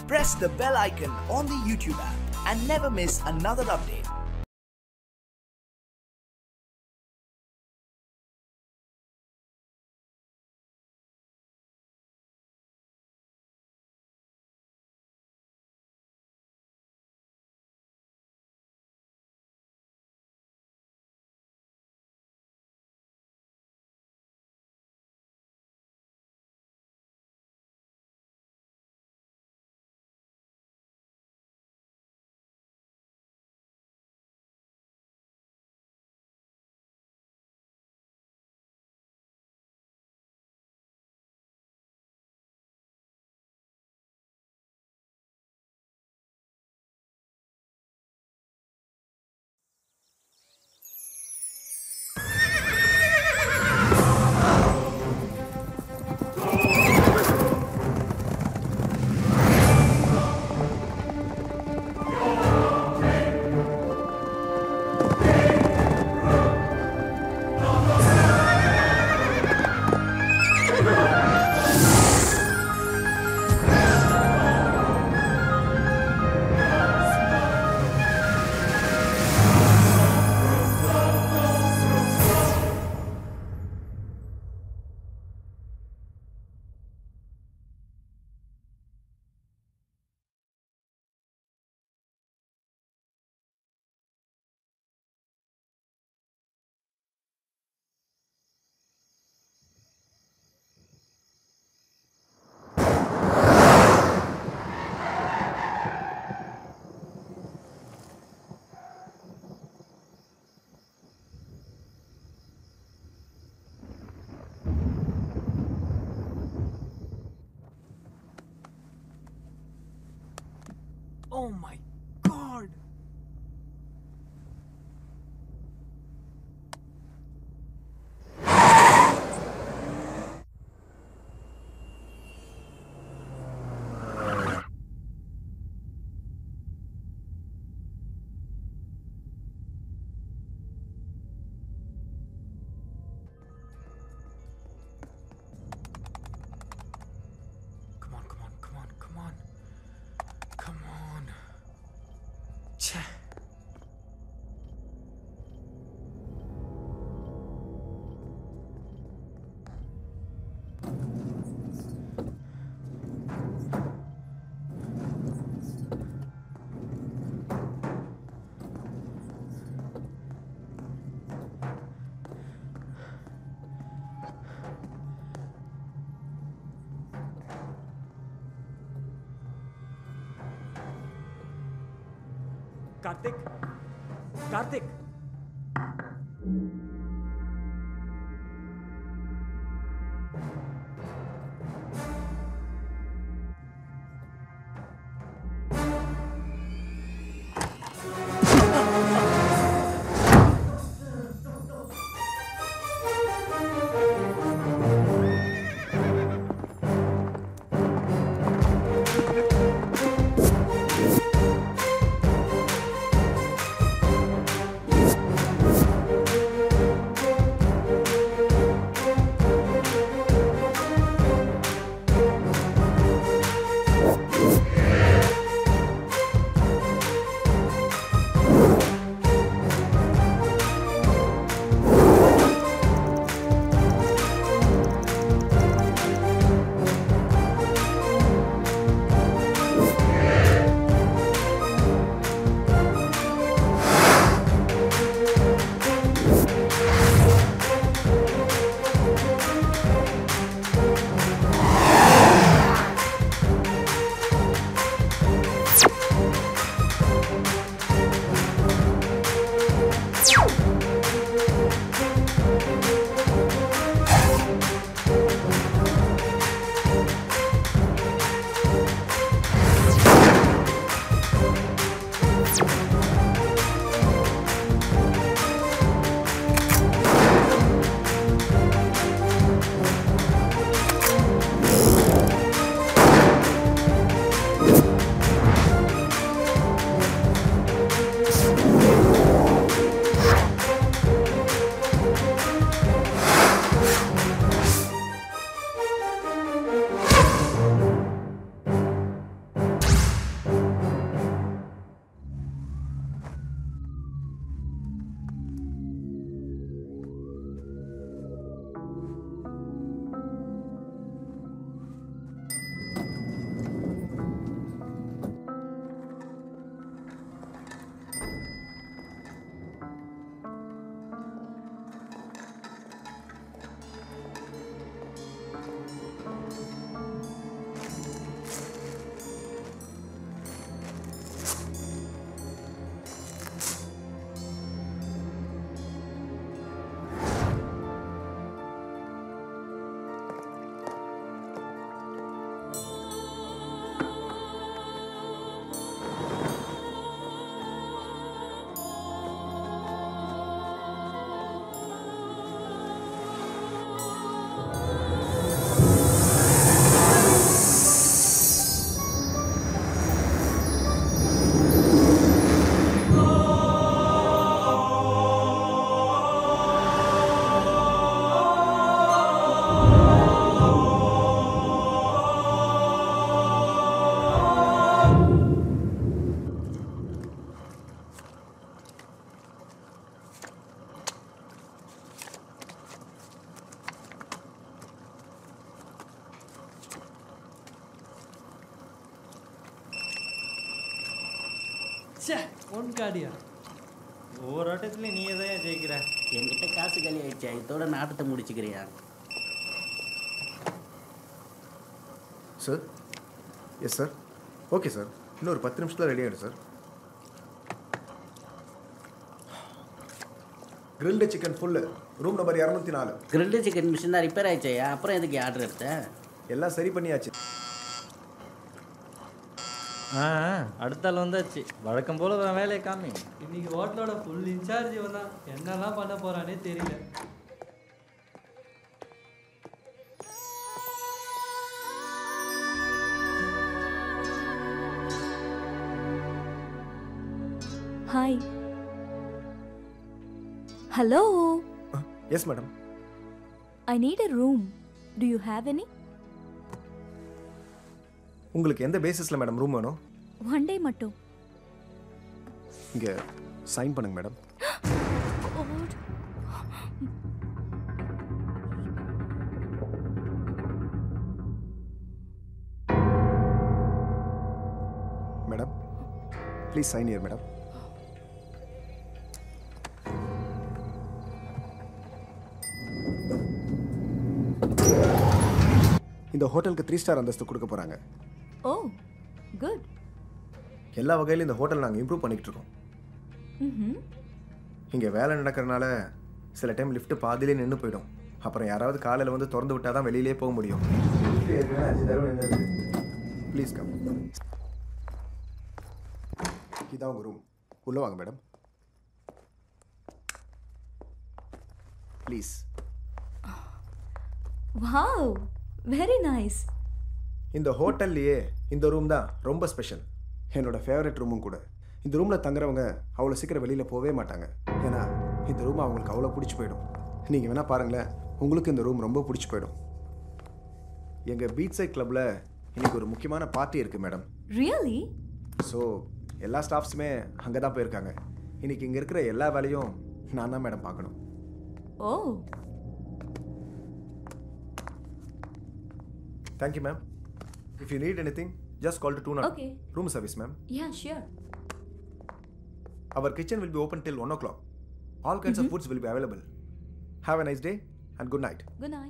Press the bell icon on the YouTube app and never miss another update. Oh my god! Come on, come on, come on, come on. Come on. Cheh. Karthik? Karthik? Karthik! ச்சே ஒன் காடியா ஒவ்வொரு ஆட்டத்துலையும் நீ தான் ஜெயிக்கிற என்கிட்ட காசு காலி ஆயிடுச்சு இதோட நாட்டத்தை முடிச்சுக்கிறியா sir yes sir okay sir இன்னும் ஒரு பத்து நிமிஷத்தில் ரெடி ஆகிடும் sir grilled chicken full room number இரநூத்தி நாலு கிரில்டு சிக்கன் மிஷின் தான் ரிப்பேர் ஆயிடுச்சையா அப்புறம் எதுக்கு ஆர்டர் எடுத்த எல்லாம் சரி பண்ணியாச்சு ஆ ஆ, அடுத்த ஆள் வந்தாச்சு வழக்கம் போல உன் வேலையை காமி இன்னைக்கு ஹோட்டலோட ஃபுல் இன்சார்ஜ் இவன் தான் என்னெல்லாம் பண்ண போறானே தெரியல hi hello yes madam I need a room do you have any உங்களுக்கு எந்த பேசிஸில் மேடம் ரூம் வேணும் ஒன் டே மட்டும் இங்கே சைன் பண்ணுங்க madam madam please sign here madam இந்த ஹோட்டலுக்கு த்ரீ ஸ்டார் அந்தஸ்து கொடுக்க போகிறாங்க ஓ குட் எல்லா வகையிலும் இந்த ஹோட்டல் நாங்கள் இம்ப்ரூவ் பண்ணிக்கிட்டு இருக்கோம் ம் இங்கே வேலை நடக்கிறனால சில டைம் லிஃப்ட் பாதியிலே நின்று போயிடும் அப்புறம் யாராவது காலையில் வந்து திறந்து விட்டால் தான் வெளியிலே போக முடியும் ப்ளீஸ் கம் இதான் உங்கள் ரூம் உள்ளே வாங்க madam please wow very nice இந்த ஹோட்டல்லையே இந்த ரூம் தான் ரொம்ப ஸ்பெஷல் என்னோட ஃபேவரட் ரூமும் கூட இந்த ரூமில் தங்குறவங்க அவ்வளோ சீக்கிரம் வெளியில் போகவே மாட்டாங்க ஏன்னா இந்த ரூம் அவங்களுக்கு அவ்வளோ பிடிச்சி போயிடும் நீங்கள் வேணால் பாருங்களேன் உங்களுக்கு இந்த ரூம் ரொம்ப பிடிச்சி போயிடும் எங்கள் பீச் சைட் கிளப்பில் இன்னைக்கு ஒரு முக்கியமான பார்ட்டி இருக்குது மேடம் ரியலி ஸோ எல்லா ஸ்டாஃப்ஸுமே அங்கே தான் போயிருக்காங்க இன்னைக்கு இங்கே இருக்கிற எல்லா வேலையும் நான் தான் மேடம் பார்க்கணும் oh thank you ma'am if you need any thing just call to do not Okay. Room service ma'am yeah sure Our kitchen will be open till 1 o'clock. All kinds of foods will be available. Have a nice day and good night. Good night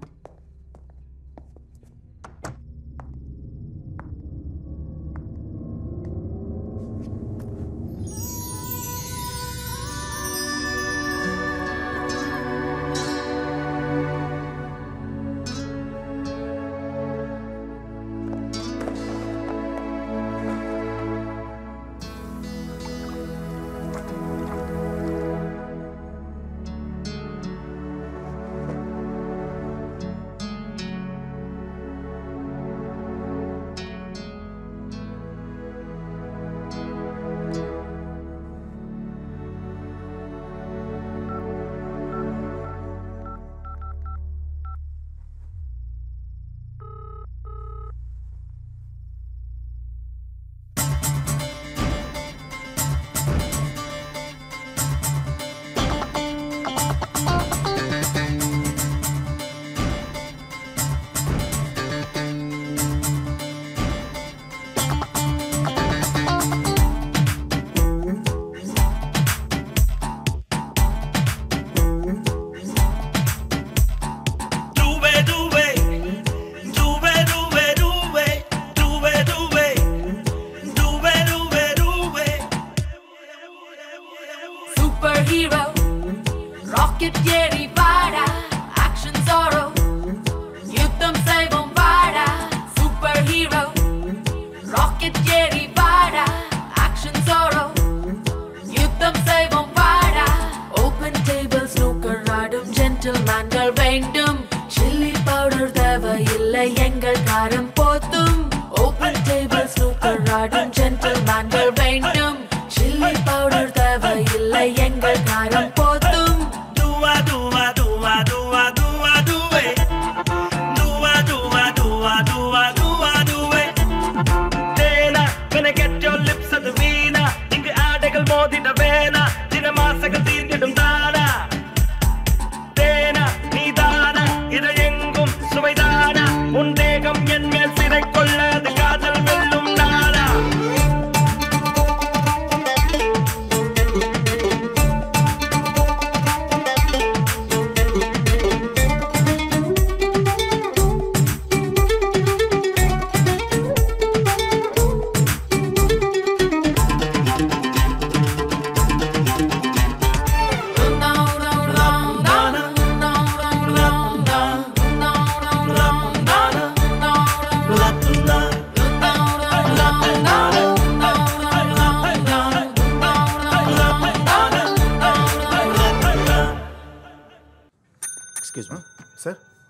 Superhero, rocket ஏறி வாடா action sorrow யுத்தம் செய்வோம் வாடா Superhero, rocket ஏறி வாடா action sorrow யுத்தம் செய்வோம் வாடா Open table snooker ஆடும் gentlemanகள் வேண்டும் சில்லி பவுடர் தேவையில்லை எங்கள் காரம் போத்தும் Open table snooker ஆடும் gentlemanகள் வேண்டும் சில்லி பவுடர் தேவையில்லை எங்கள் காரம் போத்தும் Dua dua dua dua dua dua Dua dua dua dua dua dua Tena, gonna get your lips at the veena இங்கு ஆடைகள் மோதிட வேணா தின மாசங்கள் தீர்ந்திடும் தானா தேனா நீதானா இதழெங்கும் சுவைதானா உன் தேகம் என் மேல் சிறை கொள்ள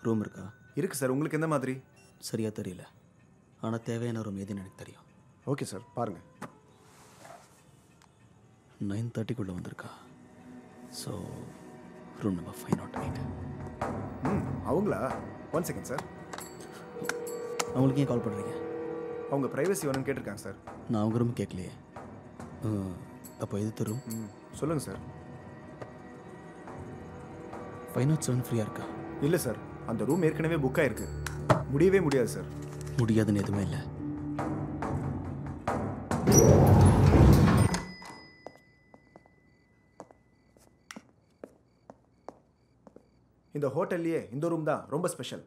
ரூம் இருக்கா இருக்கு சார் உங்களுக்கு எந்த மாதிரி சரியா தெரியல ஆனால் தேவையான ரூம் எதுன்னு எனக்கு தெரியும் ஓகே சார் பாருங்க நைன் தேர்ட்டிக்குள்ளே வந்திருக்கா so room number five not eight ம் அவங்களா ஒன் செகண்ட் சார் அவங்களுக்கு ஏன் கால் பண்ணுறீங்க அவங்க ப்ரைவசி வேணும்னு கேட்டிருக்காங்க சார் நான் அவங்க ரூம் கேட்கலையே அப்போ எது ரூம் ம் சொல்லுங்கள் சார் ஃபைவ் நாட் செவன் ஃப்ரீயாக இருக்கா இல்லை சார் அந்த ரூம் ஏற்கனவே புக் ஆயிருக்கு முடியவே முடியாது சார் முடியாதுன்னு எதுவுமே இல்லை இந்த ஹோட்டல்லையே இந்த ரூம் தான் ரொம்ப ஸ்பெஷல்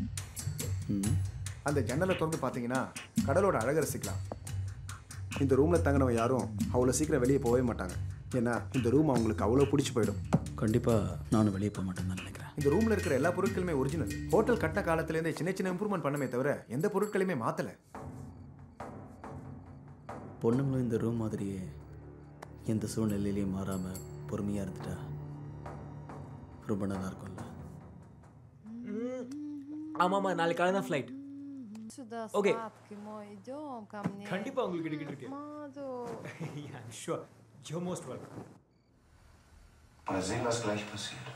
அந்த ஜன்னலை திறந்து பார்த்தீங்கன்னா கடலோட அழகை ரசிக்கலாம் இந்த ரூமில் தங்கினவங்க யாரும் அவ்வளோ சீக்கிரம் வெளியே போகவே மாட்டாங்க ஏன்னா இந்த ரூம் அவங்களுக்கு அவ்வளோ பிடிச்சி போயிடும் கண்டிப்பாக நானும் வெளியே போக மாட்டேன்னு தான் நினைக்கிறேன் இந்த ரூமில் இருக்கிற எல்லா பொருட்களுமே ஒரிஜினல் ஹோட்டல் கட்டின காலத்துலேருந்தே சின்ன சின்ன இம்ப்ரூவ்மெண்ட் பண்ணமே தவிர எந்த பொருட்களையுமே மாற்றலை பொண்ணுங்களும் இந்த ரூம் மாதிரியே எந்த சூழ்நிலையிலையும் மாறாமல் பொறுமையாக இருந்துட்டா ரொம்ப நல்லா இருக்கும்ல ஆமாம்மா நாளைக்கு காலை தான் ஃப்ளைட் Сюда Окей. сладкий мой, идем ко мне. கண்டிப்பா உங்களுக்கு டிக்கெட் இருக்கு Маду. yeah, I'm sure. You're most welcome. Mal sehen, was gleich passiert.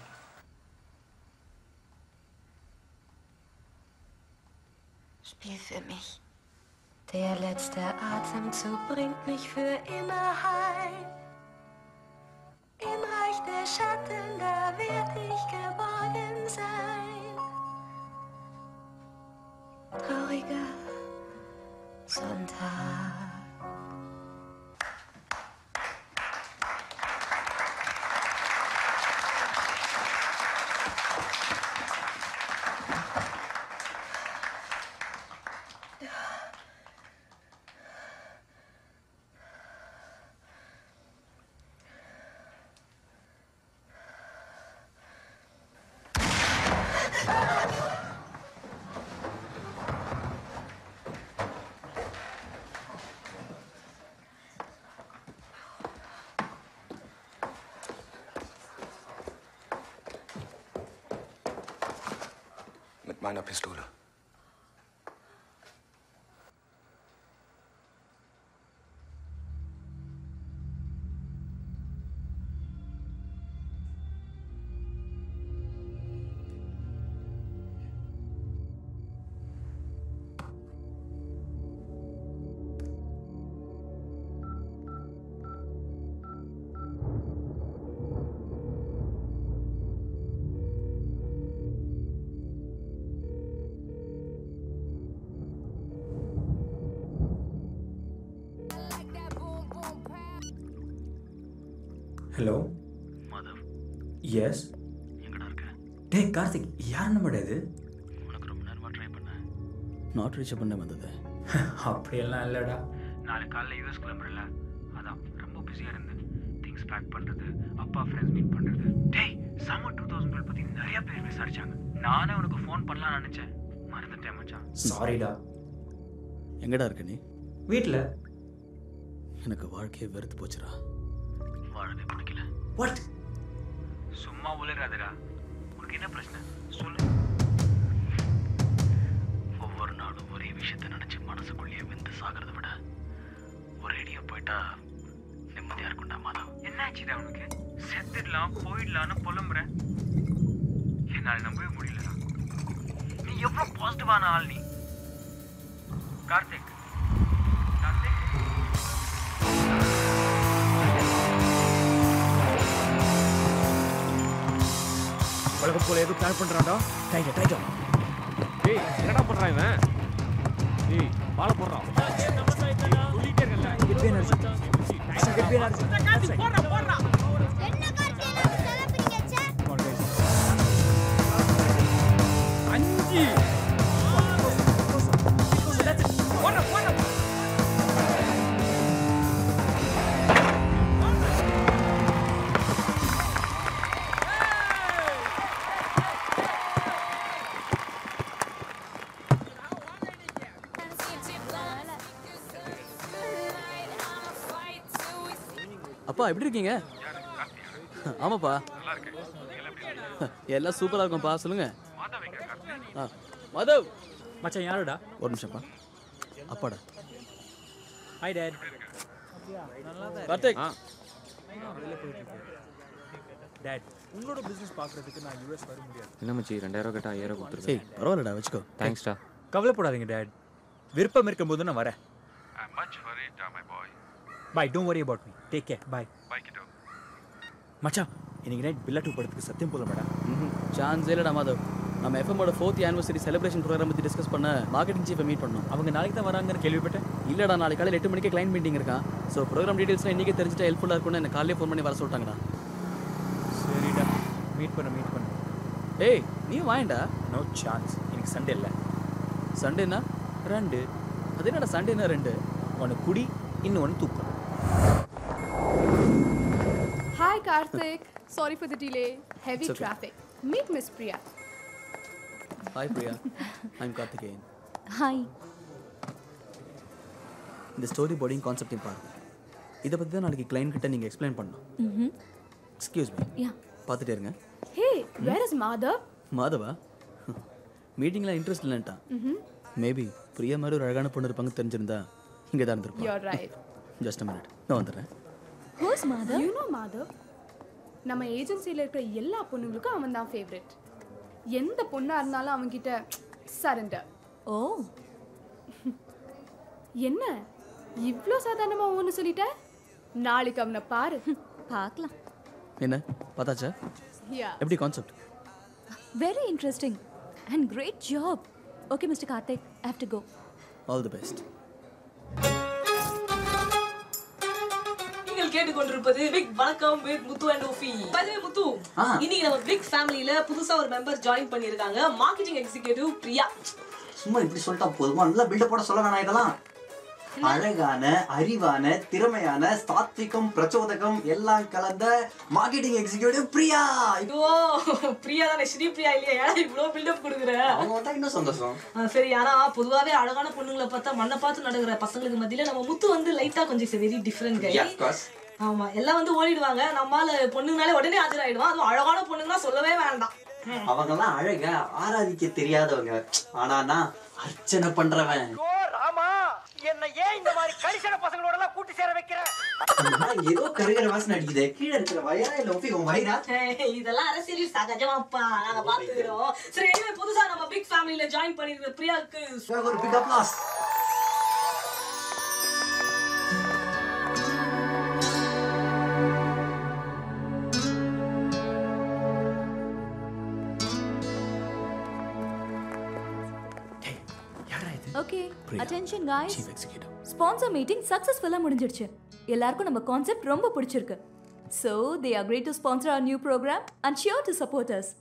Spiel für mich. Der letzte Atemzug bringt mich für immer heim. Im Reich der Schatten, da werd ich geborgen sein. Trauriger Sonntag. Mit meiner Pistole. Hello Madhav yes எங்கடா இருக்க டேய் கார்த்திக் யார் number இது உனக்கு ரொம்ப நேரமாக try பண்ணேன் not reach பண்ண வந்தது அப்படியெல்லாம் இல்லைடா நாளைக்கு காலைல யூஎஸ் கிளம்புறல அதான் ரொம்ப பிஸியாக இருந்தேன் திங்ஸ் பேக் பண்ணுறது அப்பா ஃப்ரெண்ட்ஸ் மீட் பண்ணுறது டேய் சம்மர் டூ தௌசண்ட் டுவெல் பற்றி நிறைய பேர் விசாரிச்சாங்க நானே உனக்கு ஃபோன் பண்ணலாம்னு நினச்சேன் மறந்துட்டேன் மச்சான் சாரிடா எங்கடா இருக்க நீ வீட்டில் எனக்கு வாழ்க்கையே வெறுத்து போச்சுடா வாழவே பிடிக்கல வாட் சும்மா உலகாதடா உனக்கு என்ன பிரச்சனை சொல்லு ஒவ்வொரு நாளும் ஒரே விஷயத்த நினைச்சு மனசுக்குள்ளேயே வெந்து சாகிறத விட ஒரேடியா போயிட்டா நிம்மதியா இருக்கும்டா மாதவ் என்னாச்சுடா உனக்கு செத்துடலாம் போயிடலான்னு புலம்புறேன் என்னால் நம்பவே முடியலடா நீ எவ்வளோ பாசிட்டிவான ஆள் நீ கார்த்திக் கார்த்திக் உலகம் போல ஏதோ பிளான் பண்றான்டா டைட்டா டைட்டா டேய் என்னடா பண்றான் இவன் டேய் பால போடுறான் சொல்லிட்டே இருக்கல get B energy get B energy போடுறா போடுறா அஞ்சு போடுற போடுற அப்பா எப்படி இருக்கீங்க ஆமாப்பா எல்லாம் சூப்பரா இருக்கும்ப்பா சொல்லுங்க ஆ மாதவ் மச்சான் யாருடா ஒரு நிமிஷம்ப்பா அப்பாடா ஹாய் டேட் கார்த்திக் டேட் உங்களோட பிசினஸ் பார்க்கறதுக்கு நான் யூஎஸ் வர முடியாது என்ன மச்சி ரெண்டாயிரம் கேட்டா ஐயாயிரம் கொடுத்துருக்கேன் ஏய் பரவாயில்லடா வச்சுக்கோ தேங்க்ஸ்டா கவலைப்படாதீங்க டேட் விருப்பம் இருக்கும்போது நான் வரேன் I'm much worried, uh, my boy. Bye don't worry about me take care bye Bye, kiddo. மச்சான் இன்னைக்கு நைட் பில்லா டூ படத்துக்கு சத்தியம் போல மேடம் சான்ஸ் இல்லடா மாதவ் நம்ம எஃப்எம்மோட ஃபோர்த் ஆனிவர்சரி செலிப்ரேஷன் ப்ரோக்ராம் பற்றி டிஸ்கஸ் பண்ண மார்க்கெட்டிங் சீஃபை மீட் பண்ணோம் அவங்க நாளைக்கு தான் வராங்கன்னு கேள்விப்பட்டேன் இல்லடா நாளைக்கு காலையில் எட்டு மணிக்கு கிளைண்ட் மீட்டிங் இருக்கான் ஸோ ப்ரோக்ராம் டீடைல்ஸ்லாம் இன்றைக்கி தெரிஞ்சுட்டா ஹெல்ப்ஃபுல்லாக இருக்கும்னு எனக்கு காலையிலே ஃபோன் பண்ணி வர சொல்லிட்டாங்கடா சரிடா மீட் பண்ண மீட் பண்ண ஏய் நீ வாயண்டா நோ சான்ஸ் இன்னைக்கு சண்டே இல்லை சண்டேனா ரெண்டு அது என்னடா சண்டேனா ரெண்டு ஒன்று குடி இன்னொன்று தூக்கம் Hi Karthik. Sorry for the delay. Heavy It's okay. traffic. Meet Miss Priya. Hi Priya I'm Karthikeyan hi இந்த ஸ்டோரி போர்டிங் கான்செப்டையும் பாருங்க இதை பற்றி தான் நாளைக்கு கிளைண்ட் கிட்ட நீங்கள் எக்ஸ்பிளைன் பண்ணணும் ம் எக்ஸ்கியூஸ் மீ யா பார்த்துட்டே இருங்க Hey, where is Madhav? மாதவா மீட்டிங்கில் இன்ட்ரெஸ்ட் இல்லைன்ட்டான் Mhm. மேபி பிரியா மாதிரி ஒரு அழகான பொண்ணு இருப்பாங்க தெரிஞ்சிருந்தா இங்கே தான் இருந்திருப்பா You're right. ஜஸ்ட் மினிட் நான் வந்துடுறேன் who's Madhav You know Madhav? நம்ம ஏஜென்சியில் இருக்கிற எல்லா பொண்ணுங்களுக்கும் அவன் தான் ஃபேவரட் எந்த பொண்ணா இருந்தாலும் அவன்கிட்ட சரண்டர் ஓ என்ன இவ்வளோ சாதாரணமா ஒன்று சொல்லிட்ட நாளைக்கு அவனை பாரு பார்க்கலாம் என்ன பார்த்தாச்சா யா எப்படி concept very interesting and great job okay mister Karthik I have to go all the best நீங்கள் கேட்டுக்கொண்டிருப்பது பிக் வணக்கம் வித் முத்து அண்ட் ஓஃபி பதவே முத்து இன்னைக்கு நம்ம பிக் ஃபேமிலியில புதுசா ஒரு மெம்பர் ஜாயின் பண்ணிருக்காங்க மார்க்கெட்டிங் எக்ஸிகியூட்டிவ் பிரியா சும்மா இப்படி சொல்லிட்டா போதுமா நல்லா பில்டப் போட சொல்ல வேணாம் இதெல்லாம் அழகான அறிவான திறமையான சாத்விகம் பிரச்சோதகம் எல்லாம் கலந்த மார்க்கெட்டிங் எக்ஸிக்யூட்டிவ் பிரியா ஐயோ பிரியா தானே ஸ்ரீ பிரியா இல்லையா ஏன்னா இவ்வளோ பில்டப் கொடுக்குற அவங்க வந்தா இன்னும் சந்தோஷம் ஆ, சரி ஆனா பொதுவாவே அழகான பொண்ணுங்களை பார்த்தா மண்ணை பார்த்து நடக்கிற பசங்களுக்கு மத்தியில நம்ம முத்து வந்து லைட்டா கொஞ்சம் வெரி டிஃப்ரெண்ட் கை Yeah, of course. ஆமா எல்லாம் வந்து ஓடிடுவாங்க நம்மால பொண்ணுங்கனாலே உடனே ஆஜராயிடுவான் அதுவும் அழகான பொண்ணுங்கன்னா சொல்லவே வேண்டாம் அவங்கெல்லாம் அழக ஆராதிக்க தெரியாதவங்க ஆனா நான் அர்ச்சனை பண்றவன் ராமா என்ன ஏன் இந்த மாதிரி கரிசன பசங்களோட எல்லாம் கூட்டி சேர வைக்கிற ஆனா, ஏதோ கருகிற வாசனை அடிக்குது கீழே இருக்கிற வயரா இல்ல ஒப்பி உன் வயிறா ஏய், இதெல்லாம் அரசியல் சகஜமாப்பா நாங்க பாத்துக்கிறோம் சரி anyway, புதுசா நம்ம பிக் ஃபேமிலில ஜாயின் பண்ணிருக்கிற பிரியாக்கு ஒரு big applause okay Priya. Attention guys chief executive sponsor meeting சக்ஸஸ்ஃபுல்லாக முடிஞ்சிருச்சு எல்லாருக்கும் நம்ம கான்செப்ட் ரொம்ப பிடிச்சிருக்கு so they agree to sponsor our new program and sure to support us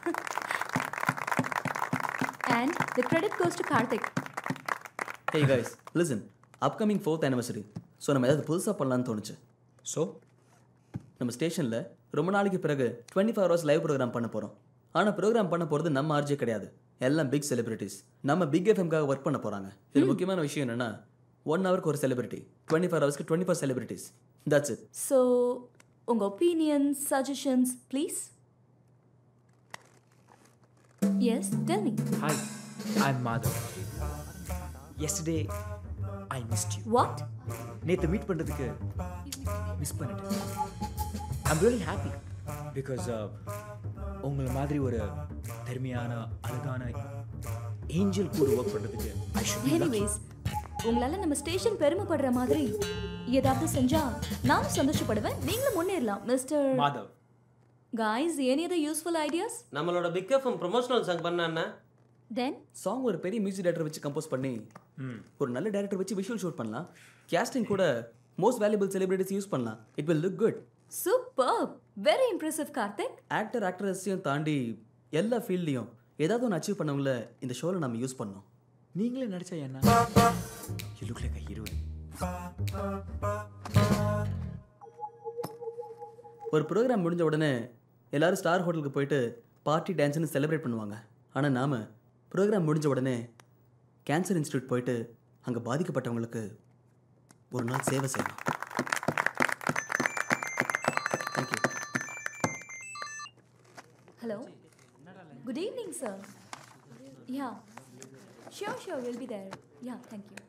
and the credit goes to Karthik hey guys listen upcoming fourth anniversary so நம்ம ஏதாவது புதுசாக பண்ணலான்னு தோணுச்சு ஸோ நம்ம ஸ்டேஷனில் ரொம்ப நாளைக்கு பிறகு twenty four hours live program பண்ண போகிறோம் ஆனால் ப்ரோக்ராம் பண்ண போகிறது நம்ம ஆர்ஜே கிடையாது எல்லாம் பிக் செலிபிரிட்டிஸ் நம்ம பிக் எஃப்எம்காக ஒர்க் பண்ண போகிறாங்க இது முக்கியமான விஷயம் என்னென்னா ஒன் ஹவருக்கு ஒரு செலிபிரிட்டி டுவெண்ட்டி ஃபோர் ஹவர்ஸ்க்கு twenty four celebrities that's it so உங்கள் opinions suggestions please yes tell me hi I am Madhav yesterday I missed you what நேற்று மீட் பண்ணுறதுக்கு மிஸ் பண்ணிட்டேன் ஐம் ரியலி ஹாப்பி பிகாஸ் உங்களை மாதிரி ஒரு பெருமையான அழகான ஏஞ்சல் கூட ஒர்க் பண்ணுறதுக்கு ஐ ஷுட் எனிவேஸ் உங்களால நம்ம ஸ்டேஷன் பெருமைப்படுற மாதிரி ஏதாவது செஞ்சா நானும் சந்தோஷப்படுவேன் நீங்களும் முன்னேறலாம் mister Madhav guys any other useful ideas நம்மளோட பிக் எஃப்எம் ப்ரொமோஷனல் சாங் பண்ண என்ன தென் சாங் ஒரு பெரிய மியூசிக் டைரக்டர் வச்சு கம்போஸ் பண்ணி ஒரு நல்ல டைரக்டர் வச்சு விஷுவல் ஷூட் பண்ணலாம் கேஸ்டிங் கூட மோஸ்ட் வேல்யூபிள் செலிபிரிட்டிஸ் யூஸ் பண்ணலாம் it will look good super very impressive Karthik actor ஆக்ட்ரஸையும் தாண்டி எல்லா ஃபீல்ட்லையும் ஏதாவது ஒன்று அச்சீவ் பண்ணவங்கள இந்த ஷோவில் நம்ம யூஸ் பண்ணோம் நீங்களே நடிச்சா என்ன யூ லுக் லைக் ஹீரோயின் ஒரு ப்ரோக்ராம் முடிஞ்ச உடனே எல்லாரும் ஸ்டார் ஹோட்டலுக்கு போயிட்டு பார்ட்டி டான்ஸ்னு செலிப்ரேட் பண்ணுவாங்க ஆனால் நாம ப்ரோக்ராம் முடிஞ்ச உடனே கேன்சர் இன்ஸ்டியூட் போயிட்டு அங்கே பாதிக்கப்பட்டவங்களுக்கு ஒரு நாள் சேவை செய்யணும் thank you hello good evening sir Yeah. Sure, sure, we'll be there. Yeah, thank you.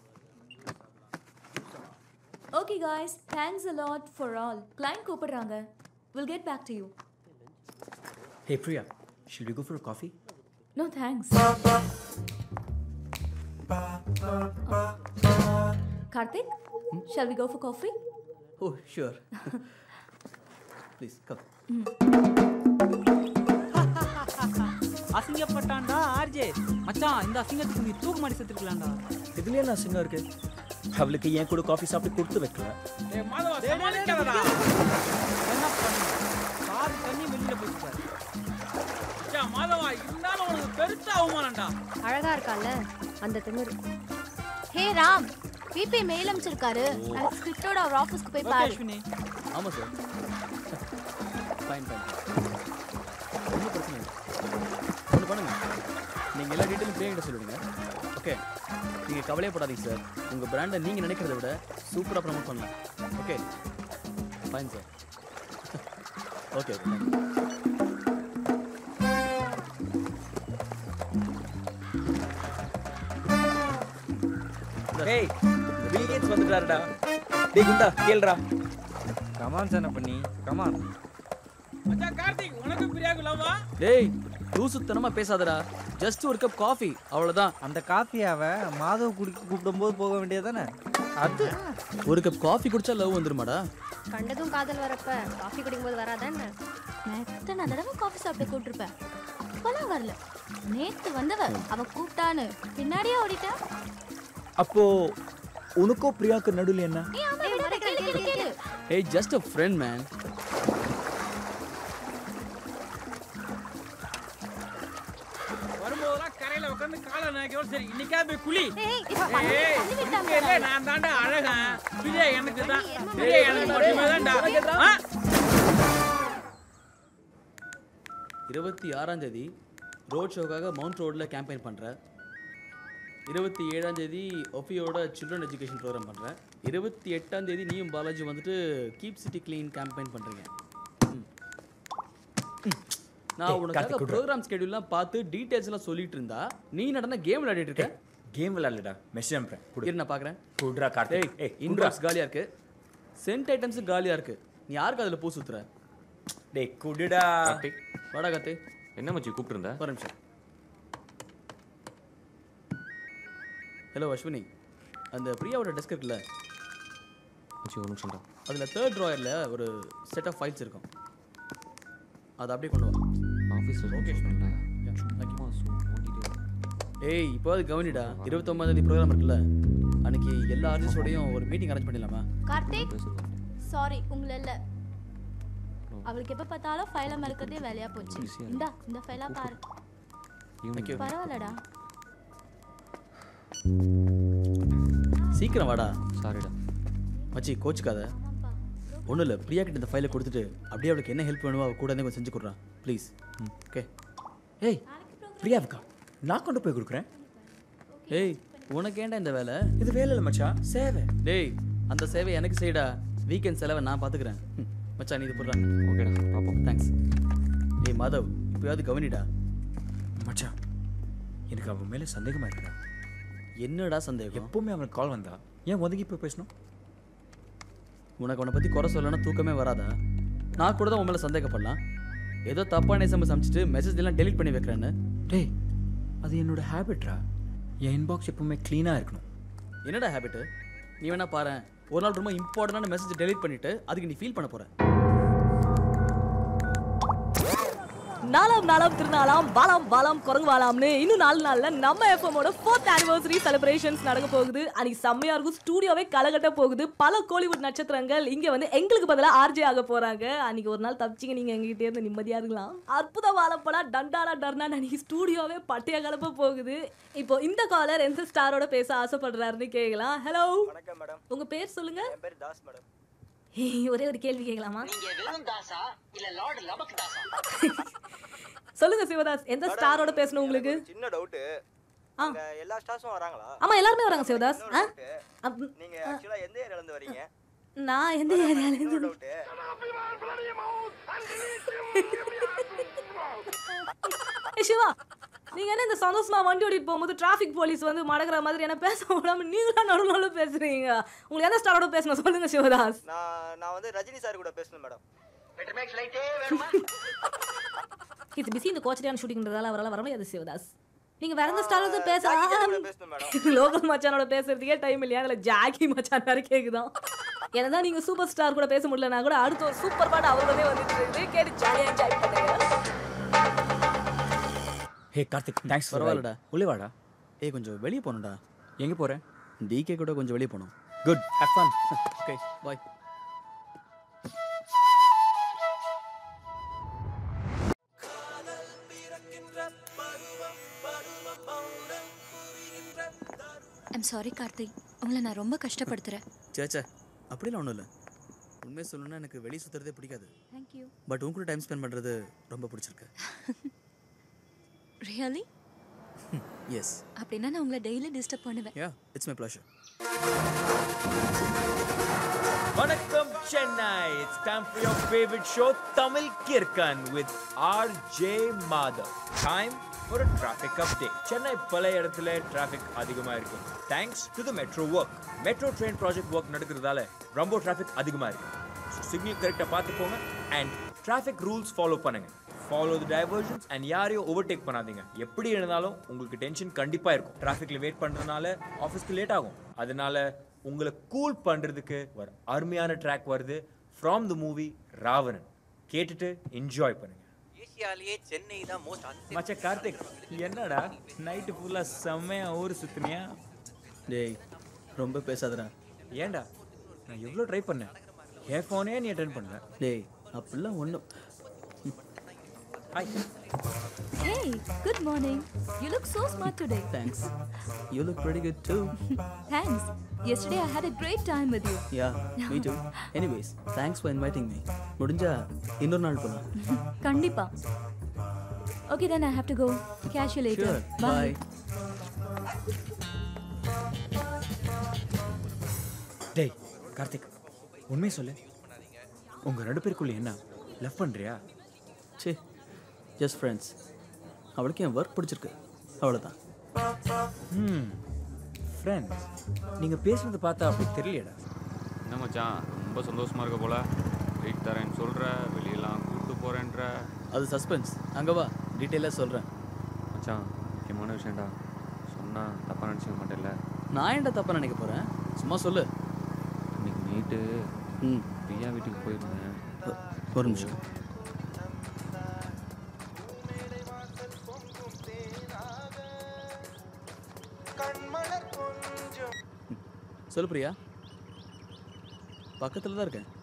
Okay, guys, thanks a lot for all. Client கூப்பிடுறாங்க. We'll get back to you. Hey Priya, should we go for a coffee? No, thanks. Karthik, shall we go for coffee? Oh, sure. Please, come. அசிங்கப்பட்டான்டா RJ மச்சான் இந்த அசிங்கத்துக்கு நீ தூக்கு மாடி செத்துக்கலாம்டா இதுல என்ன அசிங்கம் இருக்கு அவளுக்கு ஏன் கூட காஃபி சாப்பிட்டு கொடுத்து வைக்கல டேய் மாதவா சமாளிக்காதடா என்ன பண்ணு கார் தண்ணி வெளியில போயிட்டு மச்சான் மாதவா இருந்தாலும் உனக்கு பெருசா அவமானம்டா அழகா இருக்கால அந்த திமிரு ஹே ராம் பிபி மெயில் அனுப்பிச்சிருக்காரு நாளைக்கு ஸ்கிரிப்டோட அவர் ஆஃபீஸ்க்கு போய் பாரு ஆமாம் சார் ஃபைன் ஃபைன் ஒன்றும் பிரச்சனை இல்லை ஒன்று பண்ணுங்க நீங்கள் எல்லா டீட்டெயிலும் பிரியாங்கிட்ட சொல்லிடுங்க ஓகே நீங்கள் கவலையப்படாதீங்க சார் உங்கள் பிராண்டை நீங்கள் நினைக்கிறத விட சூப்பராக ப்ரமோட் பண்ணலாம் okay fine sir okay okay டேய் பில் கேட்ஸ் வந்துட்டாருடா டேய் குண்டா கேளுடா கமான் சார் பண்ணி கமான் மச்சான் கார்த்திக் உனக்கு பிரியாக்கு லவ்வா டேய் லூசுத்தனமா பேசாதடா ஜஸ்ட் ஒரு கப் காஃபி அவ்வளவுதான் அந்த காஃபியாவ மாதவ் குடிக்க கூப்பிடும்போது போக வேண்டியதானே அது ஒரு கப் காஃபி குடிச்சா லவ் வந்துருமாடா கண்டதும் காதல் வரப்ப காஃபி குடிக்கும்போது வராதானே நான் எத்தனை தடவை காஃபி சாப்பிட கூப்பிட்டுருப்பேன் அப்பெல்லாம் வரல நேத்து வந்தவ அவ கூப்பிட்டான்னு பின்னாடியே ஓடிட்டா அப்போ உனக்கும் பிரியாக்கு நடுவில் என்ன ஏய், ஆமா, விடாத, கேளு, கேளு, கேளு. ஏய் ஜஸ்ட் அ ஃப்ரெண்ட் மேன் வரும்போதெல்லாம் கரையில உட்காந்து காலை நினைக்கிறோம் சரி இன்னைக்கா போய் குளி ஏய், இப்ப பண்ணி ஏய் தள்ளி விட்டாங்க. உண்மையிலே நான் தாண்டா அழகன் பிரியா எனக்கு தான் பிரியா எனக்கு மட்டுமே தான்டா ஆ? இருபத்தி ஆறாம் தேதி ரோட் ஷோக்காக மவுண்ட் ரோடில் கேம்பெயின் பண்ணுறேன் இருபத்தி ஏழாம் தேதி ஒஃபியோட சில்ட்ரன் எஜுகேஷன் ப்ரோக்ராம் பண்ணுறேன் இருபத்தி எட்டாம் தேதி நீயும் பாலாஜி வந்துட்டு கீப் சிட்டி க்ளீன் கேம்பெயின் பண்ணுறீங்க நான் ஏய், உனக்காக கார்த்திக், குட்ரா. ப்ரோக்ராம் ஸ்கெடியூல்லாம் பார்த்து டீட்டெயில்ஸ் எல்லாம் சொல்லிட்டு இருந்தா நீ நடன கேம் விளையாடிட்டு இருக்க கேம் விளையாடலடா மெசேஜ் அனுப்புறேன் இரு நான் பார்க்குறேன் குட்ரா கார்த்திக் ஏய் ஏய் குட்ரா இன்பாக்ஸ் காலியாக இருக்கு சென்ட் ஐட்டம்ஸும் காலியாக இருக்கு நீ யாருக்கு அதில் பூ சுத்துற டேய் குடுடா கார்த்திக் வாடா கார்த்தி என்ன மச்சி கூப்பிட்டுருந்த ஒரு நிமிஷம் ஹலோ அஸ்வினி அந்த பிரியாவோட டெஸ்க் இருக்குல்ல மச்சி ஒரு நிமிஷம்டா அதில் தேர்ட் ட்ராயரில் ஒரு செட் ஆஃப் ஃபைல்ஸ் இருக்கும் அதை அப்படியே கொண்டு வா ஆஃபீஸில் ஓகே ஏய் இப்போ அது கவனிடா இருபத்தொம்பதாந்தேதி ப்ரோக்ராம் இருக்குல்ல அன்னைக்கு எல்லா ஆர்டிஸ்டோடையும் ஒரு மீட்டிங் அரேஞ்ச் பண்ணிடலாமா கார்த்திக் சாரி உங்களை இல்ல அவளுக்கு எப்ப பார்த்தாலும் ஃபைல மறக்கிறதே வேலையா போச்சு இந்தா இந்த ஃபைலா பாரு தேங்க்யூ பரவாயில்லடா சீக்கிரம் வாடா சாரிடா மச்சி கோச்சுக்காத ஒன்றும் இல்லை பிரியா கிட்ட இந்த ஃபைலை கொடுத்துட்டு அப்படியே அவளுக்கு என்ன ஹெல்ப் வேணுமோ அவள் கூட கொஞ்சம் செஞ்சு கொடுறான் ப்ளீஸ் ஓகே ஏய் பிரியாவுக்கா நான் கொண்டு போய் கொடுக்குறேன் ஏய் உனக்கு ஏன்டா இந்த வேலை இது வேலை இல்லை மச்சான் சேவை டேய் அந்த சேவை எனக்கு செய்டா வீக்கெண்ட் செலவை நான் பார்த்துக்கிறேன் ம், மச்சான் நீ இது போடுறான் ஓகேடா பார்ப்போம் தேங்க்ஸ் டேய் மாதவ் இப்போயாவது கவனிடா மச்சான் எனக்கு அவன் மேலே சந்தேகமா இருக்குடா என்னடா சந்தேகம் எப்பவுமே அவனுக்கு கால் வந்தா ஏன் ஒதுங்கி போய் பேசணும் உனக்கு அவனை பற்றி குறை சொல்லனா தூக்கமே வராதா நான் கூட தான் உன் மேலே சந்தேகப்படலாம் ஏதோ தப்பான எஸ்எம்எஸ் சமைச்சிட்டு மெசேஜ் எல்லாம் டெலீட் பண்ணி வைக்கிறேன்னு டேய் அது என்னோட ஹேபிட்ரா என் இன்பாக்ஸ் எப்பவுமே க்ளீனாக இருக்கணும் என்னடா ஹேபிட்டு நீ வேணா பாரு ஒரு நாள் ரொம்ப இம்பார்ட்டண்டான மெசேஜ் டெலீட் பண்ணிட்டு அதுக்கு நீ ஃபீல் பண்ண போற நாலாம் நாளாம் திருநாளாம் பாலாம் பாலாம் குரங்கு வாலாம்னு இன்னும் நாலு நாள்ல நம்ம எஃப்எம்மோட ஃபோர்த் ஆனிவர்சரி செலிப்ரேஷன்ஸ் நடக்க போகுது அன்னைக்கு செம்மையா இருக்கும் ஸ்டூடியோவே கலகட்ட போகுது பல கோலிவுட் நட்சத்திரங்கள் இங்க வந்து எங்களுக்கு பதிலாக ஆர்ஜே ஆக போறாங்க அன்னைக்கு ஒரு நாள் தப்பிச்சிங்க நீங்க எங்ககிட்ட இருந்து நிம்மதியா இருக்கலாம் அற்புத வாழப்படா டண்டானா டர்னா அன்னைக்கு ஸ்டூடியோவே பட்டைய கலப்ப போகுது இப்போ இந்த காலர் எந்த ஸ்டாரோட பேச ஆசைப்படுறாருன்னு கேட்கலாம் ஹலோ வணக்கம் மேடம் உங்க பேர் சொல்லுங்க என் பேர் தாஸ் மேடம் ஒரே ஒரு கேள்வி கேட்கலாமா நீங்க வெறும் தாசா இல்ல லார்ட் லபக் தாசா சொல்லுங்க சிவதாஸ் எந்த ஸ்டாரோட பேசணும் உங்களுக்கு சின்ன டவுட் ஆ. அங்க எல்லா ஸ்டார்ஸும் வராங்களா ஆமா எல்லாருமே வராங்க சிவதாஸ் ஆ? அப்- நீங்க ஆக்சுவலா எந்த ஏரியால இருந்து வரீங்க நான் எந்த ஏரியால இருந்து டவுட் ஏய், சிவா நீங்க என்ன இந்த சந்தோஷமா வண்டி ஓட்டிட்டு போகும்போது டிராஃபிக் போலீஸ் வந்து மடக்கிற மாதிரி என்ன பேச விடாம நீங்களா நடுவு நடுவு பேசுறீங்க உங்களுக்கு எந்த ஸ்டாரோட பேசணும் சொல்லுங்க சிவதாஸ் நான் நான் வந்து ரஜினி சார் கூட பேசணும் மேடம் இது பிஸி இந்த கோச்சரியான ஷூட்டிங்ன்றதால அவரால் வர முடியாது சிவதாஸ் நீங்க வேற எந்த ஸ்டாரோட பேச பேசணும் லோகல் மச்சானோட பேசுறதுக்கே டைம் இல்லையா அதுல ஜாக்கி மச்சான் வேற கேக்குதான் என்னதான் நீங்க சூப்பர் ஸ்டார் கூட பேச முடியலனா கூட அடுத்த ஒரு சூப்பர் பாட்டு அவரோடவே வந்துட்டு இருக்குது கேட்டு ஜாலியா என்ஜாய் பண்ணுங்க ஹே கார்த்திக் தேங்க்ஸ் பரவாயில்லடா. உள்ளே வாடா ஏய் கொஞ்சம் வெளியே போகணும்டா எங்கே போகிறேன் டிகே கூட கொஞ்சம் வெளியே போகணும் good have fun okay bye I'm sorry Karthik உங்களை நான் ரொம்ப கஷ்டப்படுத்துகிறேன் சேச்சே அப்படிலாம் ஒன்றும் இல்லை உண்மையை சொல்லணும்னா எனக்கு வெளியே சுற்றுறதே பிடிக்காது தேங்க்யூ பட் உங்க கூட டைம் ஸ்பெண்ட் பண்ணுறது ரொம்ப பிடிச்சிருக்கு ரியலி எஸ் அப்படின்னா நான் உங்களை டெய்லி டிஸ்டர்ப் பண்ணுவேன் யா இட்ஸ் மை ப்ளஷர் வணக்கம் Chennai it's time for your favourite show Tamil கிர்கன் with R J Madhav time ஒரு டிராஃபிக் அப்டேட் சென்னை பல இடத்துல டிராஃபிக் அதிகமாக இருக்கு thanks to the metro work metro train project work நடக்கிறதால ரொம்ப டிராஃபிக் அதிகமாக இருக்கு சிக்னல் கரெக்டாக பார்த்துக்கோங்க அண்ட் டிராஃபிக் ரூல்ஸ் ஃபாலோ பண்ணுங்க ஃபாலோ தி டைவர்ஷன்ஸ் அண்ட் யாரையும் ஓவர்டேக் பண்ணாதீங்க எப்படி இருந்தாலும் உங்களுக்கு டென்ஷன் கண்டிப்பாக இருக்கும் டிராஃபிக்ல வெயிட் பண்ணுறதுனால ஆஃபீஸ்க்கு லேட் ஆகும் அதனால உங்களை கூல் பண்ணுறதுக்கு ஒரு அருமையான ட்ராக் வருது ஃப்ரம் த மூவி ராவணன் கேட்டுட்டு என்ஜாய் பண்ணுங்க ஏசியாலேயே சென்னை தான் மோஸ்ட் மச்ச கார்த்திக் என்னடா நைட்டு ஃபுல்லாக செம்மையா ஊர் சுத்துனியா டேய் ரொம்ப பேசாதடா ஏன்டா நான் எவ்வளோ ட்ரை பண்ணேன் என் ஃபோனே நீ அட்டன் பண்ணல டேய் அப்படிலாம் ஒன்றும் hi Hey, good morning. You look so smart today. Thanks you look pretty good too Thanks. Yesterday I had a great time with you. Yeah me too anyways thanks for inviting me முடிஞ்சா இன்னொரு நாள் போகலாம் கண்டிப்பா. Okay, then I have to go. Catch you later. Sure. Bye. Bye. டேய் கார்த்திக் உண்மையை சொல்லு உங்க ரெண்டு பேருக்குள்ள என்ன லவ் பண்றியா சே ஜஸ்ட் ஃப்ரெண்ட்ஸ் அவளுக்கு என் ஒர்க் பிடிச்சிருக்கு அவ்வளோதான் ம் ஃப்ரெண்ட்ஸ் நீங்க பேசுனது பார்த்தா அப்படி தெரியலடா என்ன மச்சான் ரொம்ப சந்தோஷமா இருக்க போல ட்ரீட் தரேன்னு சொல்ற வெளியெல்லாம் கூப்பிட்டு போறேன்ற அது சஸ்பென்ஸ் அங்கே வா டீட்டெயிலாக சொல்கிறேன் மச்சான் முக்கியமான விஷயம்டா சொன்னா தப்பா நினச்சிக்க மாட்டேல்ல நான் ஏன்டா தப்பாக நினைக்க போகிறேன் சும்மா சொல்லு இன்னைக்கு நைட்டு ம் பிரியா வீட்டுக்கு போயிருந்தேன் ஒரு நிமிஷம் சொல்லு பிரியா பக்கத்தில் தான் இருக்கேன்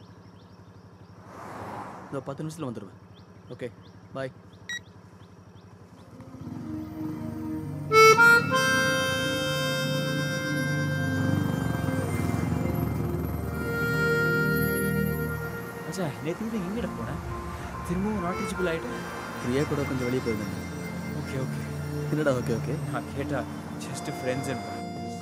இதோ பத்து நிமிஷத்தில் வந்துடுவேன் ஓகே பாய் மச்சா நேற்று வந்து எங்கடா போனேன் திரும்பவும் நாட் ரீச்சபிள் ஆகிட்டேன் பிரியா கூட கொஞ்சம் வெளியே போயிருந்தேன் ஓகே ஓகே என்னடா ஓகே ஓகே நான் கேட்டா ஜஸ்ட் ஃப்ரெண்ட்ஸ் அண்ட்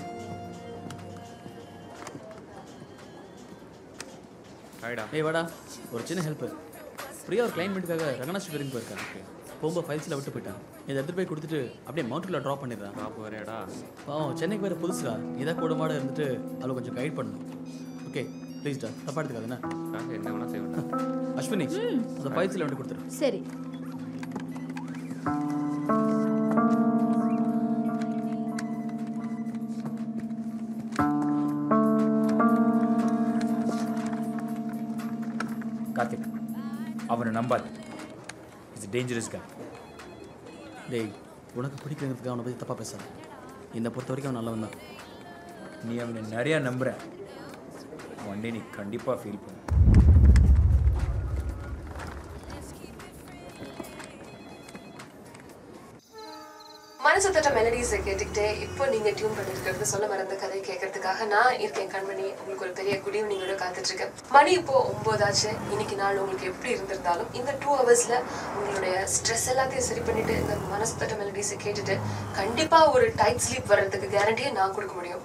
ஹாய்டா ஏய் வாடா ஒரு சின்ன ஹெல்ப்பு பிரியா ஒரு கிளைண்ட்மெண்ட்டுக்காக ரங்கநாத் வரைக்கும் போயிருக்காங்க போகும்போது ஃபைல்ஸில் விட்டு போயிட்டான் இதை எடுத்துகிட்டு போய் கொடுத்துட்டு அப்படியே மவுண்ட்டில் ட்ராப் பண்ணிடுறான் ட்ராப் வேறையாடா பாவம் சென்னைக்கு வேறு புதுசுடா இதாக கூட மாட இருந்துட்டு அவளை கொஞ்சம் கைட் பண்ணணும் ஓகே ப்ளீஸ்டா தப்பா எடுத்துக்காது என்ன காசு என்ன வேணா செய்வேன்டா அஸ்வினி அந்த ஃபைல்ஸில் விட்டு கொடுத்துரு சரி கார்த்திக் அவனை நம்பாது இட்ஸ் டேஞ்சரஸ் கா டேய் உனக்கு பிடிக்கிறதுக்கு அவனை பற்றி தப்பாக பேசாத என்னை பொறுத்த வரைக்கும் அவன் நல்லவன் தான் நீ அவனை நிறையா நம்புற ஒன் டே நீ கண்டிப்பாக ஃபீல் பண்ண மனசு தட்ட மெலடிஸை கேட்டுக்கிட்டே இப்போ நீங்க டியூன் பண்ணிருக்கிறது சொல்ல மறந்த கதை கேட்கறதுக்காக நான் இருக்கேன் கண்மணி உங்களுக்கு ஒரு பெரிய குட் ஈவினிங்கோட காத்துட்டு இருக்கேன் மணி இப்போ ஒன்பதாச்சு இன்னைக்கு நாள் உங்களுக்கு எப்படி இருந்திருந்தாலும் இந்த டூ ஹவர்ஸ்ல உங்களுடைய ஸ்ட்ரெஸ் எல்லாத்தையும் சரி பண்ணிட்டு இந்த மனசு தட்ட மெலடிஸை கேட்டுட்டு கண்டிப்பா ஒரு டைட் ஸ்லீப் வர்றதுக்கு கேரண்டியை நான் கொடுக்க முடியும்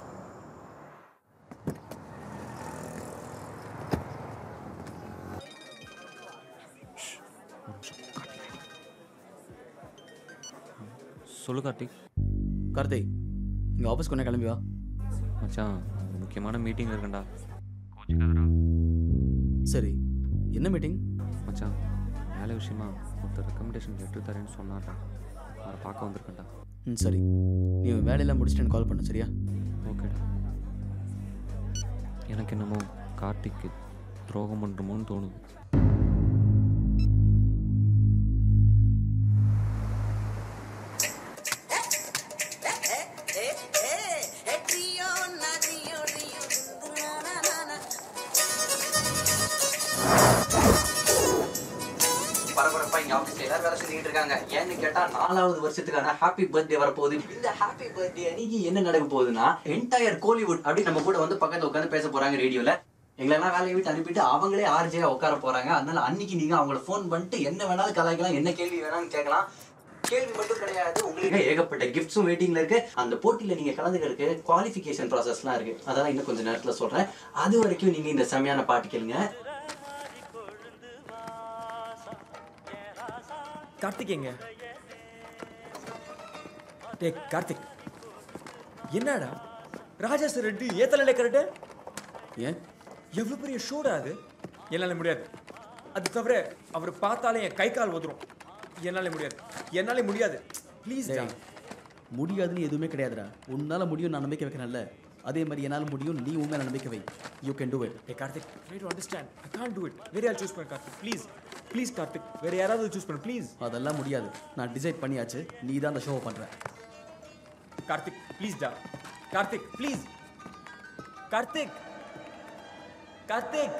சொல்லு கார்த்திக் கார்த்திக் இங்கே ஆஃபீஸ் கொண்டே கிளம்பி வா மச்சான் ஒரு முக்கியமான மீட்டிங் இருக்கேன்டா சரி என்ன மீட்டிங் மச்சான் வேலை விஷயமா ஒருத்தர் ரெக்கமெண்டேஷன் லெட்டர் தரேன்னு சொன்னார்டா அவரை பார்க்க வந்திருக்கேன்டா ம் சரி நீ உன் வேலையெல்லாம் முடிச்சுட்டு எனக்கு கால் பண்ணு சரியா ஓகேடா எனக்கு என்னமோ கார்த்திக்கு துரோகம் பண்ணுறோமோன்னு தோணுது பரபரப்பா இங்க ஆஃபீஸ்ல எல்லாரும் வேலை செஞ்சுக்கிட்டு இருக்காங்க ஏன்னு கேட்டா நாலாவது வருஷத்துக்கான ஹாப்பி பர்த்டே வரப்போகுது இந்த ஹாப்பி பர்த்டே அன்னைக்கு என்ன நடக்க போகுதுன்னா என்டையர் கோலிவுட் அப்படி நம்ம கூட வந்து பக்கத்துல உட்காந்து பேச போறாங்க ரேடியோல எங்களெல்லாம் வேலையை விட்டு அனுப்பிட்டு அவங்களே ஆர்ஜியா உட்கார போறாங்க அதனால அன்னைக்கு நீங்க அவங்கள ஃபோன் பண்ணிட்டு என்ன வேணாலும் கலாய்க்கலாம் என்ன கேள்வி வேணாலும் கேட்கலாம் கேள்வி மட்டும் கிடையாது உங்களுக்கு ஏகப்பட்ட கிஃப்ட்ஸும் வெயிட்டிங்ல இருக்கு அந்த போட்டியில நீங்க கலந்துக்கிறதுக்கு குவாலிஃபிகேஷன் ப்ராசஸ்லாம் இருக்கு அதெல்லாம் இன்னும் கொஞ்சம் நேரத்துல சொல்றேன் அது வரைக்கும் நீங்க இந்த செமையான பாட்டு கேளுங்க கார்த்திக் எங்க டே கார்த்திக் என்னடா ராஜா சார் ரெட்டி ஏத்தலே கரெக்டு ஏன் எவ்வளவு பெரிய ஷோடா அது என்னால முடியாது அது தவிர அவர் பார்த்தாலே என் கை கால் உதறும் என்னால முடியாது என்னால முடியாது ப்ளீஸ் டேய், முடியாதுன்னு எதுவுமே கிடையாதுடா உன்னால முடியும் நான் நம்பிக்கை வைக்கிறேன்ல அதே மாதிரி என்னால் முடியும் நீ உண்மை நம்பிக்கை வை யூ கேன் டூ இட் டே Karthik try to understand I can't do it வேற யார் சூஸ் பண்ண கார்த்திக் ப்ளீஸ் ப்ளீஸ் கார்த்திக் வேற யாராவது சூஸ் பண்ணு ப்ளீஸ் அதெல்லாம் முடியாது நான் டிசைட் பண்ணியாச்சு நீ தான் அந்த ஷோவை பண்ற கார்த்திக் ப்ளீஸ் டா கார்த்திக் ப்ளீஸ் கார்த்திக் கார்த்திக்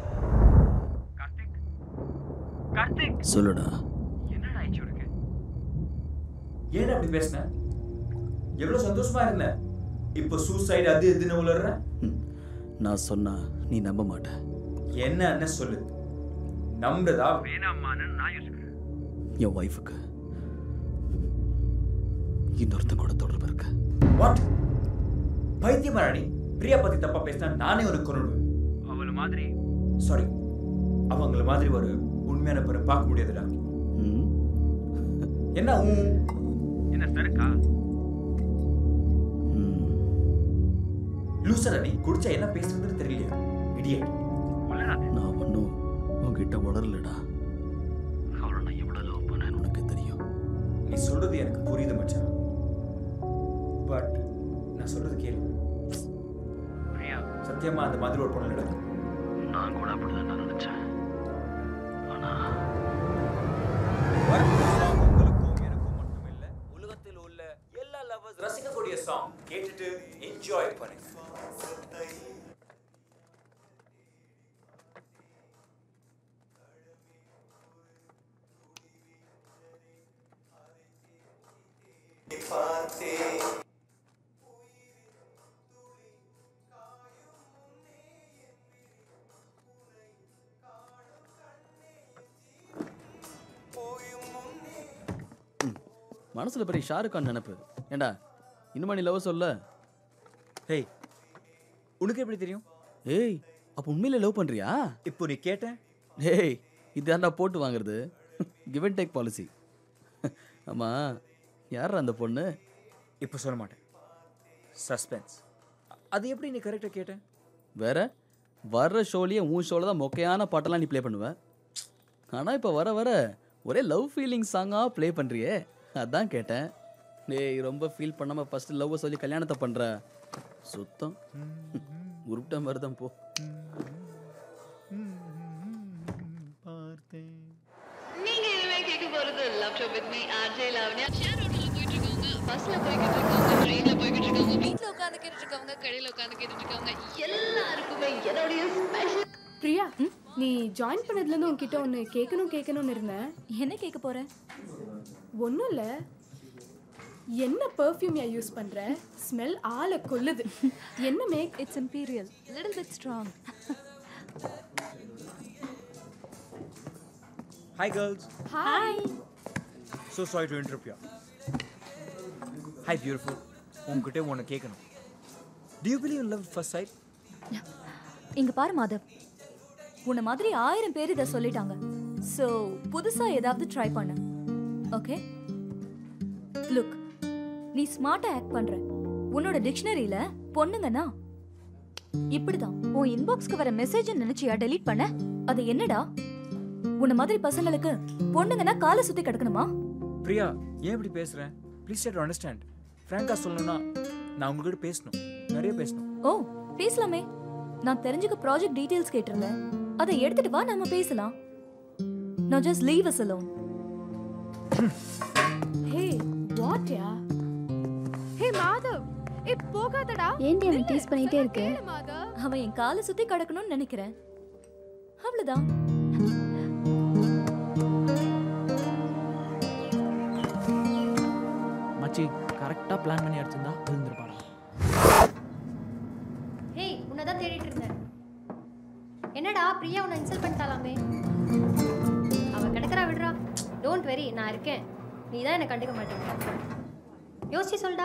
கார்த்திக் சொல்லுடா என்னடா ஆயிடுச்சு உனக்கு ஏன் அப்படி பேசுன எவ்வளவு சந்தோஷமா இருந்த இப்போ சூசைடு அது இதுன்னு உளற நான் சொன்னா நீ நம்ப மாட்ட என்ன என்ன சொல்லு நம்புறதா வேணாமான்னு நான் யோசிக்கிறேன் என் ஒய்ஃபுக்கு இன்னொருத்தன் கூட தொடர்பு இருக்கு வாட் பைத்தியமாராணி பிரியா பத்தி தப்பா பேசினா நானே ஒரு கொன்னுடுவேன் அவள மாதிரி சாரி அவங்கள மாதிரி ஒரு உண்மையான பேரை பார்க்க முடியாதுடா என்ன உம்? என்ன சரக்கா லூசரா நீ குடிச்சா என்ன பேசுறதுன்னு தெரியலையா இடியட் நான் ஒன்றும் உன்கிட்ட உணரலடா அவளை நான் எவ்வளோ லவ் பண்ணேன்னு உனக்கு தெரியும் நீ சொல்றது எனக்கு புரியுது மச்சான் பட் நான் சொல்றது கேளு பிரியா சத்தியமா அந்த மாதிரி ஒரு பொண்ணு நடக்கும் நான் கூட அப்படிதான் நினைச்சேன் ஆனா உங்களுக்கும் எனக்கும் மட்டும் இல்ல உலகத்தில் உள்ள எல்லா லவர்ஸ் ரசிக்கக்கூடிய சாங் கேட்டுட்டு என்ஜாய் பண்ணுங்க மனசுல பெரிய ஷாருக் கான் நினைப்பு ஏண்டா இன்னுமா நீ லவ் சொல்ல ஹேய் உனக்கு எப்படி தெரியும் ஏய் அப்போ உண்மையில லவ் பண்றியா இப்போ நீ கேட்ட ஏய் இதாண்டா போட்டு வாங்குறது கிவ் அண்ட் டேக் பாலிசி ஆமா யார் அந்த பொண்ணு இப்போ சொல்ல மாட்டேன் சஸ்பென்ஸ் அது எப்படி நீ கரெக்டாக கேட்ட வேற வர்ற ஷோலயே உன் ஷோல தான் மொக்கையான பாட்டெல்லாம் நீ ப்ளே பண்ணுவ ஆனா இப்போ வர வர ஒரே லவ் ஃபீலிங் சாங்கா ப்ளே பண்றியே அதான் கேட்டேன் டேய் ரொம்ப ஃபீல் பண்ணாம ஃபர்ஸ்ட் லவ் சொல்லி கல்யாணத்தை பண்ற சுத்தம் உருப்பிட்ட மாதிரி தான் போ நீங்க இனிமே கேட்க போறது love show with me RJ Lavanya share ரோட்ல போயிட்டு இருக்கவங்க பஸ்ல போய்கிட்டு இருக்கவங்க ட்ரெயின்ல போய்கிட்டு இருக்கவங்க வீட்ல உட்கார்ந்து கேட்டுட்டு இருக்கவங்க கடையில உட்கார்ந்து கேட்டுட்டு இருக்கவங்க எல்லாருக்குமே என்னுடைய ஸ்பெஷல் பிரியா நீ ஜாயின் பண்ணதுலேருந்து உன்கிட்ட ஒன்று கேட்கணும் கேட்கணும்னு இருந்தேன் என்ன கேட்க போற ஒன்றும் இல்லை என்ன பெர்ஃப்யூம் யா யூஸ் பண்ற ஸ்மெல் ஆளை கொல்லுது என்ன make it's imperial little bit strong hi girls hi so sorry to interrupt hi beautiful உங்ககிட்ட ஒன்று கேட்கணும் do you believe in love first sight இங்க பாரு மாதவ் உன்னை மாதிரி ஆயிரம் பேர் இதை சொல்லிட்டாங்க ஸோ புதுசா ஏதாவது ட்ரை பண்ணு ஓகே லுக் நீ ஸ்மார்ட்டா ஆக்ட் பண்ற உன்னோட டிக்ஷனரியில பொண்ணுங்கன்னா இப்படிதான் உன் இன்பாக்ஸ்க்கு வர மெசேஜ் நினைச்சியா டெலீட் பண்ண அது என்னடா உன்ன மாதிரி பசங்களுக்கு பொண்ணுங்கன்னா காலை சுத்தி கிடக்கணுமா பிரியா ஏன் இப்படி பேசுறேன் ப்ளீஸ் டு அண்டர்ஸ்டாண்ட் ஃப்ராங்கா சொல்லணும்னா நான் உங்ககிட்ட பேசணும் நிறைய பேசணும் ஓ பேசலாமே நான் தெரிஞ்சுக்க ப்ராஜெக்ட் டீடைல்ஸ் கேட்டிருந்தேன் அதை எடுத்துட்டு வா நம்ம பேசலாம் நான் just leave us alone hey what யா ஹே மாதவ் ஏ போகாதடா ஏன்டி அவன் டீஸ் பண்ணிட்டே இருக்கு அவன் என் காலை சுத்தி கிடக்கணும்னு நினைக்கிறேன் அவ்வளவுதான் மச்சி கரெக்டாக பிளான் பண்ணி அடிச்சிருந்தா விழுந்திருப்பாடா ஹேய் உன்னை தான் தேடிட்டு இருந்தேன் என்னடா பிரியா உன்னை இன்சல்ட் பண்ணிட்டாலாமே அவ கிடக்குறா விடுறா டோன்ட் வெரி நான் இருக்கேன் நீ தான் என்னை கண்டுக்க மாட்டேங்க யோசிச்சு சொல்டா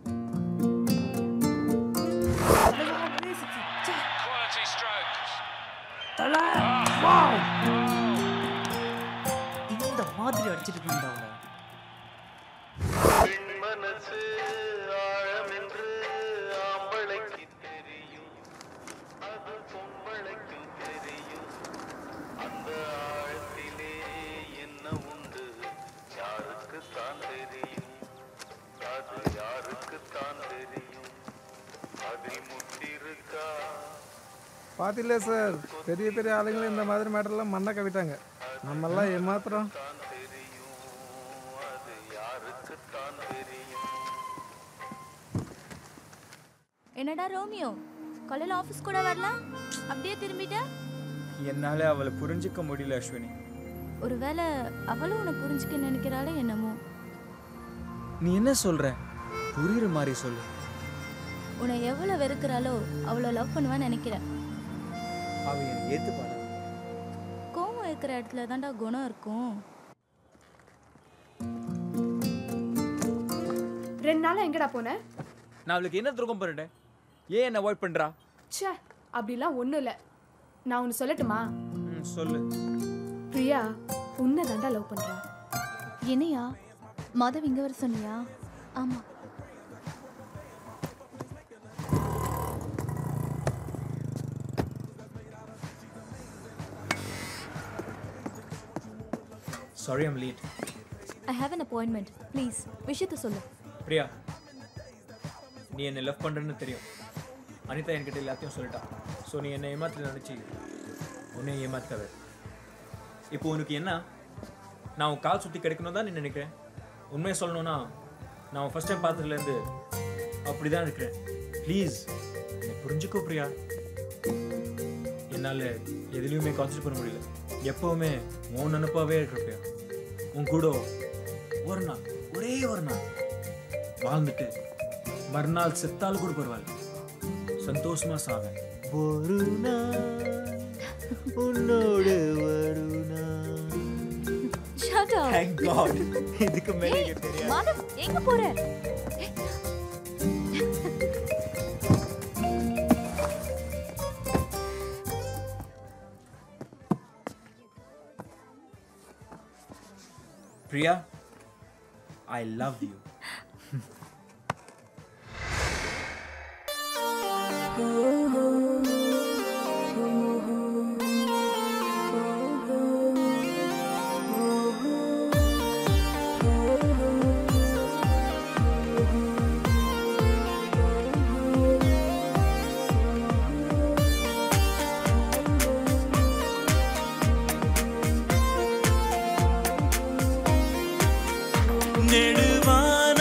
இந்த மாதிரி அடிச்சிட்டு இருக்கீங்களா அவளை மனசு ஆழமென்று ஆம்பளைக்கு தெரியும் அது பொம்பளைக்கு தெரியும் அந்த ஆழத்திலே என்ன உண்டு யாருக்கு தான் தெரியும் அது யாருக்கு தான் தெரியும் அதில் முட்டிருக்கா பார்த்தில்ல சார் பெரிய பெரிய ஆளுங்களும் இந்த மாதிரி மேட்டர்லாம் மண்ணை கவிட்டாங்க நம்மெல்லாம் ஏமாத்திரம் அது யாருக்கு தான் தெரியும் என்னடா ரோமியோ காலையில ஆபீஸ் கூட வரலாம் அப்படியே திரும்பிட்ட என்னால அவளை புரிஞ்சுக்க முடியல அஸ்வினி ஒருவேளை அவளும் உன்னை புரிஞ்சுக்க நினைக்கிறாளோ என்னமோ நீ என்ன சொல்ற புரியுற மாதிரி சொல்லு உன்னை எவ்வளவு வெறுக்கிறாளோ அவ்வளோ லவ் பண்ணுவான்னு நினைக்கிறேன் அவ என்னை ஏத்துப்பாளா கோவம் இருக்கிற இடத்துல தான்டா குணம் இருக்கும் ரெண்டு நாளா எங்கடா போன நான் அவளுக்கு என்ன துரோகம் பண்ணிட்டேன் ஏன் என்ன அவாய்ட் பண்றா ச்சே அப்படிலாம் ஒன்றும் இல்லை நான் ஒன்று சொல்லட்டுமா ம் சொல்லு பிரியா உன்னை தாண்டா லவ் பண்ணுறா என்னையா மாதவ் இங்க வர சொன்னியா ஆமா sorry I'm late I have an appointment please விஷயத்த சொல்லு பிரியா நீ என்னை லவ் பண்ணுறன்னு தெரியும் அனிதா என்கிட்ட எல்லாத்தையும் சொல்லிட்டா ஸோ நீ என்னை ஏமாத்தி நினச்சி உன்னை ஏமாத்தாத இப்போ உனக்கு என்ன நான் உன் கால் சுற்றி கிடைக்கணும் தான் நீ நினைக்கிறேன் உண்மையை சொல்லணும்னா நான் ஃபர்ஸ்ட் டைம் பார்த்ததுலேருந்து அப்படி தான் இருக்கிறேன் ப்ளீஸ் என்னை புரிஞ்சுக்கோ பிரியா என்னால் எதுலேயுமே கான்சன்ட்ரேட் பண்ண முடியல எப்போவுமே உன் நினப்பாவே இருக்கிற பிரியா உன் கூட ஒரு நாள் ஒரே ஒரு நாள் வாழ்ந்துட்டு மறுநாள் செத்தாலும் கூட பரவாயில்ல சந்தோஷமா சாவேன் ஒரு உன்னோடு Varuna shut up Thank God. இதுக்கு மேலே எனக்கு தெரியாது மாதவ் எங்க போற பிரியா ஐ லவ் யூ நெடுவான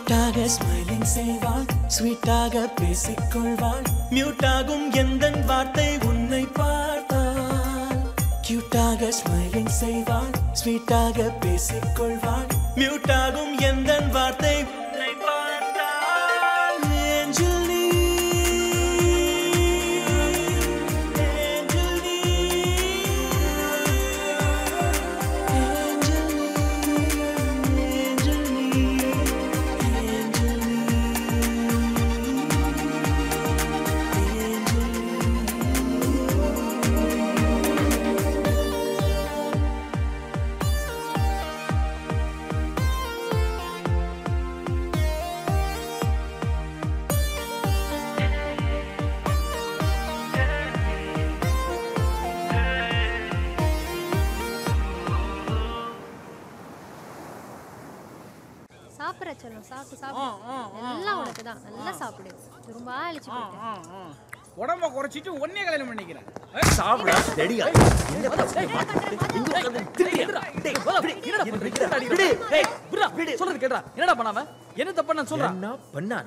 கியூட்டாக ஸ்மைலிங் செய்வாள் ஸ்வீட்டாக பேசிக்கொள்வாள் மியூட்டாகும் எந்த வார்த்தை உன்னை பார்த்தால் கியூட்டாக ஸ்மைலிங் செய்வாள் ஸ்வீட்டாக பேசிக்கொள்வாள் மியூட்டாகும் எந்த வார்த்தை உன்னை பார்த்தால் ஏஞ்சல் நீ ஏஞ்சல் நீ ஏஞ்சல் நீ ஏஞ்சல் நீ சாப்பிட்ற சொல்லும் சாப்பிட்டு சாப்பிடு எல்லாம் உனக்கு தான் நல்லா சாப்பிடு ரொம்ப அழிச்சு போயிட்டேன் உடம்ப குறைச்சிட்டு ஒன்னே கல்யாணம் பண்ணிக்கிறேன் சாப்பிடா ரெடியா என்ன பிரச்சனை மாட்டிக்கிட்டு இங்க உட்கார்ந்து திரும்பியா? டேய், அப்படி, என்னடா பண்றீங்க? விடு. டேய், விட்றா, சொல்றது கேட்றா என்னடா பண்ணாம என்ன தப்பு நான் சொல்றேன் என்ன பண்ணானா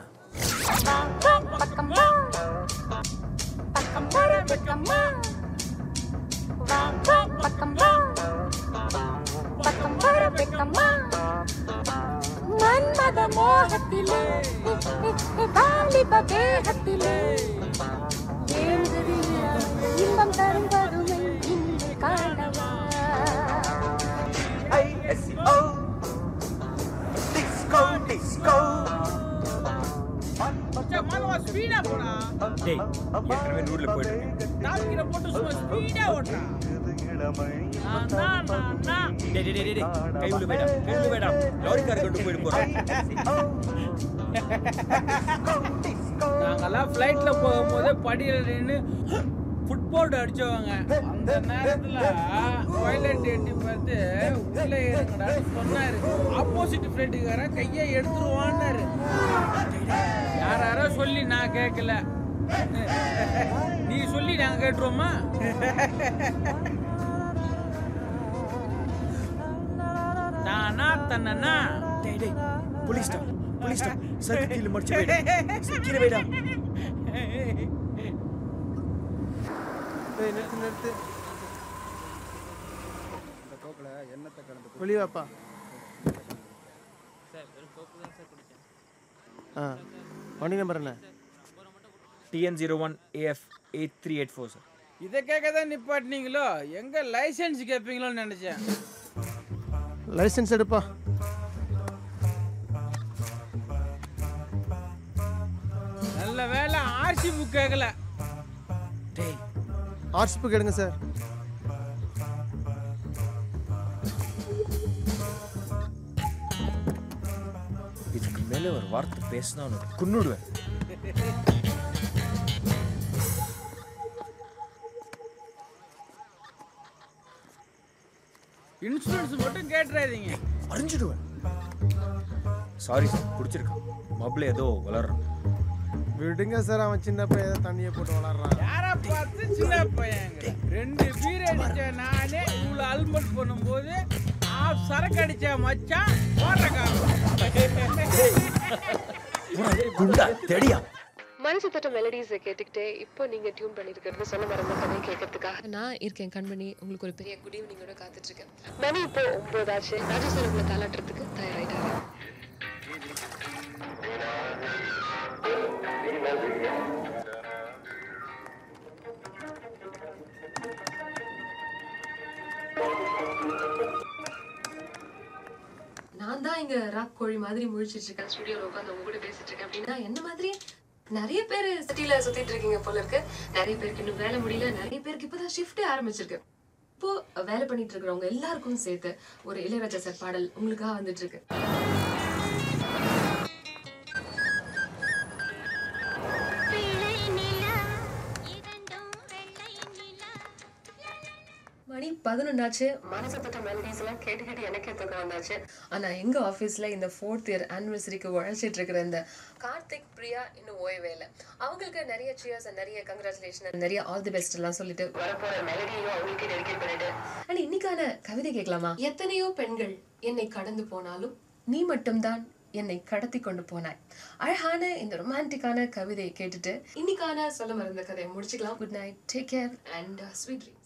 மன்மத மோகத்திலே வாலிப வேகத்திலே ஏங்குறியா இன்பம் தரும் பதுமை இன்று காணவா டிஸ்கோ டிஸ்கோ மாலவா ஸ்பீடா போடா டேய் ஏற்கனவே நூறுல போயிட்டு இருக்கேன். நாளைக்கு போட்டு சும்மா ஸ்பீடா ஓட்டுறா நான், நான், நான். டேய் டேய் டேய் டேய் கை உள்ள வேண்டாம் கை உள்ள வேண்டாம் லாரிக்கார கொண்டு போயிட்டு போறான் நாங்கெல்லாம் ஃப்ளைட்ல போகும்போது படியில நின்று ஃபுட்போர்ட் அடிச்சவங்க அந்த நேரத்துல வயலண்ட் எட்டி பார்த்து உள்ள ஏறுங்கடான்னு சொன்னாரு ஆப்போசிட் ஃப்ளைட்டுக்காரன் கையை எடுத்துருவான்னாரு யார் யாரோ சொல்லி நான் கேட்கல நீ சொல்லி நாங்க கேட்டுருவோமா தானா தன்னனா டேய் டேய் போலீஸ்டா போலீஸ்டா சர்க்கு கீழ மடிச்சு வைடா கீழ வைடா ஏய் நிறுத்து நிறுத்து வெளியே வாப்பா ஆ வண்டி நம்பர் என்ன TN zero one AF eight three eight four sir இதை கேட்க தான் நிப்பாட்டினீங்களோ எங்க லைசென்ஸ் கேட்பீங்களோன்னு நினைச்சேன் லைசென்ஸ் எடுப்பா நல்ல வேலை ஆர்சி புக் கேட்கல டேய் ஆர்ட்ஸ் புக் எடுங்க சார் இதுக்கு மேல ஒரு வார்த்தை பேசினா உனக்கு குன்னுடுவேன் இன்சூரன்ஸ் மட்டும் கேட்டுறாதீங்க அறிஞ்சிடுவேன் சாரி சார் குடிச்சிருக்கான் மப்பிள ஏதோ வளர்றான் விடுங்க சார் அவன் சின்ன பையன் ஏதோ தண்ணியை போட்டு வளர்றான் யாரா பார்த்து சின்ன பையங்க ரெண்டு பீர் அடிச்ச நானே இவ்வளோ அல்மட் பண்ணும்போது ஆஃப் சரக்கு அடிச்ச மச்சான் போடுற குண்டா தெடியா மனசு தட்ட மெலடிஸை கேட்டுக்கிட்டே இப்போ நீங்க டியூன் பண்ணிருக்கிறது சொல்ல மறந்த கதையை கேட்கறதுக்காக நான் இருக்கேன் கண்மணி உங்களுக்கு ஒரு பெரிய குட் ஈவினிங்கோட காத்துட்டு இருக்கேன் மணி இப்போ ஒன்பதாச்சு ராஜேஸ்வரன் உங்களை தாளாட்டுறதுக்கு தயாராயிட்டாரு நான் தான் இங்க ராக் கோழி மாதிரி முழிச்சிட்டு இருக்கேன் ஸ்டுடியோல உட்காந்து உங்க கூட பேசிட்டு இருக்கேன் அப்படின்னா என்ன மாதிரி நிறைய பேர் சிட்டில சுத்திட்டு இருக்கீங்க போல இருக்கு நிறைய பேருக்கு இன்னும் வேலை முடியல நிறைய பேருக்கு இப்பதான் ஷிஃப்டே ஆரம்பிச்சிருக்கு இப்போ வேலை பண்ணிட்டு இருக்கிறவங்க எல்லாருக்கும் சேர்த்து ஒரு இளையராஜா சார் பாடல் உங்களுக்காக வந்துட்டு இருக்கு மணி பதினொன்னாச்சு மனசு தொட்ட மெலடிஸ் எல்லாம் கேட்டு கேட்டு எனக்கே தூக்கம் வந்தாச்சு ஆனா எங்க ஆபீஸ்ல இந்த ஃபோர்த் இயர் ஆனிவர்சரிக்கு உழைச்சிட்டு இருக்கிற இந்த கார்த்திக் பிரியா இன்னும் ஓய்வே இல்லை அவங்களுக்கு நிறைய சியர்ஸ் நிறைய கங்க்ராச்சுலேஷன் நிறைய ஆல் தி பெஸ்ட் எல்லாம் சொல்லிட்டு வரப்போற மெலடியும் அவங்களுக்கு டெடிகேட் பண்ணிட்டு அண்ட் இன்னைக்கான கவிதை கேட்கலாமா எத்தனையோ பெண்கள் என்னை கடந்து போனாலும் நீ மட்டும்தான் என்னை கடத்தி கொண்டு போனாய் அழகான இந்த ரொமான்டிக்கான கவிதையை கேட்டுட்டு இன்னைக்கான சொல்ல மறந்த கதையை முடிச்சுக்கலாம் good night take care and sweet dreams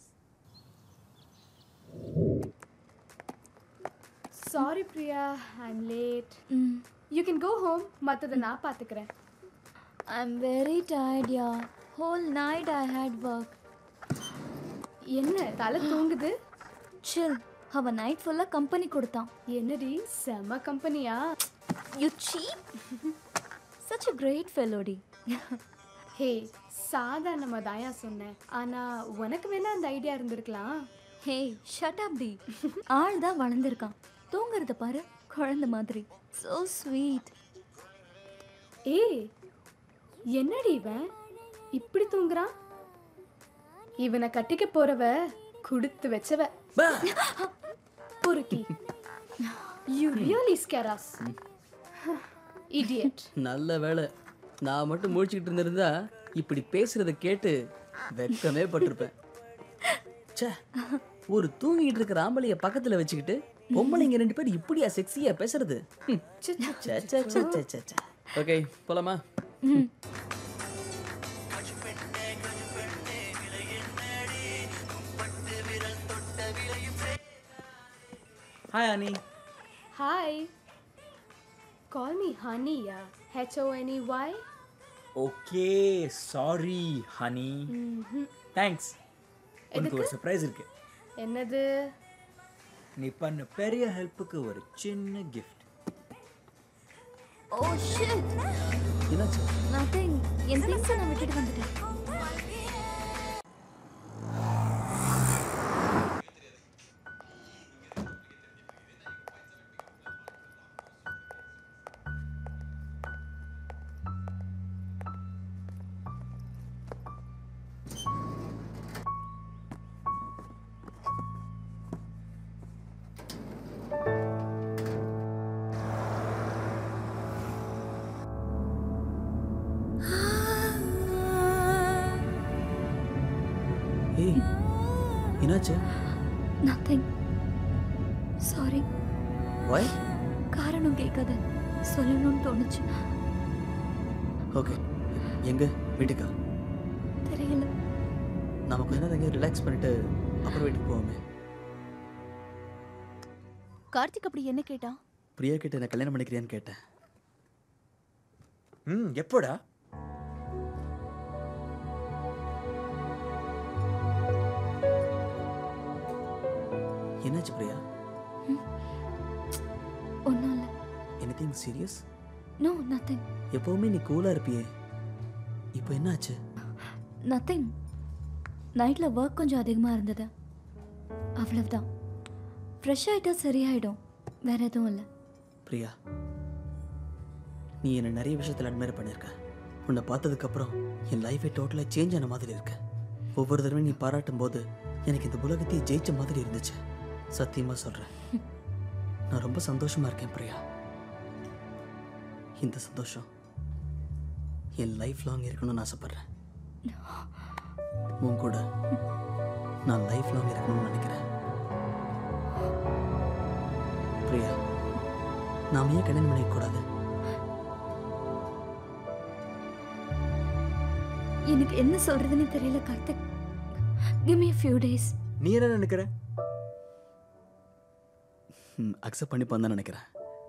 sorry Priya I'm late you can go home மற்றதை நான் பார்த்துக்கிறேன் I'm very tired yeah whole night I hate work என்ன தலை தூங்குது சில் அவன் நைட் ஃபுல்லாக கம்பெனி கொடுத்தான் என்னடி செம கம்பெனியா you cheap such a great ஃபெலோடி ஹே சாதாரணமாக தாயா சொன்னேன் ஆனால் உனக்கு வேணா அந்த ஐடியா இருந்திருக்கலாம் ஹே ஷட் அப் டி ஆள் தான் வளர்ந்துருக்கான் தூங்குறத பாரு குழந்தை மாதிரி so ஸ்வீட் ஏய் என்னடி இவன் இப்படி தூங்குறான் இவனை கட்டிக்க போறவ கொடுத்து வச்சவ பொறுக்கி யூ ரியலி ஸ்கேராஸ் இடியட் நல்ல வேலை நான் மட்டும் முழிச்சுக்கிட்டு இருந்திருந்தா இப்படி பேசுறத கேட்டு வெக்கமே பட்டிருப்பேன் ச்சே ஒரு தூங்கிட்டு இருக்கிற ஆம்பளைய பக்கத்துல வச்சுக்கிட்டு பொம்பளைங்க ரெண்டு பேர் இப்படியா செக்ஸியா பேசுறது ஓகே போலாமா hi Ani hi call me ஹனியா H O N Y okay sorry honey thanks உனக்கு ஒரு சர்ப்ரைஸ் இருக்கு என்னது நீ பண்ண பெரிய ஹெல்ப்புக்கு ஒரு சின்ன கிஃப்ட் ஓ ஷிட் என்னாச்சு நத்திங் என் திங்ஸை நான் விட்டுட்டு வந்துட்டேன் ஏய் என்னாச்சு நத்திங் சாரி ஒய் காரணம் கேட்காத சொல்லணும்னு தோணுச்சு ஓகே எங்க வீட்டுக்கா தெரியல நம்ம கொஞ்ச நேரம் எங்கேயும் ரிலாக்ஸ் பண்ணிட்டு அப்புறம் வீட்டுக்கு போவோமே கார்த்திக் அப்படி என்ன கேட்டான் பிரியா கிட்ட என்ன கல்யாணம் பண்ணிக்கிறியான்னு கேட்டேன் ம் எப்போடா என்னாச்சு பிரியா ஒன்றும் இல்லை எனிதிங் சீரியஸ் நோ நத்திங் எப்பவுமே நீ கூலா இருப்பியே இப்போ என்னாச்சு நத்திங் நைட்டில் ஒர்க் கொஞ்சம் அதிகமாக இருந்தது அவ்வளவுதான் ஃப்ரெஷ் ஆகிட்டா சரியாயிடும் வேற எதுவும் இல்லை பிரியா நீ என்னை நிறைய விஷயத்தில் அட்மையர் பண்ணியிருக்க உன்னை பார்த்ததுக்கப்புறம் என் லைஃபே டோட்டலாக சேஞ்ச் ஆன மாதிரி இருக்கு ஒவ்வொரு தடவையும் நீ பாராட்டும் போது எனக்கு இந்த உலகத்தையே ஜெயிச்ச மாதிரி இருந்துச்சு சத்தியமாக சொல்கிறேன் நான் ரொம்ப சந்தோஷமா இருக்கேன் பிரியா இந்த சந்தோஷம் என் லைஃப் லாங் இருக்கணும்னு ஆசைப்பட்றேன் உன் கூட நான் லைஃப் லாங் இருக்கணும்னு நினைக்கிறேன் பிரியா நாம ஏன் கல்யாணம் பண்ணிக்கக்கூடாது எனக்கு என்ன சொல்றதுன்னு தெரியல Karthik give me few days நீ என்ன நினைக்கிற அக்செப்ட் பண்ணிப்பான்னு தான் நினைக்கிறேன்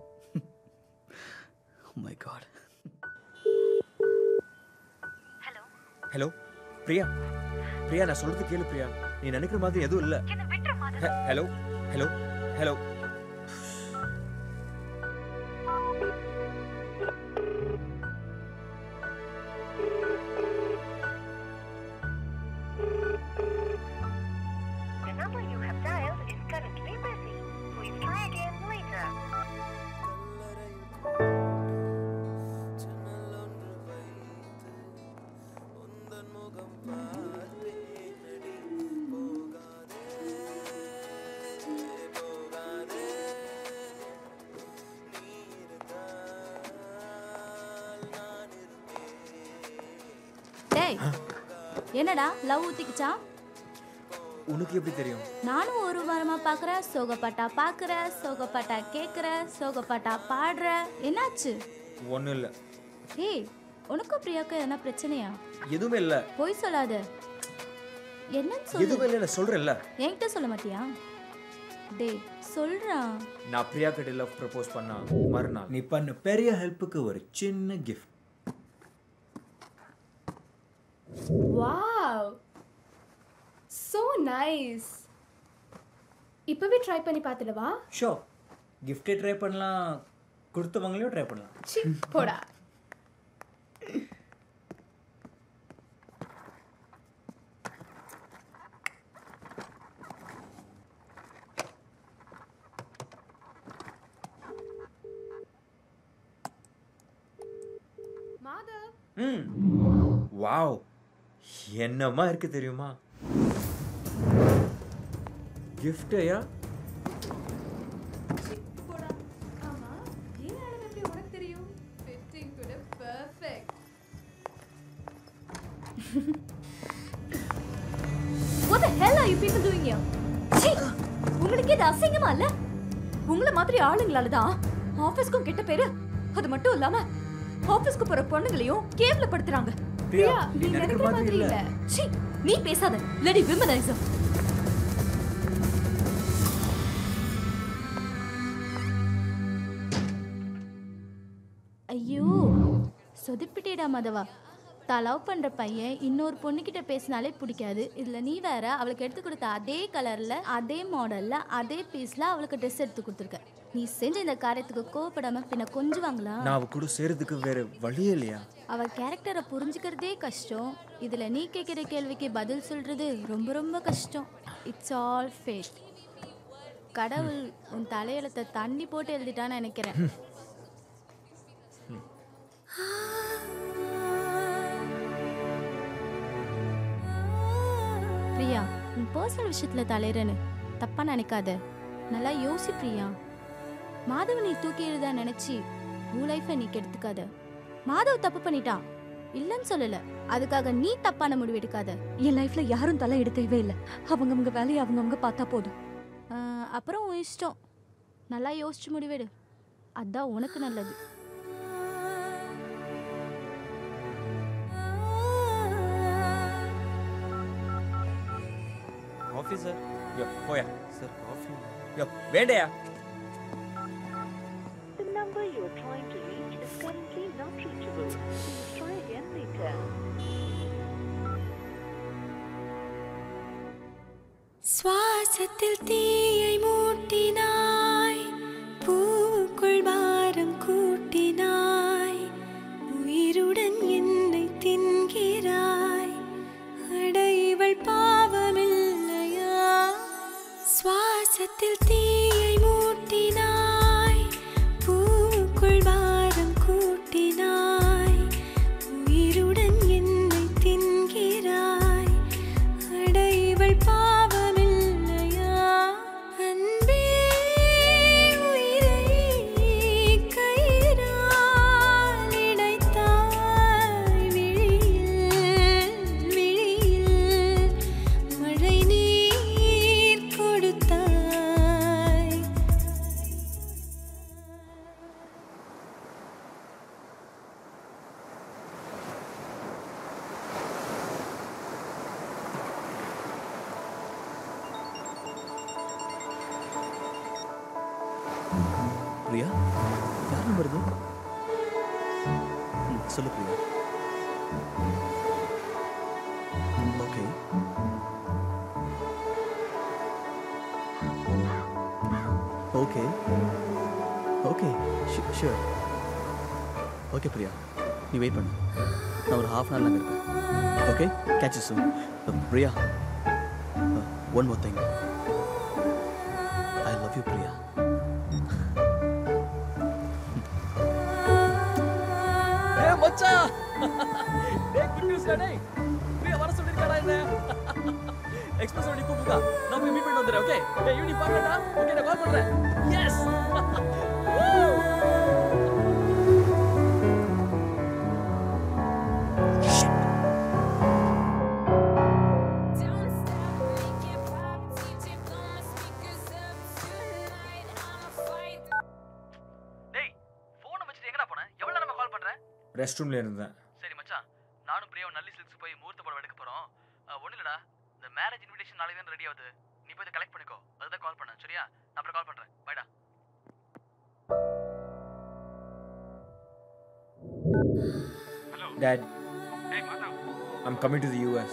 my god hello Priya Priya நான் சொல்றது கேளு பிரியா நீ நினைக்கிற மாதிரி எதுவும் இல்ல ஹ- hello hello hello The number you have dialed is currently busy. Please try again later. டேய் என்னடா லவ் ஊத்திக்கிச்சா உனக்கு எப்படி தெரியும் நானும் ஒரு வாரமா பாக்குறேன் சோகப்பாட்டா பாக்குற சோகப்பாட்டா கேக்குற சோகப்பாட்டா பாடுற என்னாச்சு ஒன்றும் இல்லை ஏய் உனக்கும் பிரியாக்கும் என்ன பிரச்சனையா எதுவுமே இல்லை பொய் சொல்லாத என்னன்னு எதுவுமே சொல்லு இல்லை நான் சொல்கிறேன்ல என்கிட்ட சொல்ல மாட்டியா டேய் சொல்றா நான் பிரியா கிட்ட லவ் ப்ரப்போஸ் பண்ணா மறுநாள் நீ பண்ண பெரிய ஹெல்ப்புக்கு ஒரு சின்ன கிஃப்ட் வாவ் சோ நைஸ் இப்பவே ட்ரை பண்ணி பார்த்துடவா ஷோ கிஃப்டே ட்ரை பண்ணலாம் கொடுத்தவங்களையும் ட்ரை பண்ணலாம் சி போடா மாதவ் ம் வாவ் என்னமா இருக்கு தெரியுமா கிஃப்டையா போடா ஆமா ஏன் அளவு எப்படி உனக்கு தெரியும் ஃபிட்டிங் கூட perfect What the hell are you people doing here? சீ! உங்களுக்கு இது அசிங்கமா இல்ல உங்கள மாதிரி ஆளுங்களால தான் ஆபீஸ்க்கும் கெட்ட பேரு அது மட்டும் இல்லாம ஆபீஸ்க்கு போற பொண்ணுங்களையும் கேவலப்படுத்துறாங்க பிரியா, நீ நினைக்கிற மாதிரி இல்ல. சீ! நீ பேசாத லடி விமனைசம் ஐயோ சொதிப்பிட்டேடா மதவா தான் லவ் பண்ற பையன் இன்னொரு பொண்ணுகிட்ட பேசினாலே பிடிக்காது இதுல நீ வேற அவளுக்கு எடுத்து கொடுத்த அதே கலர்ல அதே மாடல்ல அதே பீஸ்ல அவளுக்கு ட்ரெஸ் எடுத்து கொடுத்துருக்க நீ செஞ்ச இந்த காரியத்துக்கு கோவப்படாம பின்ன கொஞ்சுவாங்களா நான் அவ கூட சேர்றதுக்கு வேற வழியே இல்லையா அவ கேரக்டரை புரிஞ்சுக்கிறதே கஷ்டம் இதுல நீ கேட்குற கேள்விக்கு பதில் சொல்றது ரொம்ப ரொம்ப கஷ்டம் இட்ஸ் ஆல் ஃபேட் கடவுள் உன் தலையெழுத்தை தண்ணி போட்டு எழுதிட்டான்னு நினைக்கிறேன் பிரியா உன் பர்சனல் விஷயத்துல தலையிறன்னு தப்பா நினைக்காத நல்லா யோசி பிரியா மாதவ நீ தூக்கிடுதா நினைச்சு உன் லைஃபை நீ கெடுத்துக்காத மாதவ் தப்பு பண்ணிட்டான் இல்லைன்னு சொல்லல அதுக்காக நீ தப்பான முடிவு எடுக்காத என் லைஃப்ல யாரும் தலை எடுத்தவே இல்லை அவங்கவங்க வேலையை அவங்கவங்க பார்த்தா போதும் ஆஹ், அப்புறம் உன் இஷ்டம் நல்லா யோசிச்சு முடிவெடு அதான் உனக்கு நல்லது ஆஃபீஸர் யோ போயா சார் காஃபி யோ வேண்டையா The number you are trying to reach is currently not reachable. Please try again later. சுவாசத்தில் தீயை மூட்டினாய் பூக்குள் பாரம் கூட்டினாய் உயிருடன் என்னை தின்கிறாய் அடைவள் பாவமில்லையா சுவாசத்தில் தீயை மூட்டினாய் பூக்குள் பாரம் கூட்டினாய் உயிருடன் என்னை தின்கிறாய் அடைவள் பாவமில்லையா அன்பே உயிரை கயிறால் இணைத்தாய் விழியில் விழியில் மழை நீர் கொடுத்தாய் பிரியா யார் நம்பர் இது ம், சொல்லு Priya okay okay okay sure okay Priya நீ வெயிட் பண்ணு நான் ஒரு ஹாஃப் அன் ஹவரில் இருப்பேன் okay catch soon Priya one more thing I love you Priya ஏய் மச்சான் டேய் குட் நியூஸ்டா டேய் பிரியா வர சொல்லிருக்காடா என்ன எக்ஸ்பிரஸ் வண்டி கூப்பிடுதா நான் போய் மீட் பண்ணி வந்துறேன் ஓகே டேய் ஈவினிங் பார்க்கடா ஓகே நான் கால் பண்றேன் எஸ் ரெஸ்ட் ரூமில் இருந்தேன் சரி மச்சான் நானும் பிரியாவும் நல்லி சில்க்ஸ் போய் முகூர்த்த படம் எடுக்க போகிறோம் ஒன்றும் இல்லைடா இந்த மேரேஜ் இன்விடேஷன் நாளைக்கு தான் ரெடி ஆகுது நீ போய் கலெக்ட் பண்ணிக்கோ அதுதான் கால் பண்ணேன் சரியா நான் அப்புறம் கால் பண்ணுறேன் பைடா Dad, I'm coming to the US.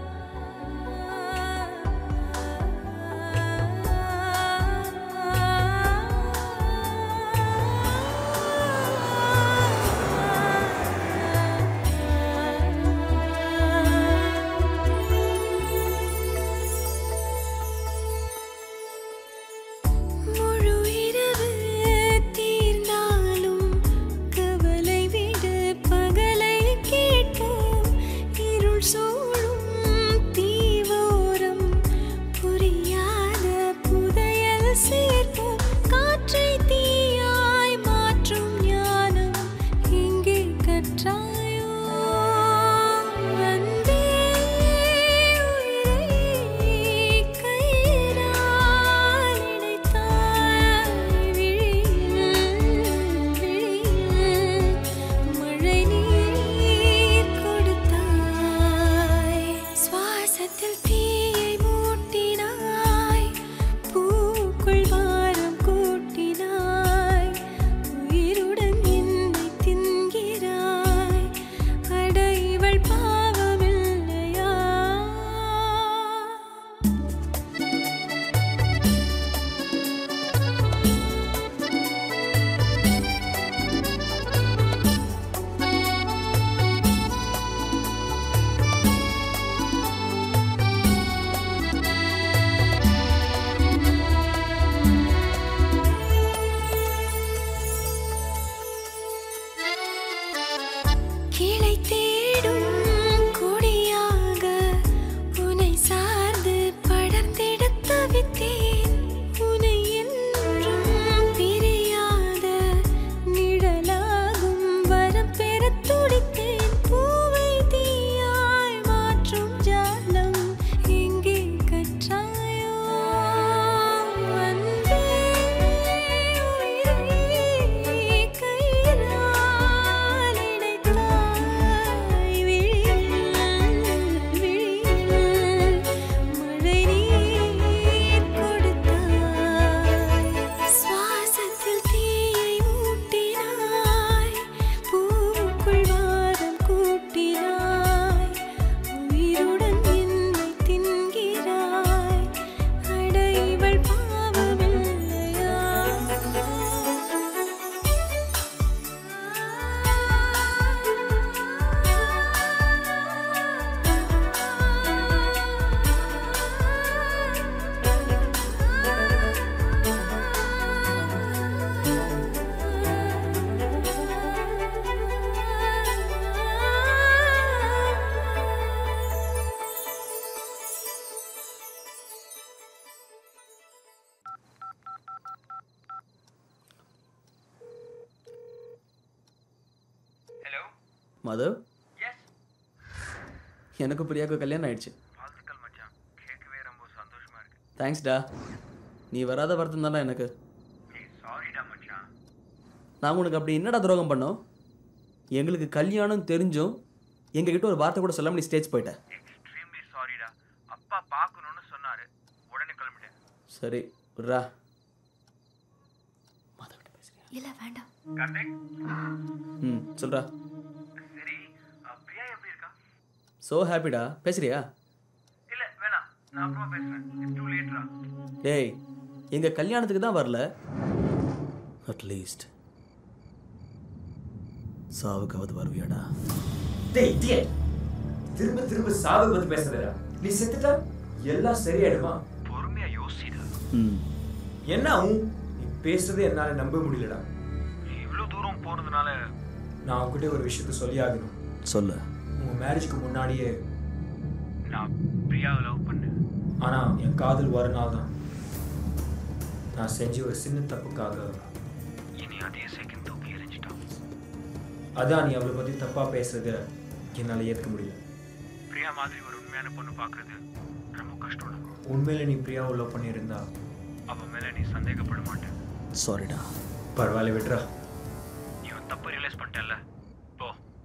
முழு இரவு தீர்ந்தாலும் கவலை விடு பகலை கேட்போம் இருள் சூழும் தீவோரம் புரியாத புதையல் சேர்ப்போம் காற்றை தீயாய் மாற்றும் ஞானம் எங்கே கற்றாயோ அன்பே உயிரை கயிறால் இணைத்தாய் விழியில் விழியில் மழை நீர் கொடுத்தாய் சுவாசத்தில் தீயை மூட்டினாய் பூக்குள் வாரம் கூட்டினாய் உயிருடன் என்னை தின்கிறாய் அட இவள் பாவமில்லையா கிளை தேடும் கொடியாக உனை சார்ந்து படர்ந்திடத் தவித்தேன் உனை என்றும் பிரியாத நிழலாகும் வரம் பெறத் துடித்தேன் பூவை தீயாய் மாற்றும் ஜாலம் எங்கே கற்றாயோ அன்பே உயிரை கயிறால் இணைத்தாய் விழியில் விழியில் மழை நீர் கொடுத்தாய் சுவாசத்தில் தீயை மூட்டினாய் பூவுக்குள் வாரம் கூட்டினாய் உயிருடன் என்னை தின்கிறாய் அட இவள் பாவமில்லையா மதவ் எனக்கு பிரியாவுக்கு கல்யாணம் ஆயிடுச்சு தேங்க்ஸ்டா நீ வராத வருத்தம் தானே எனக்கு நான் உனக்கு அப்படி என்னடா துரோகம் பண்ணோம் எங்களுக்கு கல்யாணம் தெரிஞ்சும் எங்ககிட்ட ஒரு வார்த்தை கூட சொல்லாம நீ ஸ்டேஜ் போயிட்ட சாரிடா அப்பா பார்க்கணும்னு சொன்னாரு உடனே கிளம்பிட்டேன் சரி விட்றா இல்ல வேண்டாம் கார்த்திக் ம் சொல்றா சரி அஹ், பிரியா எப்படி இருக்கா ஸோ ஹாப்பிடா பேசுறியா இல்ல வேணாம் நான் அப்புறமா பேசுறேன் இட்ஸ் டூ லேட்ரா டேய் எங்க கல்யாணத்துக்கு தான் வரல அட்லீஸ்ட் சாவுக்காவது வருவியாடா டேய் idiot. திரும்ப திரும்ப சாவு பத்தி பேசுறடா நீ செத்துட்டா எல்லாம் சரியாயிடுமா பொறுமையா யோசிடா ம் என்ன ஆகும் நீ பேசுறதே என்னால நம்ப முடியலடா நீ இவ்வளவு தூரம் போனதுனால நான் உன்கிட்ட ஒரு விஷயத்த சொல்லி ஆகணும் சொல்லு உங்க மேரேஜ்க்கு முன்னாடியே நான் பிரியாவை லவ் பண்ணேன் ஆனா என் காதல் ஒரு நாள் தான் நான் செஞ்ச ஒரு சின்ன தப்புக்காக இனி அதே செகண்ட் தூக்கி எரிஞ்சிட்டான் அதான் நீ அவளை பத்தி தப்பா பேசுறத என்னால ஏற்க முடியல பிரியா மாதிரி ஒரு உண்மையான பொண்ணு பார்க்கறது ரொம்ப கஷ்டம் உண்மையில நீ பிரியாவை லவ் பண்ணியிருந்தா அவ மேல நீ சந்தேகப்பட மாட்டேன் சாரிடா பரவாயில்ல விட்றா நீ உன் தப்பு ரியலைஸ் பண்ணிட்டல போ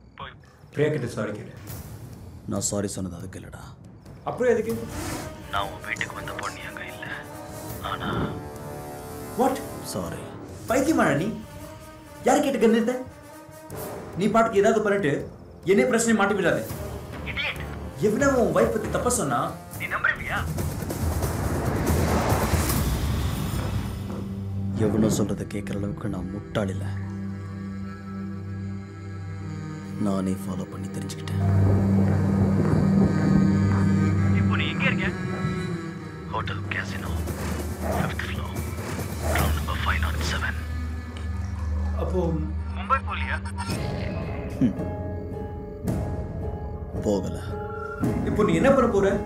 பிரியா கிட்ட சாரி கேளு நான் சாரி சொன்னது அதுக்கு இல்லைடா அப்புறம் எதுக்கு நான் உன் வீட்டுக்கு வந்த பொண்ணு அங்க இல்ல ஆனா வாட் சாரி பைத்தியமாடா நீ யார் கேட்டு கண்டிருந்த நீ பாட்டுக்கு ஏதாவது பண்ணிட்டு என்ன பிரச்சனை மாட்டி விடாது எவனா உன் வைஃப் பத்தி தப்பா சொன்னா நீ நம்புறியா எவனோ சொல்றதை கேட்குற அளவுக்கு நான் முட்டாள் இல்லை நானே ஃபாலோ பண்ணி தெரிஞ்சுக்கிட்டேன் இப்போ நீ எங்க இருக்க hotel casino fifth floor round number five not seven அப்போ மும்பை போலியா போகல இப்போ நீ என்ன பண்ண போற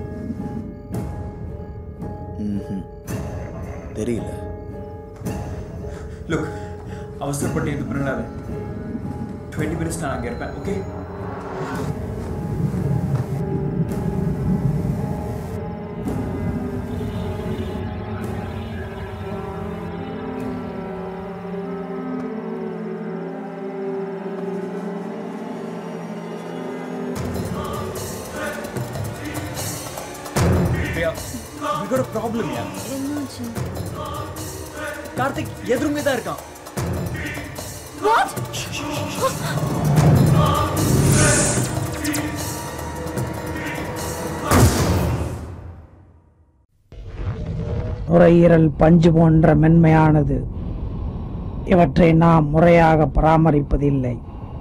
ம்ஹும். தெரியல லுக் அவசரப்பட்டு இது பண்ணாத டுவெண்ட்டி மினிட்ஸ் நான் அங்கே இருப்பேன் okay Priya we got a problem yeah என்னாச்சு கார்த்திக் எதிருமே தான் இருக்கான் வாட் நுரையீரல் பஞ்சு போன்ற மென்மையானது இவற்றை நாம் முறையாக பராமரிப்பதில்லை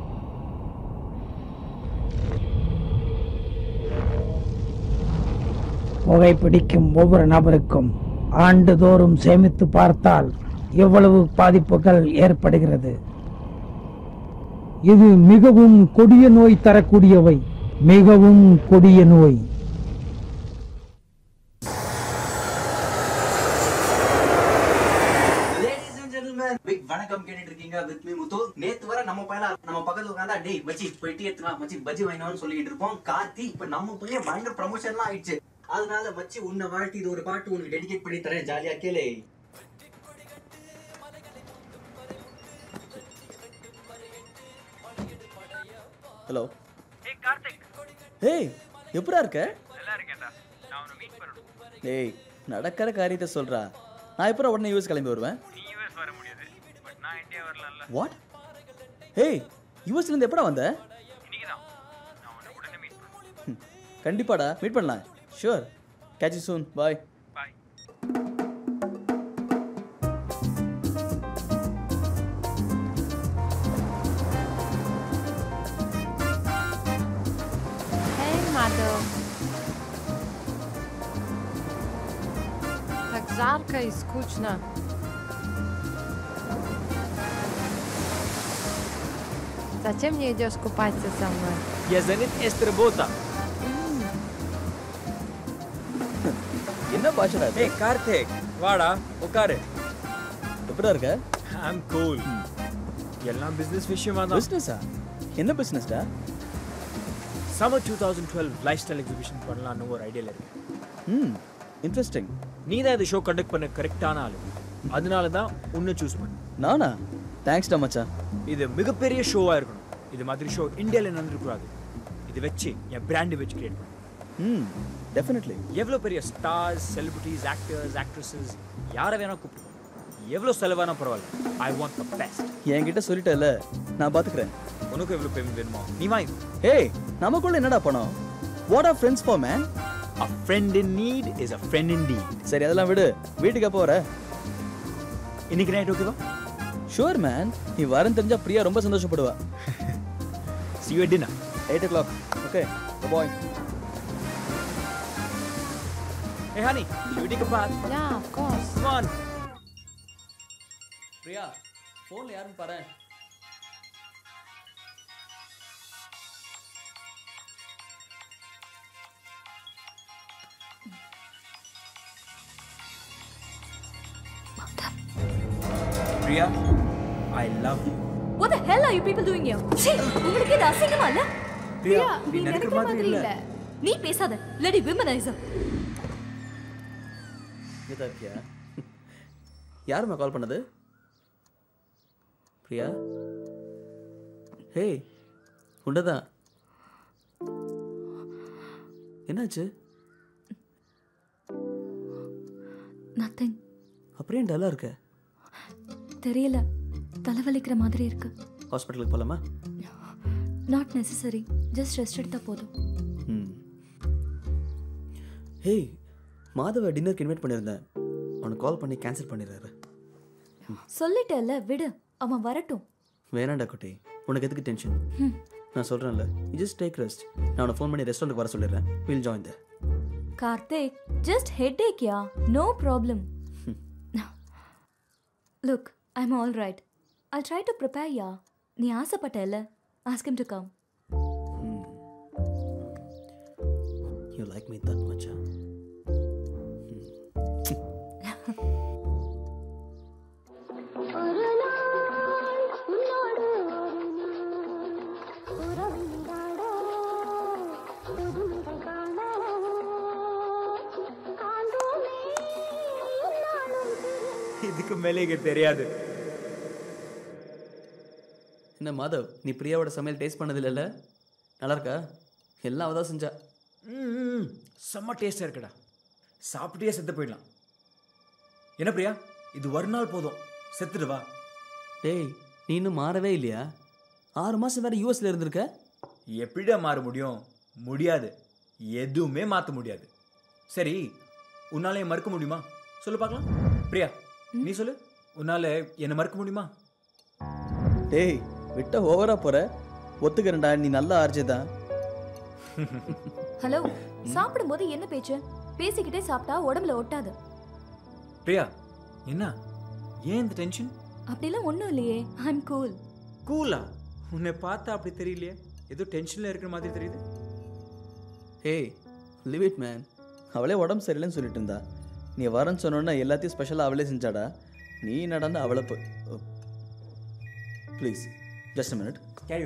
புகைப்பிடிக்கும் ஒவ்வொரு நபருக்கும் ஆண்டுதோறும் சேமித்து பார்த்தால் எவ்வளவு பாதிப்புகள் ஏற்படுகிறது இது மிகவும் கொடிய நோய் தரக்கூடியவை மிகவும் கொடிய நோய் லேடிஸ் அண்ட் ஜென்டில்மேன் பிக் வணக்கம் கேட்டுட்டு இருக்கீங்க வித் மீ முத்து நேத்து வர நம்ம பையன் நம்ம பக்கத்துல உட்காந்தா டேய் மச்சி போய் டீ எடுத்துனா மச்சி பஜ்ஜி வாங்கினான்னு சொல்லிட்டு இருப்போம் கார்த்தி இப்ப நம்ம பையன் பயங்கர ப்ரமோஷன்லாம் ஆயிடுச்சு அதனால மச்சி உன்னை வாழ்த்தி இது ஒரு பாட்டு உனக்கு டெடிகேட் பண்ணி தரேன் ஜாலியா கேளு ஹலோ ஏய் கார்த்திக் ஏய் எப்படா இருக்க நல்லா இருக்கேன்டா நான் உன்னை மீட் பண்ணணும் ஏய் நடக்கிற காரியத்தை சொல்றா நான் எப்போ உடனே யூஎஸ் கிளம்பி வருவேன் நீ யூஎஸ் வர முடியாது பட் நான் இந்தியா வரலாம்ல வாட் ஏய் யூஎஸ்ல இருந்து எப்படா வந்த இன்னைக்கு தான் நான் உன்னை உடனே மீட் பண்ணணும் ம், கண்டிப்பாடா மீட் பண்ணலாம் sure catch you soon bye bye Hej, Mado. Tak żarka i skuczna. Zачем не идешь купаться со мной? Я занят Эстербота. என்ன பாஷடா இது? ஏய் கார்த்திக் வாடா உட்காரு எப்படா இருக்க ஐம் கூல் எல்லாம் பிசினஸ் விஷயமா தான் பிசினஸா என்ன பிசினஸ்டா summer two thousand twelve life style exhibition பண்ணலான்னு ஒரு ஐடியாவில் இருக்கு ம் இன்ட்ரெஸ்டிங் நீ தான் இந்த ஷோ கண்டக்ட் பண்ண கரெக்டான ஆளு அதனால தான் உன்னை சூஸ் பண்ண நானா தேங்க்ஸ்டா மச்சான் இது மிகப்பெரிய ஷோவா இருக்கணும் இது மாதிரி ஷோ இந்தியாவில் நடந்துருக்கூடாது இது வச்சு என் பிராண்டு வச்சு கிரியேட் பண்ண ம் டெஃபினெட்லி எவ்வளோ பெரிய ஸ்டார்ஸ் செலிபிரிட்டிஸ் ஆக்டர்ஸ் ஆக்ட்ரஸஸ் யாரை வேணா கூப்பிட்டு எவ்வளோ செலவானா பரவாயில்ல ஐ வாண்ட் த பெஸ்ட் என்கிட்ட சொல்லிட்டல நான் பாத்துக்கிறேன் உனக்கு எவ்வளோ பேமெண்ட் வேணுமோ நீ வாங்கி ஏய் நமக்குள்ள என்னடா பணம் what are friends for man A friend in need is a friend indeed. சரி அதெல்லாம் விடு வீட்டுக்கு எப்போ வர இன்னைக்கு நைட் ஓகேவா ஷூர் மேன் நீ வரேன்னு தெரிஞ்சா பிரியா ரொம்ப சந்தோஷப்படுவா See you at dinner. Eight o'clock okay bye Hey honey, should we take a bath? Yeah, of course. Come on. Priya ஃபோனில் யாருன்னு பாரு Priya, I love you. What the hell are you people doing here? சீ, உங்களுக்கு இது அசிங்கமா இல்ல? பிரியா, நீ நினைக்கிற மாதிரி இல்ல. நீ பேசாத. Lady womanizer. கீதா இருக்கியா யாரும்மா கால் பண்ணது பிரியா ஹே உண்டதான் என்னாச்சு நத்திங் அப்படியே டல்லாக இருக்க தெரியல தலைவலிக்கிற மாதிரி இருக்கு ஹாஸ்பிட்டலுக்கு போகலாமா நாட் நெசசரி ஜஸ்ட் ரெஸ்ட் எடுத்தா போதும் ம் ஹேய் மாதவ டின்னருக்கு இன்வைட் பண்ணியிருந்தேன் அவனுக்கு கால் பண்ணி கேன்சல் பண்ணிடுறாரு சொல்லிட்டேல்ல விடு அவன் வரட்டும் வேணாண்டா குட்டி உனக்கு எதுக்கு டென்ஷன் ம். நான் சொல்கிறேன்ல ஜஸ்ட் டேக் ரெஸ்ட் நான் அவனை ஃபோன் பண்ணி ரெஸ்டாரண்ட்டுக்கு வர சொல்லிடுறேன் will join the Karthik just head yeah no problem look I am all right I try to prepare yeah நீ ஆசைப்பட்டல ask him to come you like me that மச்சா இதுக்கு மேலே இங்க தெரியாது என்ன மாதவ் நீ பிரியாவோட சமையல் டேஸ்ட் பண்ணது இல்லைல்ல நல்லா இருக்கா எல்லாம் அவ தான் செஞ்சா ம், செம்ம டேஸ்டாக இருக்குடா சாப்பிட்டே செத்து போயிடலாம் என்ன பிரியா இது ஒரு நாள் போதும் செத்துடு வா டேய் நீ இன்னும் மாறவே இல்லையா ஆறு மாதம் வேறு யூஎஸில் இருந்திருக்க எப்படிடா மாற முடியும் முடியாது எதுவுமே மாற்ற முடியாது சரி உன்னால என் மறுக்க முடியுமா சொல்லு பார்க்கலாம் பிரியா நீ சொல்லு உன்னால என்னை மறுக்க முடியுமா டேய் விட்ட ஓவரா போற ஒத்துக்கிறேன்டா நீ நல்ல ஆர்ஜே தான் ஹலோ சாப்பிடும்போது என்ன பேச்சு பேசிக்கிட்டே சாப்பிட்டா உடம்புல ஒட்டாது பிரியா என்ன ஏன் இந்த டென்ஷன் அப்படிலாம் ஒன்றும் இல்லையே ஐ எம் கூல் கூலா உன்னை பார்த்தா அப்படி தெரியலையே ஏதோ டென்ஷனில் இருக்கிற மாதிரி தெரியுது ஏய் லிவ் இட் மேன் அவளே உடம்பு சரியில்லைன்னு சொல்லிட்டு இருந்தா நீ வரேன்னு சொன்னோன்னா எல்லாத்தையும் ஸ்பெஷலாக அவளே செஞ்சாடா நீ நடந்து அவளை please just minute carry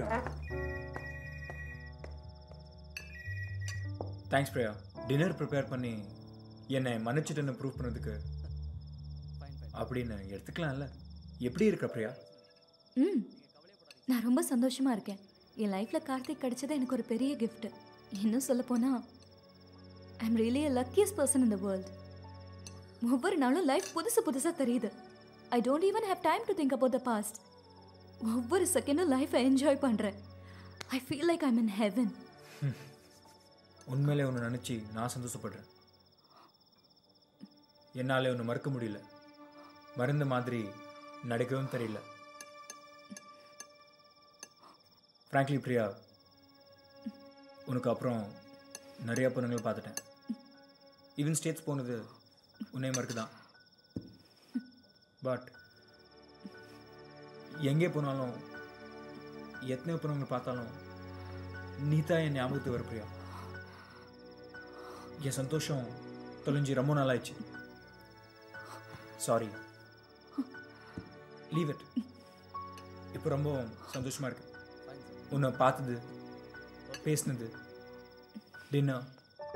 thanks Priya dinner prepare பண்ணி என்னை மன்னிச்சிட்டுன்னு ப்ரூவ் பண்ணதுக்கு அப்படின்னு எடுத்துக்கலாம்ல எப்படி இருக்க பிரியா ம் நான் ரொம்ப சந்தோஷமா இருக்கேன் என் லைஃப்ல கார்த்திக் கிடைச்சது எனக்கு ஒரு பெரிய gift இன்னும் சொல்ல போனா I am really a luckiest person in the world ஒவ்வொரு நாளும் லைஃப் புதுசு புதுசா தெரியுது I don't even have time to think about the past ஒவ்வொரு செகண்டும் லைஃப்பை என்ஜாய் பண்றேன் I feel like I'm in heaven உண்மையிலே ஒன்று நினச்சி நான் சந்தோஷப்படுறேன் என்னாலே ஒன்று மறக்க முடியல மருந்து மாதிரி நடக்கவும் தெரியல ஃப்ராங்க்லி பிரியா உனக்கு அப்புறம் நிறைய பொண்ணுங்கள் பார்த்துட்டேன் ஈவன் ஸ்டேட்ஸ் போனது உன்னை மறுக்கு தான் பட் எங்கே போனாலும் எத்தனை பொண்ணுங்களை பார்த்தாலும் நீ தான் என் ஞாபகத்துக்கு வர பிரியா என் சந்தோஷம் தொலைஞ்சி ரொம்ப நாள் ஆயிடுச்சு சாரி லீவ் இட் இப்போ ரொம்ப சந்தோஷமா இருக்கு உன்னை பார்த்தது பேசினது டின்னர்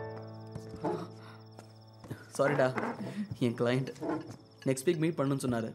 சாரிடா என் கிளைண்ட் நெக்ஸ்ட் வீக் மீட் பண்ணணும்னு சொன்னார்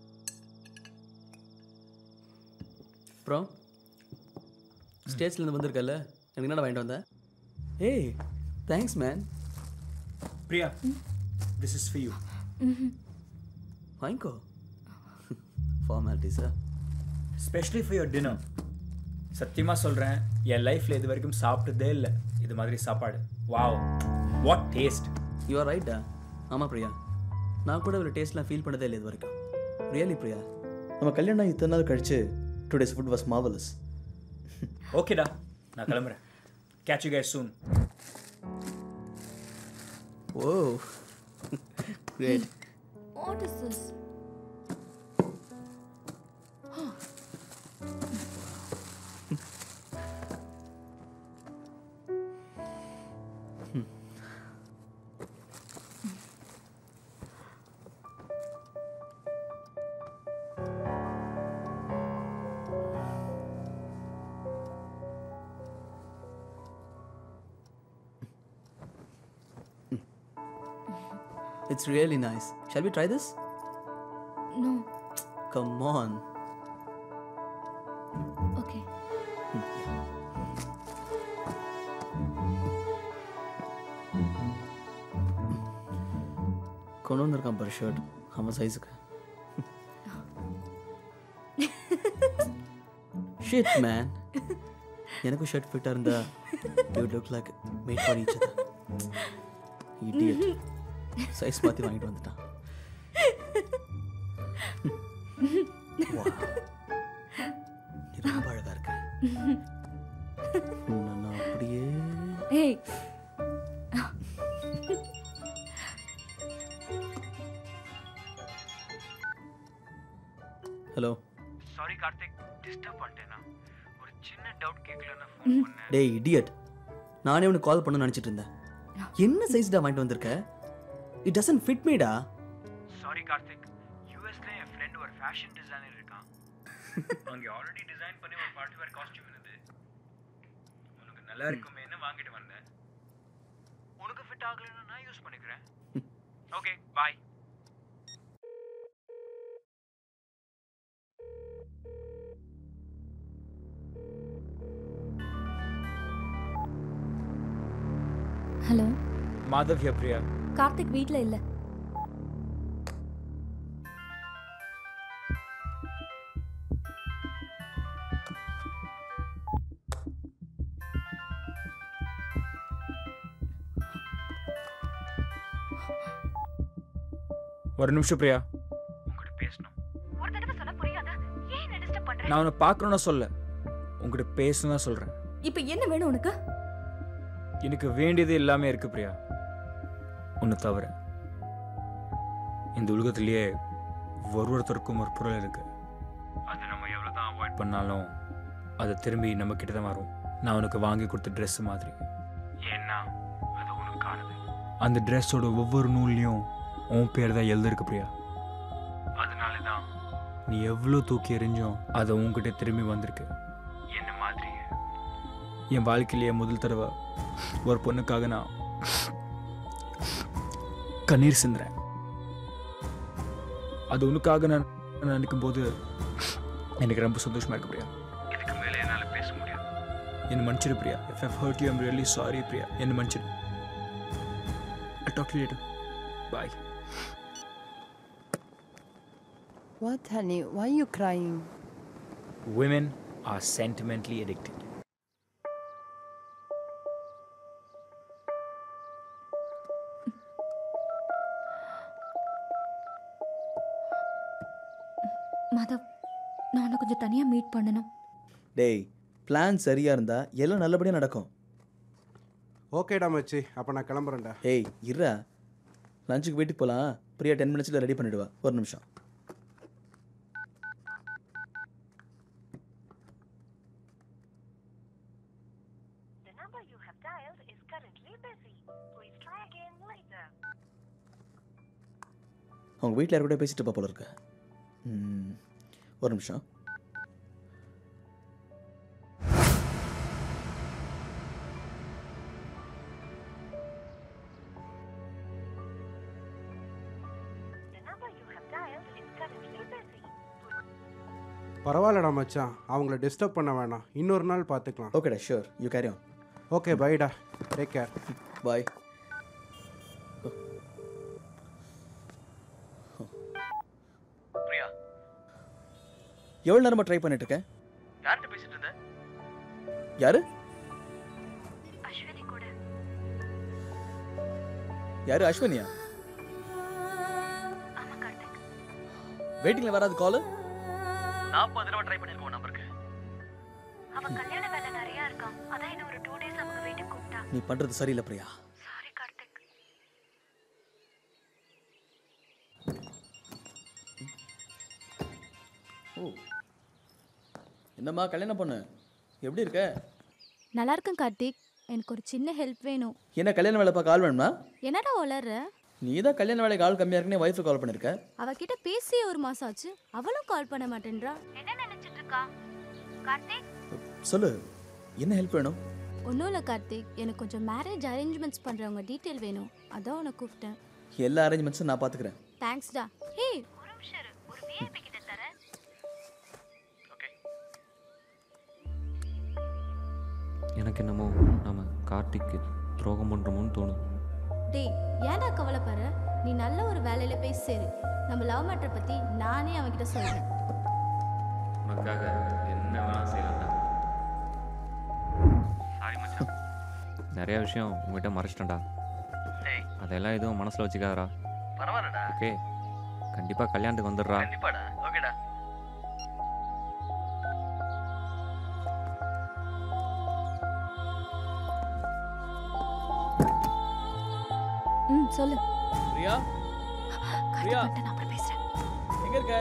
அப்புறம் ஸ்டேட்ஸ்லேருந்து வந்திருக்கல எனக்கு என்னடா வாங்கிட்டு வந்த ஏய் thanks man Priya this is for you வாங்கிக்கோ ஃபார்மாலிட்டிஸா ஸ்பெஷலி ஃபார் யுவர் டின்னர் சத்தியமாக சொல்கிறேன் என் லைஃப்பில் இது வரைக்கும் சாப்பிட்டதே இல்லை இது மாதிரி சாப்பாடு wow what taste you are ரைட்டா ஆமாம் பிரியா நான் கூட ஒரு டேஸ்ட்லாம் ஃபீல் பண்ணதே இல்லை இது வரைக்கும் ரியலி பிரியா நம்ம கல்யாணம் இத்தனை நாள் கழிச்சு டுடேஸ் ஃபுட் வாஸ் மாவலஸ் ஓகேடா நான் கிளம்புறேன் catch you guys soon oh great What is this? It's really nice. Shall we try this? No. Come on. Okay. கொண்டு வந்திருக்கான் பாரு ஷர்ட் அவன் சைஸுக்கு ஷிட் மேன் எனக்கும் ஷர்ட் ஃபிட்டாக இருந்தா you look like made for each other idiot size மாற்றி வாங்கிட்டு வந்துட்டான் Wow. நீ ரொம்ப அழகா இருக்க உன்னை நான் அப்படியே ஏய் ஹலோ சாரி கார்த்திக் டிஸ்டர்ப் பண்ணிட்டேனா ஒரு சின்ன டவுட் கேட்கலன்னு ஃபோன் பண்ணேன் டேய் இடியட் நானே உனக்கு கால் பண்ண நினச்சிட்டு இருந்தேன் என்ன சைஸ்டா வாங்கிட்டு வந்திருக்க இட் டசன்ட் ஃபிட் மீடா சாரி கார்த்திக் யூஎஸ்ல என் ஃப்ரெண்ட் ஒரு ஃபேஷன் டிசைனர் இருக்கான் அங்கே ஆல்ரெடி டிசைன் பண்ணி ஒரு பார்ட்டி வேர் காஸ்டியூம் இருந்தது உனக்கு நல்லா இருக்குமேன்னு வாங்கிட்டு வந்தேன் உனக்கு ஃபிட் ஆகலைன்னா நான் யூஸ் பண்ணிக்கிறேன் okay bye hello Madhav hiya Priya Karthik வீட்ல இல்ல ஒரு நிமிஷம் பிரியா உங்ககிட்ட பேசணும் ஒரு தடவை சொன்னா புரியாதா ஏன் என்ன டிஸ்டர்ப் பண்ற நான் உன்னை பார்க்கணும்னு சொல்ல உங்ககிட்ட பேசணும் தான் சொல்கிறேன் இப்போ என்ன வேணும் உனக்கு எனக்கு வேண்டியது எல்லாமே இருக்கு பிரியா ஒன்று தவிர இந்த உலகத்திலேயே ஒரு ஒருத்தருக்கும் ஒரு பொருள் இருக்கு அது நம்ம எவ்வளோ தான் அவாய்ட் பண்ணாலும் அது திரும்பி நம்ம கிட்ட தான் வரும் நான் உனக்கு வாங்கி கொடுத்த ட்ரெஸ் மாதிரி ஏன்னா அது உனக்கானது அந்த ட்ரெஸ்ஸோட ஒவ்வொரு நூல்லையும் உன் பேர் தான் எழுதிருக்கு பிரியா அதனால தான் நீ எவ்வளோ தூக்கி எறிஞ்சும் அது உன்கிட்ட திரும்பி வந்திருக்கு என்ன மாதிரி என் வாழ்க்கையிலேயே முதல் தடவை ஒரு பொண்ணுக்காக நான் கண்ணீர் சிந்துறேன் அது உனக்காக நான் நினைக்கும் போது எனக்கு ரொம்ப சந்தோஷமா இருக்கு பிரியா இதுக்கு மேலே என்னால் பேச முடியாது என்ன மன்னிச்சிரு Priya if I hurt you I'm really sorry Priya என்ன மன்னிச்சிரு I talk later bye What, honey? Why are you crying? Women are sentimentally addicted. Madhav நான் உன்னை கொஞ்சம் தனியா மீட் பண்ணணும் டேய் பிளான் சரியா இருந்தா எல்லாம் நல்லபடியா நடக்கும் ஓகேடா மச்சி அப்போ நான் கிளம்புறேன்டா ஏய் இருடா லஞ்சுக்கு வீட்டுக்கு போகலாம் பிரியா டென் மினிட்ஸில் ரெடி பண்ணிடுவா ஒரு நிமிஷம் The number you have dialed is currently busy. Please try again later. அவங்க வீட்டில் யார் கூட பேசிட்டு இருப்பா போல இருக்கு ம், ஒரு நிமிஷம் The number you have dialed is currently busy. பரவாயில்லடா மச்சான் அவங்கள டிஸ்டர்ப் பண்ண வேணாம் இன்னொரு நாள் பார்த்துக்கலாம் ஓகேடா sure you carry on okay பைடா டேக் கேர் பாய் பிரியா எவ்வளோ நேரமா ட்ரை பண்ணிட்டு இருக்கேன் யார்கிட்ட பேசிட்டு இருந்த யாரு அஸ்வினி கூட யாரு அஸ்வினியா ஆமா கார்த்திக் வெயிட்டிங்கில் வராது காலு நாற்பது தடவை ட்ரை பண்ணிருக்கோம் நம்பருக்கு அவ கல்யாண வேலை நிறைய இருக்கான் அதான் இன்னும் ஒரு டூ டேஸ் அவங்க வீட்டுக்கு கூப்பிட்டா நீ பண்ணுறது சரியில்லை பிரியா சாரி கார்த்திக் ஓ என்னம்மா கல்யாணம் பொண்ணு எப்படி இருக்க நல்லா இருக்கேன் கார்த்திக் எனக்கு ஒரு சின்ன ஹெல்ப் வேணும் என்ன கல்யாண வேலை பார்க்க ஆள் வேணுமா என்னடா வளர்ற நீ தான் கல்யாண வேலைக்கு ஆள் கம்மியாக இருக்குன்னு ஒய்ஃபு கால் பண்ணியிருக்க அவகிட்ட பேசி ஒரு மாசம் ஆச்சு அவளும் கால் பண்ண மாட்டேன்றா என்ன நினைச்சிட்டு இருக்கா கார்த்திக் சொல்லு என்ன ஹெல்ப் வேணும் ஒன்றும் இல்லை கார்த்திக் எனக்கு கொஞ்சம் மேரேஜ் அரேஞ்ச்மெண்ட்ஸ் பண்ணுறவங்க டீட்டெயில் வேணும் அதான் உனக்கு கூப்பிட்டேன் எல்லா அரேஞ்ச்மெண்ட்ஸும் நான் பார்த்துக்கிறேன் தேங்க்ஸ்டா ஹே ஒரு நிமிஷம் இரு. ஒரு விஐபி கிட்ட தரேன் எனக்கு என்னமோ நாம கார்த்திக்கு துரோகம் பண்ணுறோமோன்னு தோணுது டேய் ஏன்டா கவலைப்படுற நீ நல்ல ஒரு வேலை போய் சேரு நம்ம லவ் மேட்டரை பற்றி நானே அவன்கிட்ட சொல்கிறேன் உனக்காக என்ன வேணாலும் செய்யலாம்டா சாரி மச்சான் நிறைய விஷயம் உங்ககிட்ட மறைச்சிட்டேன்டா அதெல்லாம் எதுவும் மனசில் வச்சுக்காதடா பரவாயில்லடா ஓகே கண்டிப்பாக கல்யாணத்துக்கு வந்துடுறா கண்டிப்பாடா ஓகேடா ம் சொல்லு பிரியா பிரியா நான் அப்புறம் பேசுறேன் எங்க இருக்க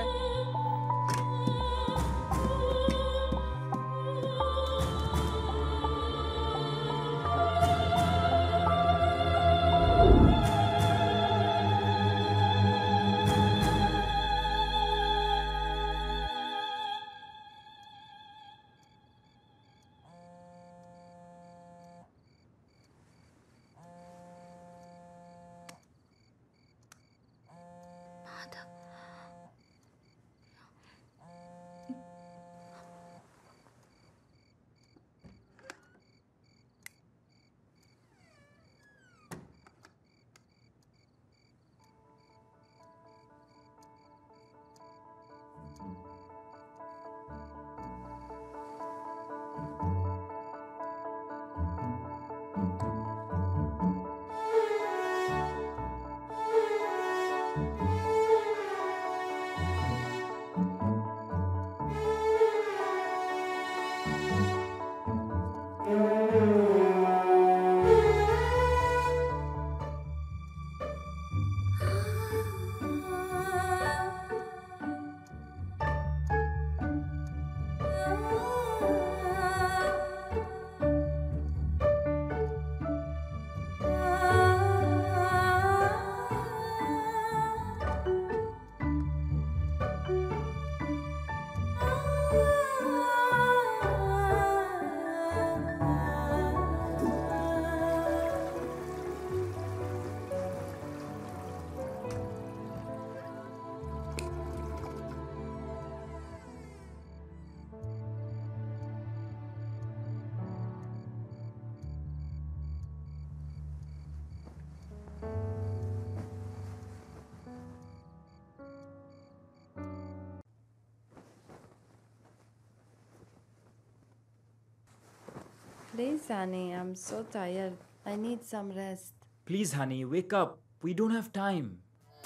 Please, honey, I'm so tired. I need some rest. Please, honey, wake up. We don't have time.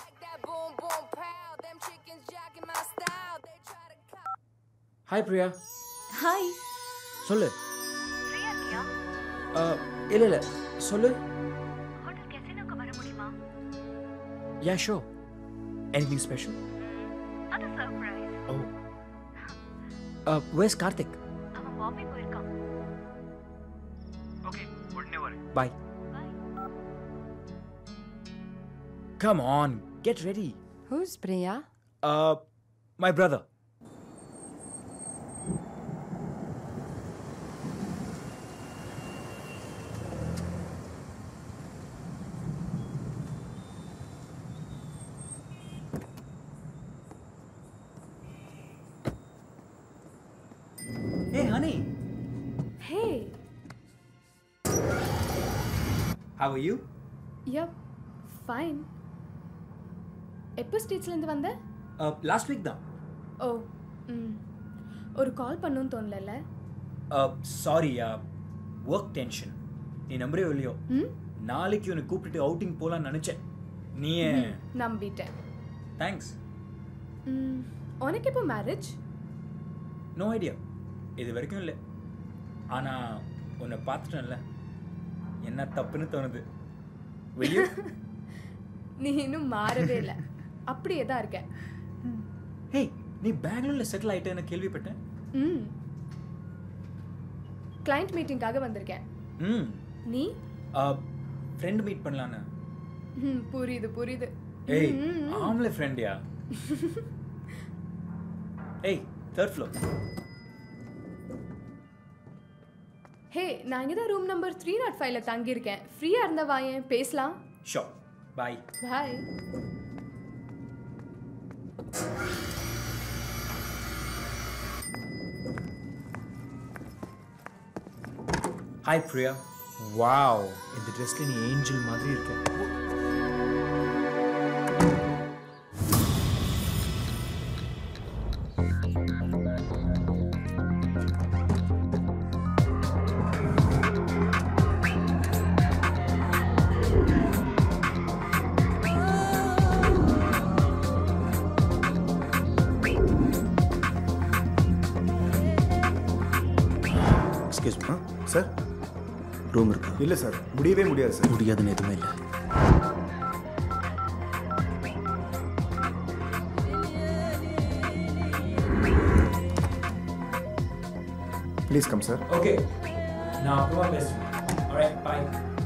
Hi Priya hi சொல்லு இல்லை இல்லை சொல்லு yeah show anything special oh வேஸ் கார்த்திக் ஓகே உடனே வரேன் bye come on get ready Who's Priya? My brother Hey, honey. Hey. How are you? Yep. Fine. எப்போ ஸ்டேட்ஸ்லேருந்து வந்த Uh, last week தான் ஓ ம் ஒரு கால் பண்ணணும்னு தோணலல்ல சாரி ஒர்க் டென்ஷன் நீ நம்புறியோ இல்லையோ ம் நாளைக்கு உன்னை கூப்பிட்டுட்டு அவுட்டிங் போகலான்னு நினச்சேன் நீ ம், நம்பிட்டேன் தேங்க்ஸ் ம் உனக்கு எப்போ மேரேஜ் நோ ஐடியா இது வரைக்கும் இல்லை ஆனால் உன்னை பார்த்துட்டேன்ல என்ன தப்புன்னு தோணுது வெளியே நீ இன்னும் மாறவே இல்லை அப்படியே தான் இருக்க ஹே நீ பெங்களூரில் செட்டில் ஆயிட்டேன்னு கேள்விப்பட்டேன் ம் கிளைண்ட் மீட்டிங்காக வந்திருக்கேன் ம் நீ ஃப்ரெண்ட் மீட் பண்ணலான்னு ம் புரியுது புரியுது ஏய் ம், ம், ம். ஆம்பளை ஃப்ரெண்டியா ஏய் தேர்ட் ஃப்ளோர் ஹே நான் இங்கே தான் ரூம் நம்பர் த்ரீ நாட் ஃபைவ்ல தங்கியிருக்கேன் ஃப்ரீயாக இருந்தா வாயேன் பேசலாம் show bye bye hi Priya wow இந்த ட்ரெஸ்ல நீ ஏஞ்சல் மாதிரி இருக்க எக்ஸ்கியூஸ் மீ சார் ரூம் இருக்கா இல்லை சார் முடியவே முடியாது சார் முடியாதுன்னு எதுவுமே இல்லை ப்ளீஸ் கம் சார் ஓகே நான் அப்புறமா பேசுறேன் ஆல்ரைட் பை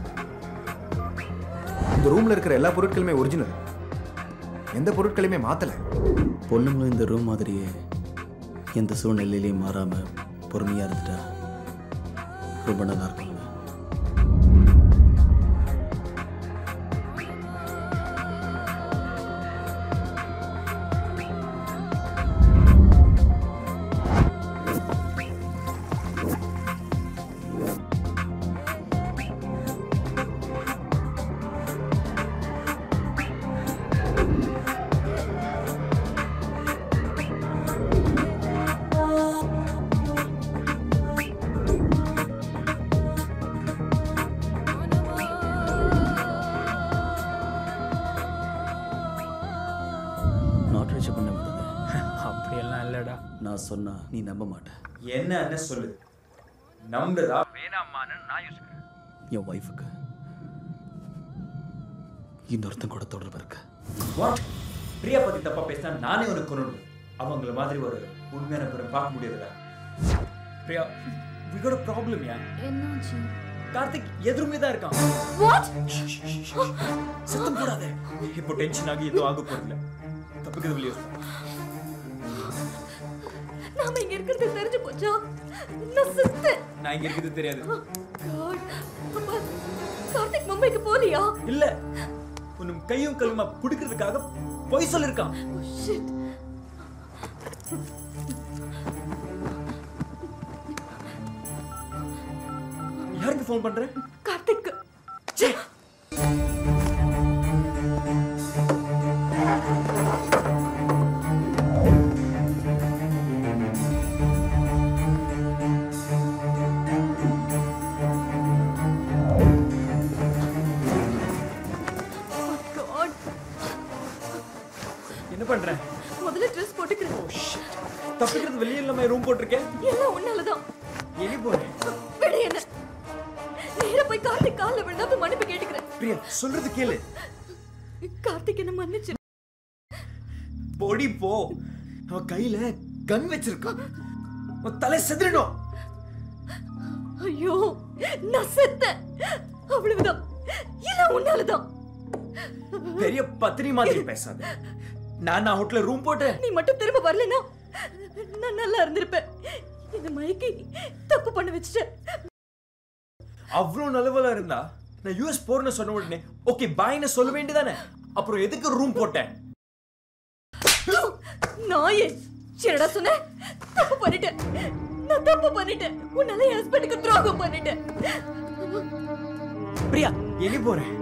இந்த ரூமில் இருக்கிற எல்லா பொருட்களுமே ஒரிஜினல் எந்த பொருட்களையுமே மாற்றலை பொண்ணுங்களும் இந்த ரூம் மாதிரியே எந்த சூழ்நிலையிலையும் மாறாமல் பொறுமையாக இருந்துட்டா ரொம்ப நல்லா இருக்கும்ல நாட் ரீச் பண்ண முடியுது அப்படியெல்லாம் இல்லைடா நான் சொன்னா நீ நம்ப மாட்டேன் என்னன்னு சொல்லு நம்புறதா வேணாமான்னு நான் யோசிக்கிறேன் என் ஒய்ஃபுக்கு இன்னொருத்தன் கூட தொடர்பு இருக்கு வாட் பிரியா பத்தி தப்பா பேசினா நானே உனக்கு கொண்டு அவங்கள மாதிரி ஒரு உண்மையான பேரை பார்க்க முடியாதுடா Priya we got a problem yeah என்னாச்சு கார்த்திக் எதிருமே தான் இருக்கான் வாட் சத்தம் போடாத இப்போ டென்ஷன் ஆகி ஏதோ ஆக போறதில்ல தப்புக்கு வெளியே நாம இங்க இருக்கிறது தெரிஞ்சு போச்சா நான் செத்து நான் இங்க இருக்கிறது தெரியாது God. அப்பா, கார்த்திக் மும்பைக்கு போலியா இல்ல உன்னும் கையும் கல்லுமா பிடிக்கிறதுக்காக பொய் சொல்லிருக்கான் Shit. யாருக்கு ஃபோன் பண்ற கார்த்திக் God. என்ன பண்ற முதல்ல ட்ரெஸ் போட்டுக்கிறேன் தப்பிக்கிறது வெளியே இல்லாம ரூம் போட்டிருக்கேன் எல்லாம் உன்னாலதான் எலி போறேன் விட என்ன நேரா போய் கார்த்திக் கால்ல விழுந்தா போய் மன்னிப்பு கேட்டுக்கிறேன் பிரியா சொல்றது கேளு கார்த்திக் என்ன மன்னிச்சு பொடி போ அவன் கையில கன் வச்சிருக்கான் உன் தலை செதுறிடும் ஐயோ நான் செத்தேன் அவ்வளவுதான் எல்லாம் உன்னாலதான் பெரிய பத்திரி மாதிரி பேசாத நான் நான் ஹோட்டல்ல ரூம் போட்டேன் நீ மட்டும் திரும்ப வரலனா நான் நல்லா இருந்திருப்பேன் இந்த மயக்கி தப்பு பண்ண வச்சுட்டேன் அவ்வளவு நல்லவளா இருந்தா நான் யூஎஸ் போறேன்னு சொன்ன உடனே ஓகே பாய்னு சொல்ல வேண்டியதானே அப்புறம் எதுக்கு ரூம் போட்டேன் நாயே என்னடா சொன்ன தப்பு பண்ணிட்டேன் நான் தப்பு பண்ணிட்டேன் உன்னால என் ஹஸ்பண்டுக்கு துரோகம் பண்ணிட்டேன் பிரியா எலி போறேன்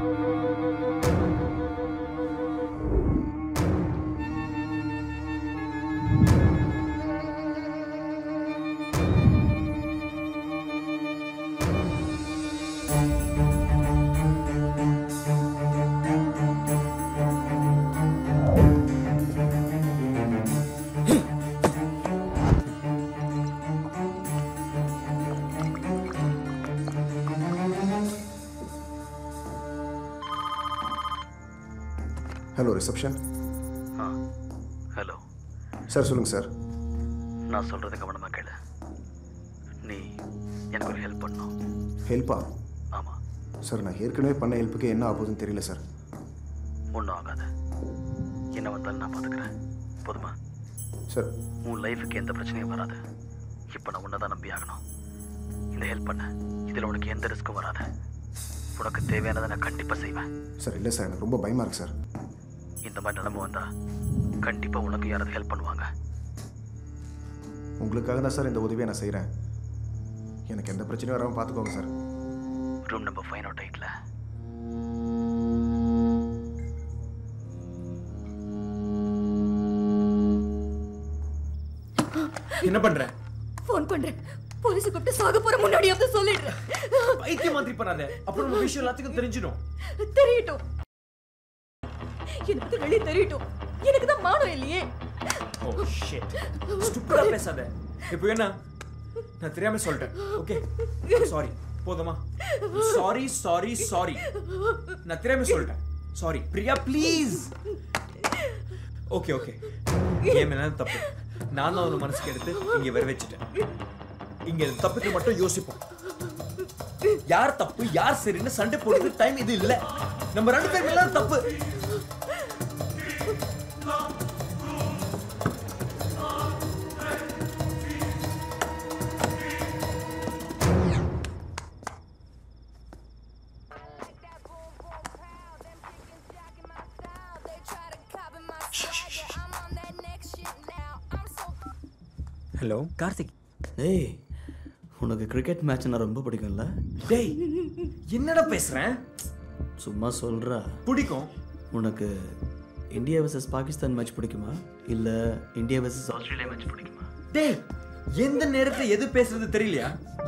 ஹலோ ரிசப்ஷன் ஆ ஹலோ சார் சொல்லுங்கள் சார் நான் சொல்கிறத கவனமாக கேளு நீ எனக்கு ஒரு ஹெல்ப் பண்ணணும் ஹெல்ப்பா ஆமாம் சார் நான் ஏற்கனவே பண்ண ஹெல்ப்புக்கு என்ன ஆகுதுன்னு தெரியல சார் ஒன்றும் ஆகாது என்ன வந்தாலும் நான் பார்த்துக்கிறேன் போதுமா சார் உன் லைஃபுக்கு எந்த பிரச்சனையும் வராது இப்போ நான் உன்னை தான் நம்பி ஆகணும் இந்த ஹெல்ப் பண்ண இதில் உனக்கு எந்த ரிஸ்க்கும் வராது உனக்கு தேவையானதை நான் கண்டிப்பாக செய்வேன் சார் இல்லை சார் எனக்கு ரொம்ப பயமாக இருக்கு சார் இந்த மாதிரி நிலைமை வந்தா கண்டிப்பாக உனக்கு யாராவது ஹெல்ப் பண்ணுவாங்க உங்களுக்காக தான் சார் இந்த உதவியை நான் செய்கிறேன் எனக்கு எந்த பிரச்சனையும் வராமல் பார்த்துக்கோங்க sir room number five nought எயிட்டில் என்ன பண்ற ஃபோன் பண்றேன் போலீஸ் கூப்பிட்டு சாக போற முன்னாடியாவது சொல்லிடுறேன் பைத்தியம் மாதிரி பண்ணாத அப்புறம் நம்ம விஷயம் எல்லாத்துக்கும் தெரிஞ்சிடும் தெரியட்டும் எனக்கு வெளியே தெரியட்டும் எனக்கு தான் மானம் இல்லையே ஓ ஷிட் ஸ்டூபிடா பேசாத இப்போ என்ன நான் தெரியாம சொல்லிட்டேன் ஓகே சாரி போதுமா சாரி சாரி சாரி நான் தெரியாம சொல்லிட்டேன் sorry Priya please okay okay ஏன் மேல தப்பு நான் தான் அவன மனசுக்கு எடுத்து இங்க வர வச்சுட்டேன் இங்க தப்புக்கு மட்டும் யோசிப்போம் யார் தப்பு யார் சரின்னு சண்டை போடுறது டைம் இது இல்ல நம்ம ரெண்டு பேர் மேல தப்பு ஹலோ கார்த்திக் ஏய் உனக்கு கிரிக்கெட் மேட்ச்னா ரொம்ப பிடிக்கும்ல டேய் என்னடா பேசுறேன் சும்மா சொல்றா பிடிக்கும் உனக்கு இந்தியா vs பாகிஸ்தான் மேட்ச் பிடிக்குமா இல்ல இந்தியா vs ஆஸ்திரேலியா மேட்ச் பிடிக்குமா டேய் எந்த நேரத்துல எது பேசுறது தெரியலையா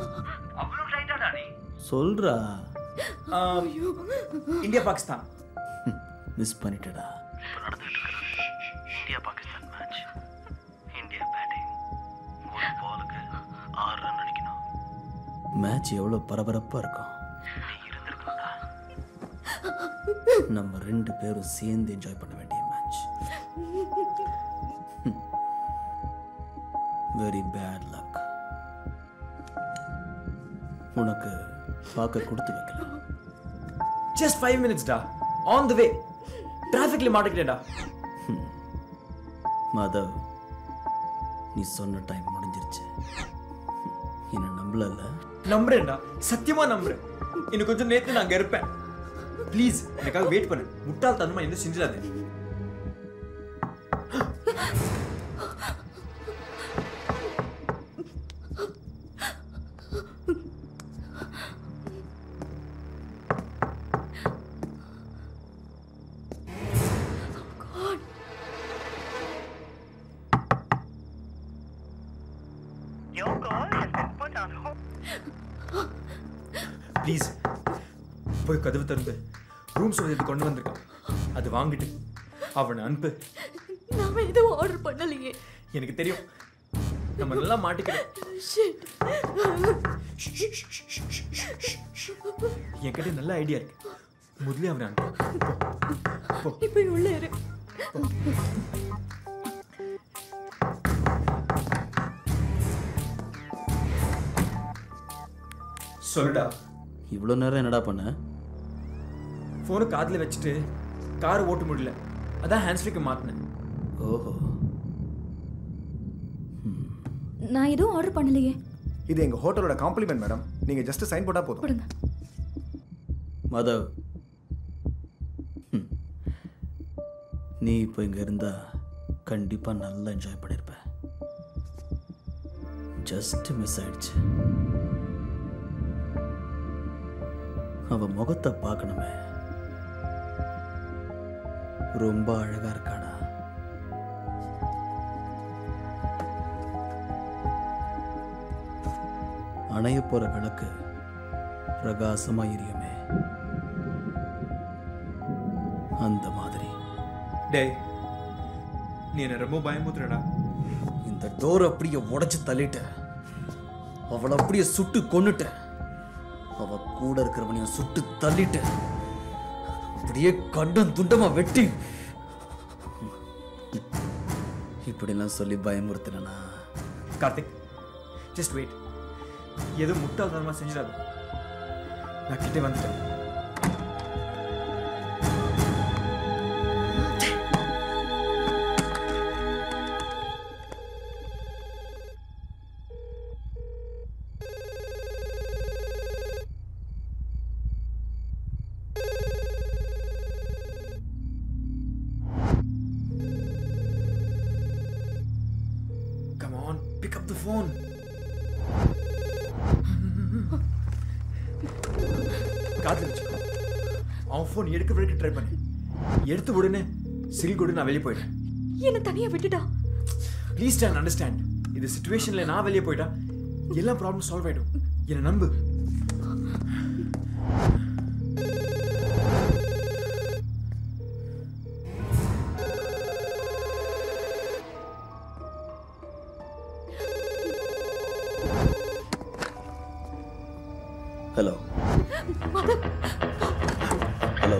சொல்றா ஆம், இந்தியா பாகிஸ்தான் மிஸ் பண்ணிட்டடா India Pakistan match India batting ஒரு பாலுக்கு ஆறு ரன் அடிக்கணும் மேட்ச் எவ்வளவு பரபரப்பா இருக்கும் நீ இருந்திருக்கணும்டா. நம்ம ரெண்டு பேரும் சேர்ந்து என்ஜாய் பண்ண வேண்டிய மேட்ச் வெரி பேட் லக் உனக்கு பார்க்க கொடுத்து வைக்கல ஜஸ்ட் ஃபைவ் மினிட்ஸ் டா ஆன் த வே டிராஃபிக்ல மாட்டிக்கிட்டேன்டா மாதவ் நீ சொன்ன டைம் முடிஞ்சிருச்சு என்ன நம்பலல்ல நம்புறேன்டா சத்தியமா நம்புறேன் இன்னும் கொஞ்சம் நேத்து நான் அங்க இருப்பேன் ப்ளீஸ் எனக்காக வெயிட் பண்ணு முட்டாள்தனமா என்ன செஞ்சிடாத ப்ளீஸ் போய் கதவு திறந்து ரூம் சொல்லிட்டு கொண்டு வந்திருக்கான் அது வாங்கிட்டு அவனை அனுப்பு நாம எதுவும் ஆர்டர் பண்ணலையே எனக்கு தெரியும் நம்ம நல்லா மாட்டிக்கிறோம் Shit. என்கிட்ட நல்ல ஐடியா இருக்கு முதல்ல அவனை அனுப்பு போ. போ. இப்ப உள்ள இரு சொல்லுடா இவ்வளோ நேரம் என்னடா பண்ண ஃபோனை காதில் வச்சுட்டு கார் ஓட்ட முடியல அதான் ஹேண்ட் ஃப்ரீக்கு மாற்றினேன் ஓஹோ நான் எதுவும் ஆர்டர் பண்ணலையே இது எங்க ஹோட்டலோட காம்ப்ளிமெண்ட் மேடம் நீங்க ஜஸ்ட் சைன் போட்டா போதும் கொடுங்க மாதவ் ம். நீ இப்போ இங்கே இருந்தா கண்டிப்பாக நல்லா என்ஜாய் பண்ணியிருப்ப ஜஸ்ட் மிஸ் ஆயிடுச்சு அவ முகத்தை பார்க்கணுமே ரொம்ப அழகா இருக்காடா அணைய போற விளக்கு பிரகாசமா எரியுமே அந்த மாதிரி டேய் நீ என்ன ரொம்ப பயமுத்துறடா இந்த டோர் அப்படியே உடைச்சு தள்ளிட்ட அவளை அப்படியே சுட்டு கொன்னுட்ட அவ கூட இருக்கிறவனையும் சுட்டு தள்ளிட்ட அப்படியே கண்டம் துண்டமா வெட்டி இப்படிலாம் சொல்லி பயமுறுத்தினா கார்த்திக் ஜஸ்ட் வெயிட் எதுவும் முட்டாள்தனமா செஞ்சிடாத நான் கிட்டே வந்துட்டேன் Come on, pick up the phone. காதுல வச்சுக்கோ அவன் ஃபோன் எடுக்க வரைக்கும் ட்ரை பண்ணு எடுத்த உடனே சில் கூட நான் வெளியே போயிட்டேன் என்ன தனியா விட்டுடா ப்ளீஸ் டேன் அண்டர்ஸ்டாண்ட் இந்த சுச்சுவேஷன்ல நான் வெளியே போயிட்டா எல்லா ப்ராப்ளம் சால்வ் ஆயிடும் என்னை நம்பு ஹலோ ஹலோ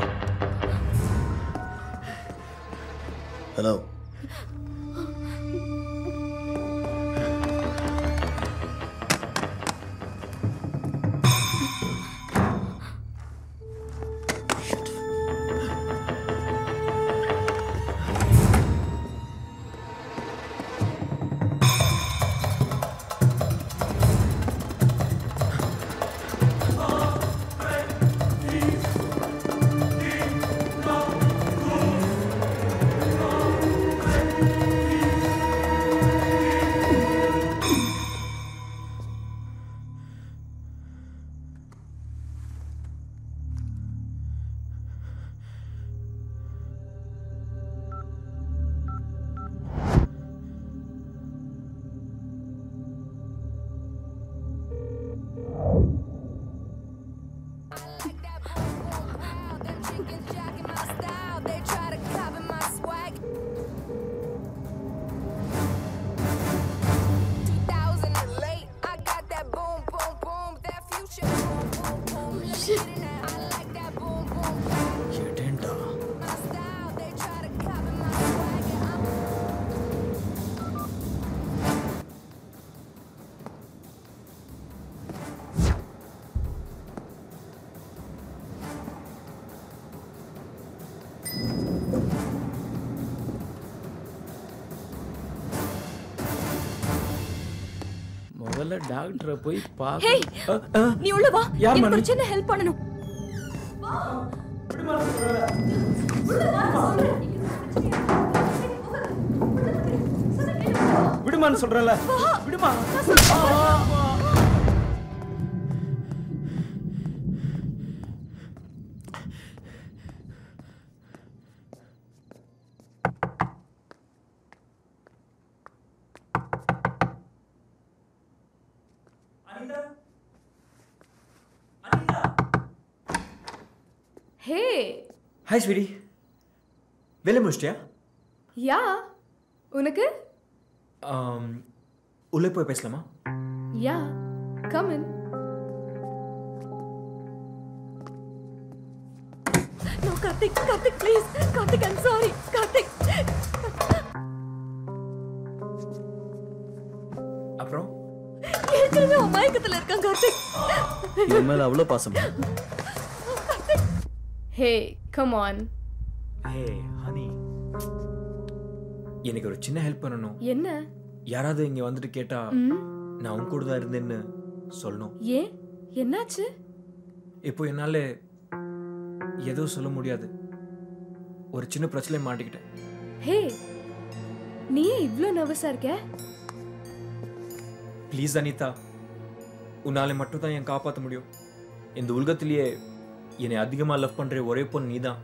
ஹலோ முதல்ல டாக்டரை போய் ஹேய் பார்க்க நீ உள்ள வா யார் எனக்கு மனு? ஒரு சின்ன ஹெல்ப் பண்ணணும் விடுமான்னு சொல்றேன்ல விடுமா ஹே ஹாய் ஸ்வீடி வேலை முடிச்சிட்டியா யா உனக்கு ஆம், உள்ளே போய் பேசலாமா yeah come in no Karthik Karthik please Karthik I'm sorry Karthik அப்புறம் ஏற்கனவே அவன் மயக்கத்துல இருக்கான் கார்த்திக் இவன் மேல அவ்வளோ பாசமா hey come on a honey எனக்கு ஒரு சின்ன ஹெல்ப் பண்ணணும் என்ன யாராவது இங்க வந்துட்டு கேட்டா ம் நான் உன் கூட தான் இருந்தேன்னு சொல்லணும் ஏன் என்னாச்சு இப்போ என்னால எதுவும் சொல்ல முடியாது ஒரு சின்ன பிரச்சனை மாட்டிக்கிட்டேன் ஹே நீ ஏன் இவ்ளோ நர்வஸா இருக்க ப்ளீஸ் அனிதா உன்னால மட்டும் தான் என் காப்பாற்ற முடியும் இந்த உலகத்திலேயே என்னை அதிகமாக லவ் பண்ற ஒரே பொண்ணு நீதான்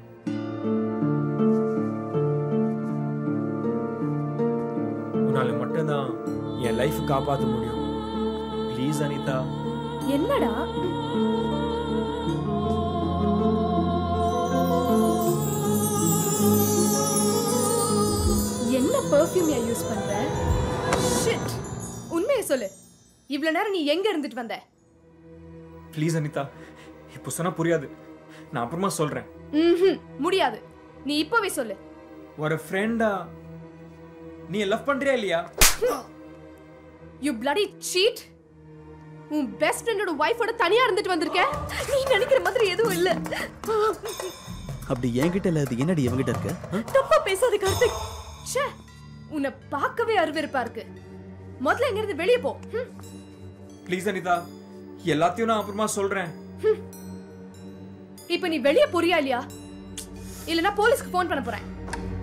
உன்னால மட்டும்தான் என் லைஃப் காப்பாற்ற முடியும் ப்ளீஸ் அனிதா என்னடா என்ன பெர்ஃப்யூம் யூஸ் பண்ற ஷிட் உண்மையை சொல்லு இவ்வளவு நேரம் நீ எங்க இருந்துட்டு வந்த ப்ளீஸ் அனிதா இப்போ சொன்னா புரியாது நான் அப்புறமா சொல்றேன் ம்ஹும், முடியாது நீ இப்பவே சொல்லு ஒரு ஃப்ரெண்டா நீ லவ் பண்றியா இல்லையா யூ bloody சீட் உன் பெஸ்ட் ஃப்ரெண்டோட ஒய்ஃபோட தனியா இருந்துட்டு வந்திருக்க நீ நினைக்கிற மாதிரி எதுவும் இல்ல அப்படி என்கிட்ட இல்ல அது என்னடி எவங்கிட்ட இருக்கு ஆ? தப்பா பேசாத கார்த்திக் ச்சே உன்னை பார்க்கவே அருவருப்பா இருக்கு முதல்ல எங்க இருந்து வெளியே போ ம். ப்ளீஸ் அனிதா எல்லாத்தையும் நான் அப்புறமா சொல்றேன் இப்ப நீ வெளியே போறியா இல்லையா இல்லனா போலீஸ்க்கு ஃபோன் பண்ண போறேன்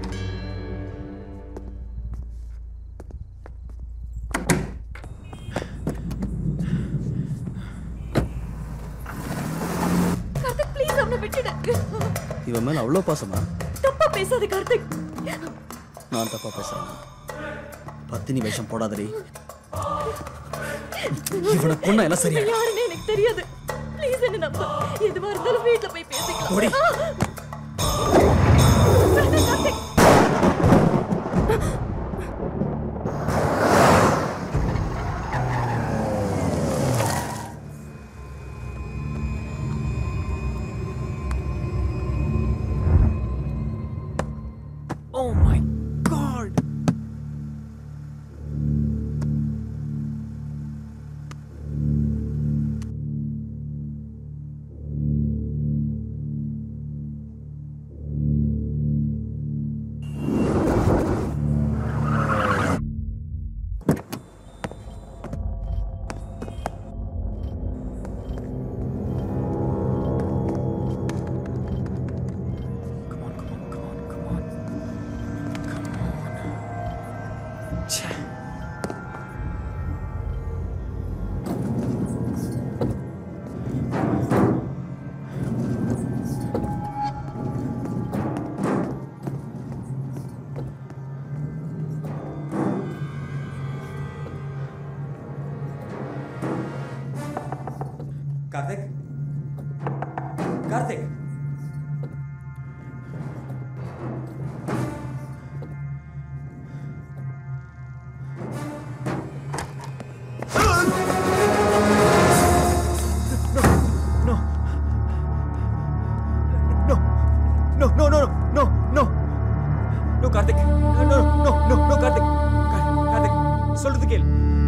கார்த்திக் ப்ளீஸ் அவனை விட்டுடு இவன் மேல அவ்வளோ பாசமா தப்பா பேசாத கார்த்திக் நான் தப்பா பேசுறேன் பத்தினி வேஷம் போடாதடி இவனை கொன்னா எல்லாம் சரியா யாருன்னு எனக்கு தெரியாது ப்ளீஸ் என்ன நம்ப எதுவா இருந்தாலும் வீட்ல போய் பேசிக்கலாம் போடி. ஆ! வேண்டாம், கார்த்திக். Oh my god! ச்சே. Karthik Karthik No, no, no, no, no. No, Karthik. No, no, no, no, no, Karthik. கா- கார்த்திக், சொல்றது கேளு.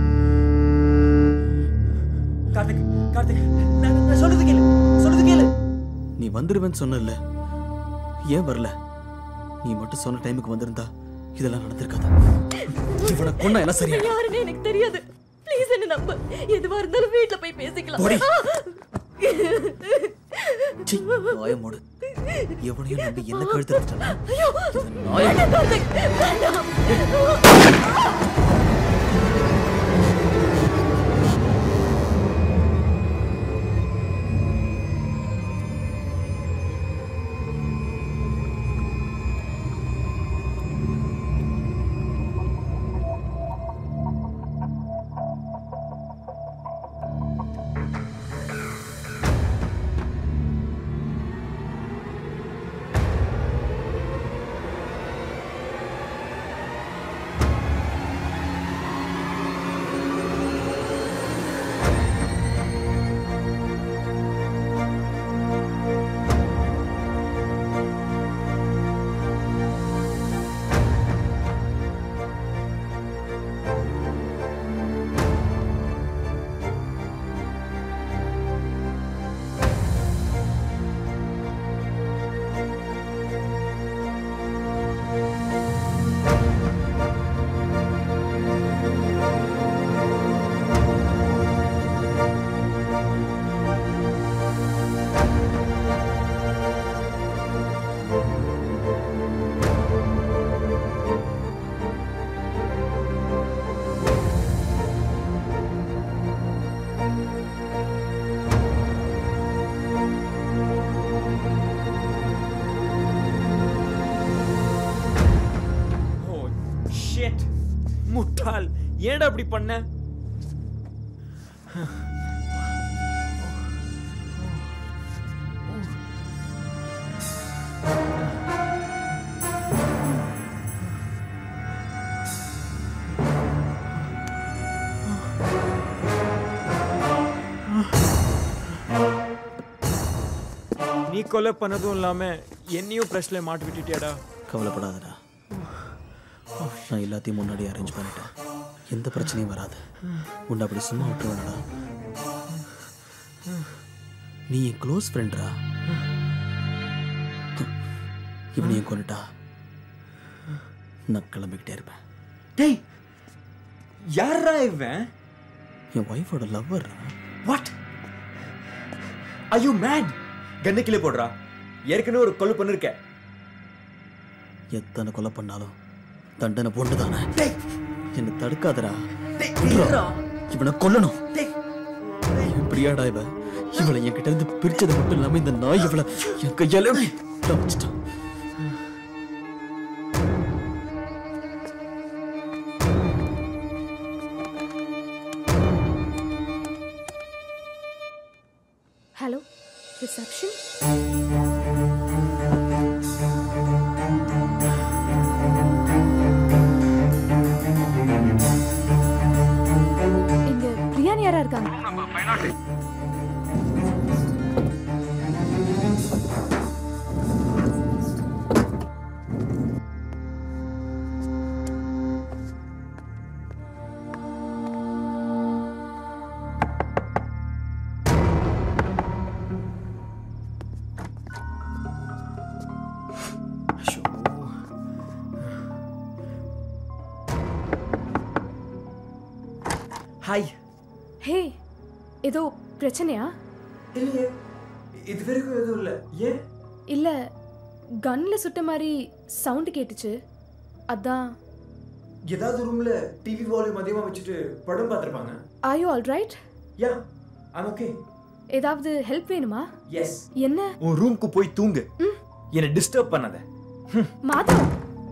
கார்த்திக், கார்த்திக், நான் நான் சொல்றது கேளு. சொல்றது கேளு. நீ வந்துடுவேன்னு சொன்னல ஏன் வரல நீ மட்டும் சொன்ன டைமுக்கு வந்திருந்தா இதெல்லாம் நடந்திருக்காது இவனை கொன்னா எல்லாம் சரியா யாருன்னு எனக்கு தெரியாது ப்ளீஸ் என்ன நம்ப எதுவா இருந்தாலும் வீட்ல போய் பேசிக்கலாம் போடி. ஆ! சீ, வாய மூடு எவனையும் நம்பி என்ன கழுத்து எடுத்துட்டானா? ஐயோ! நாயை- வேண்டாம், கார்த்திக், வேண்டாம். Oh, shit. முட்டாள் ஏன்டா அப்படி பண்ண நீ கொலை பண்ணதும் இல்லாம என்னையும் பிரஸ்ல மாட்டி விட்டுட்டியாடா கவலைப்படாதடா நான் எல்லாத்தையும் முன்னாடி அரேஞ்ச் பண்ணிட்டேன் எந்த பிரச்சனையும் வராது உன்னை அப்படி சும்மா விட்டுருவேனடா நீ என் க்ளோஸ் ஃப்ரெண்ட்ரா இவனையும் கொண்டுட்டா நான் கிளம்பிக்கிட்டே இருப்பேன் டேய் யாரா இவன் என் ஒய்ஃபோட லவ்வர்ரா வாட் ஐ யூ மேட் கண்ணு கீழே போடுறா ஏற்கனவே ஒரு கொலை பண்ணிருக்க எத்தனை கொலை பண்ணாலும் தண்டனை பொண்ணு தானே என்னை தடுக்காதடா விட்றா. இவனை கொல்லணும் என் பிரியாடா இவ இவளை என்கிட்ட இருந்து பிரிச்சது மட்டும் இல்லாம இந்த நாய் இவளை என் கையால வச்சுட்டான் ரிசப்ஷன் இங்க பிரியாணி யாரா இருக்காங்க ஹாய் ஹே ஏதோ பிரச்சனையா இல்லையே இது வரைக்கும் எதுவும் இல்லை ஏன் இல்ல கன்ல சுட்ட மாதிரி சவுண்ட் கேட்டுச்சு அதான் ஏதாவது ரூம்ல டிவி வால்யூம் அதிகமாக வச்சுட்டு படம் பார்த்துருப்பாங்க are you all right yeah I'm okay ஏதாவது ஹெல்ப் வேணுமா எஸ் என்ன உன் ரூம்க்கு போய் தூங்கு என்னை டிஸ்டர்ப் பண்ணாத மாதவ்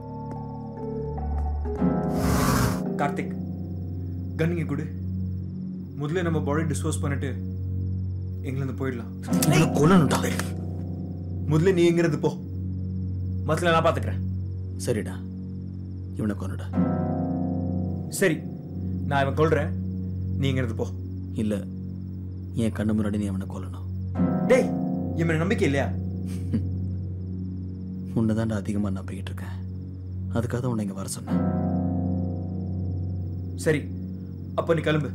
கார்த்திக் கன்னிங்க கொடு முதல்ல நம்ம பாடி டிஸ்போஸ் பண்ணிட்டு எங்கிருந்து போயிடலாம் கொல்லணும்டா முதல்ல நீ எங்கிறது போ மத்தல நான் பாத்துக்கிறேன் சரிடா இவனை கொன்னுடா சரி நான் இவன் கொல்றேன் நீ எங்கிறது போ இல்ல என் கண்ணு முன்னாடி நீ அவனை கொல்லணும் டேய் என் மேல நம்பிக்கை இல்லையா உன்னை அதிகமாக நம்பிக்கிட்டு இருக்கேன் அதுக்காக தான் உன்னை இங்கே வர சொன்னேன் சரி அப்போ நீ கிளம்பு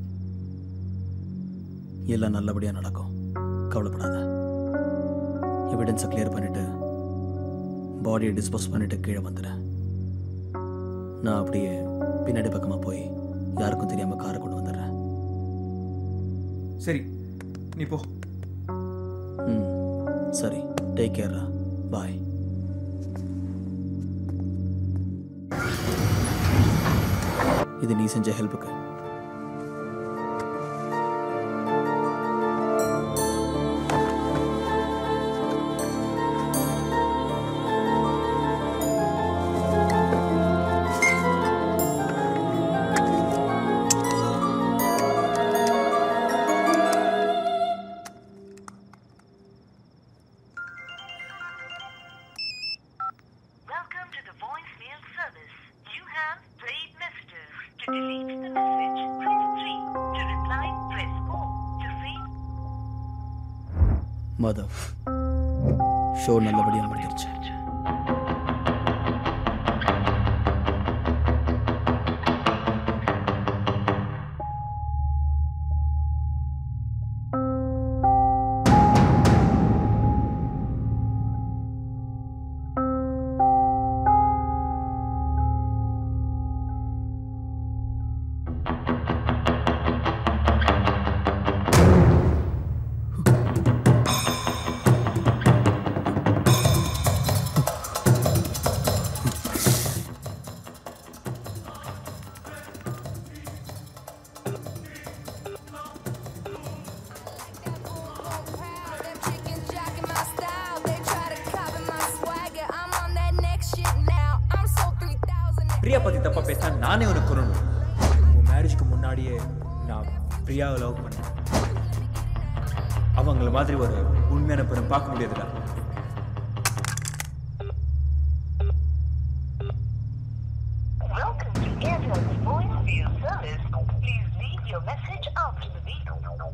எல்லாம் நல்லபடியாக நடக்கும் கவலைப்படாத எவிடன்ஸை கிளியர் பண்ணிட்டு பாடியை டிஸ்போஸ் பண்ணிட்டு கீழே வந்துடுறேன் நான் அப்படியே பின்னாடி பக்கமாக போய் யாருக்கும் தெரியாமல் காரை கொண்டு வந்துடுறேன் சரி நீ போ ம் சரி டேக் கேர்ரா பாய் இது நீ செஞ்ச ஹெல்ப்புக்கு Welcome to the voicemail service. You have played messages. To delete the message, press 3. To reply, press 4. To save Madhav show நல்லபடியாக முடிஞ்சிருச்சு பிரியா பத்தி தப்பா பேசினா நானே உனக்கு கொல்லணும் உன் மேரேஜுக்கு முன்னாடியே நான் பிரியாவை லவ் பண்ணேன் அவங்கள மாதிரி ஒரு உண்மையான பெண்ணை பார்க்க முடியாதுடா Welcome to Airtel's voicemail service. Please leave your message after the beep.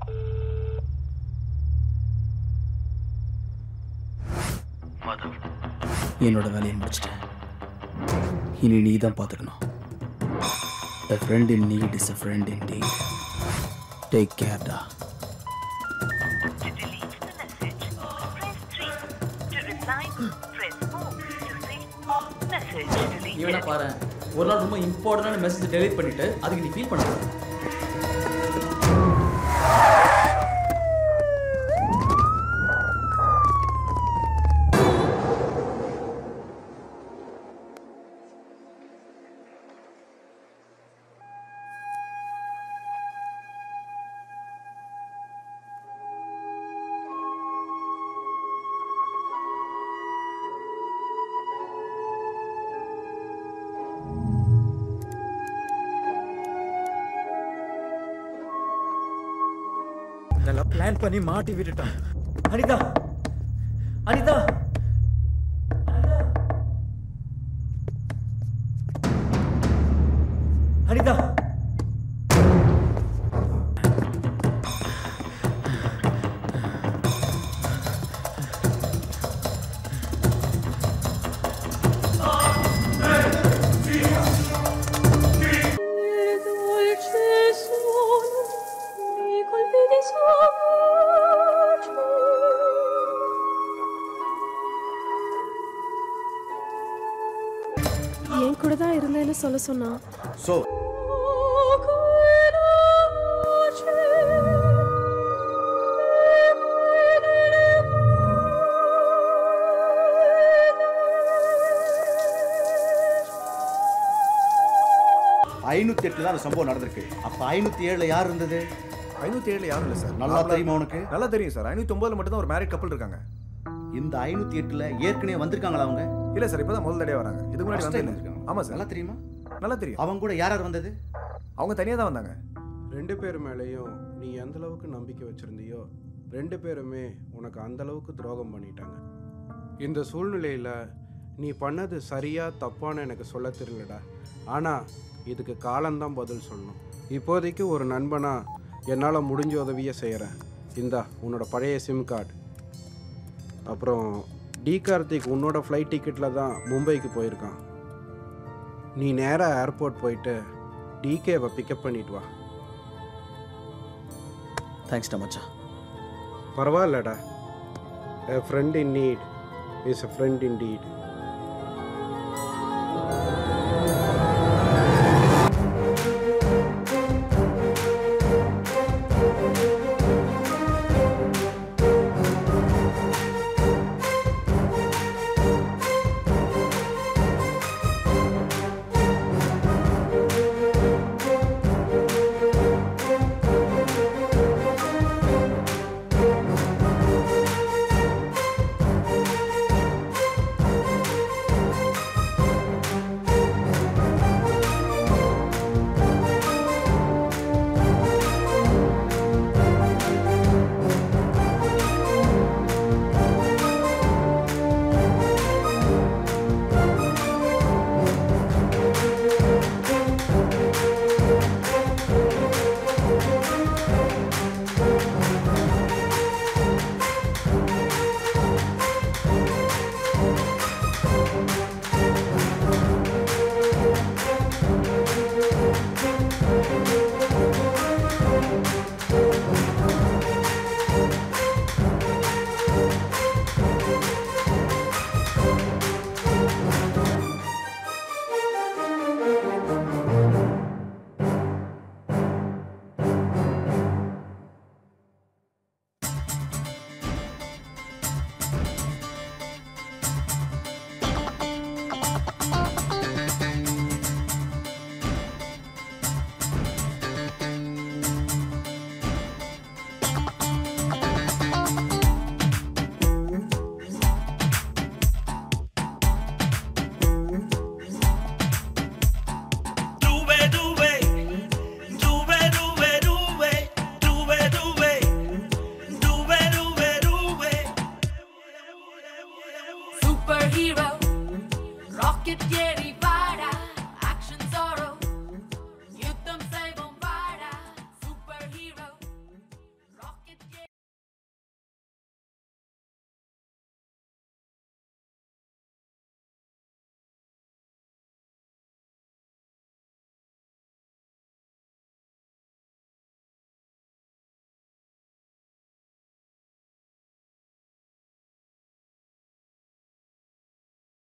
Madhav என்னோட வேலையை முடிச்சிட்டேன் இனி நீ தான் பார்த்துக்கணும் A friend in need is a friend indeed. Take care, டா To delete the message, press 3. To reply, press 4. To save message deleted. இவனை பாரு ஒரு நாள் ரொம்ப இம்பார்ட்டண்டான மெசேஜ் டெலிட் பண்ணிட்டு அதுக்கு நீ ஃபீல் பண்ண போற. நல்லா பிளான் பண்ணி மாட்டி விட்டுட்டான் அனிதா அனிதா அனிதா என் கூட தான் இருந்தேன்னு சொல்ல சொன்னா ஸோ ஐநூத்தி எட்டுல தான் அந்த சம்பவம் நடந்திருக்கு அப்ப ஐநூத்தி ஏழுல யார் இருந்தது ஐநூத்தி ஏழுல யாரும் இல்லை சார் நல்லா தெரியுமா உனக்கு நல்லா தெரியும் சார் ஐநூத்தி ஒன்பதுல மட்டும் தான் ஒரு மேரிட் கப்பல் இருக்காங்க இந்த ஐநூத்தி எட்டுல ஏற்கனவே வந்திருக்காங்களா அவங்க இல்ல சார் இப்பதான் முதல் தடவை வராங்க இதுக்கு முன்னாடி First time வந்து வந்திருக்காங்க. ஆமா சார் நல்லா தெரியுமா நல்லா தெரியும் அவங்க கூட யார் யார் வந்தது அவங்க தனியா தான் வந்தாங்க ரெண்டு பேர் மேலேயும் நீ எந்த அளவுக்கு நம்பிக்கை வச்சிருந்தியோ ரெண்டு பேருமே உனக்கு அந்த அளவுக்கு துரோகம் பண்ணிட்டாங்க இந்த சூழ்நிலையில் நீ பண்ணது சரியா தப்பான்னு எனக்கு சொல்ல தெரியலடா ஆனால் இதுக்கு காலம்தான் பதில் சொல்லணும் இப்போதைக்கு ஒரு நண்பனா என்னால் முடிஞ்ச உதவியை செய்கிறேன் இந்தா உன்னோட பழைய சிம் கார்டு அப்புறம் டி கார்த்திக் உன்னோட ஃப்ளைட் டிக்கெட்டில் தான் மும்பைக்கு போயிருக்கான் நீ நேராக ஏர்போர்ட் போயிட்டு டிகேவை பிக்கப் பண்ணிட்டு வா தேங்க்ஸ்டா மச்சான் பரவாயில்லடா a friend in need is a friend in deed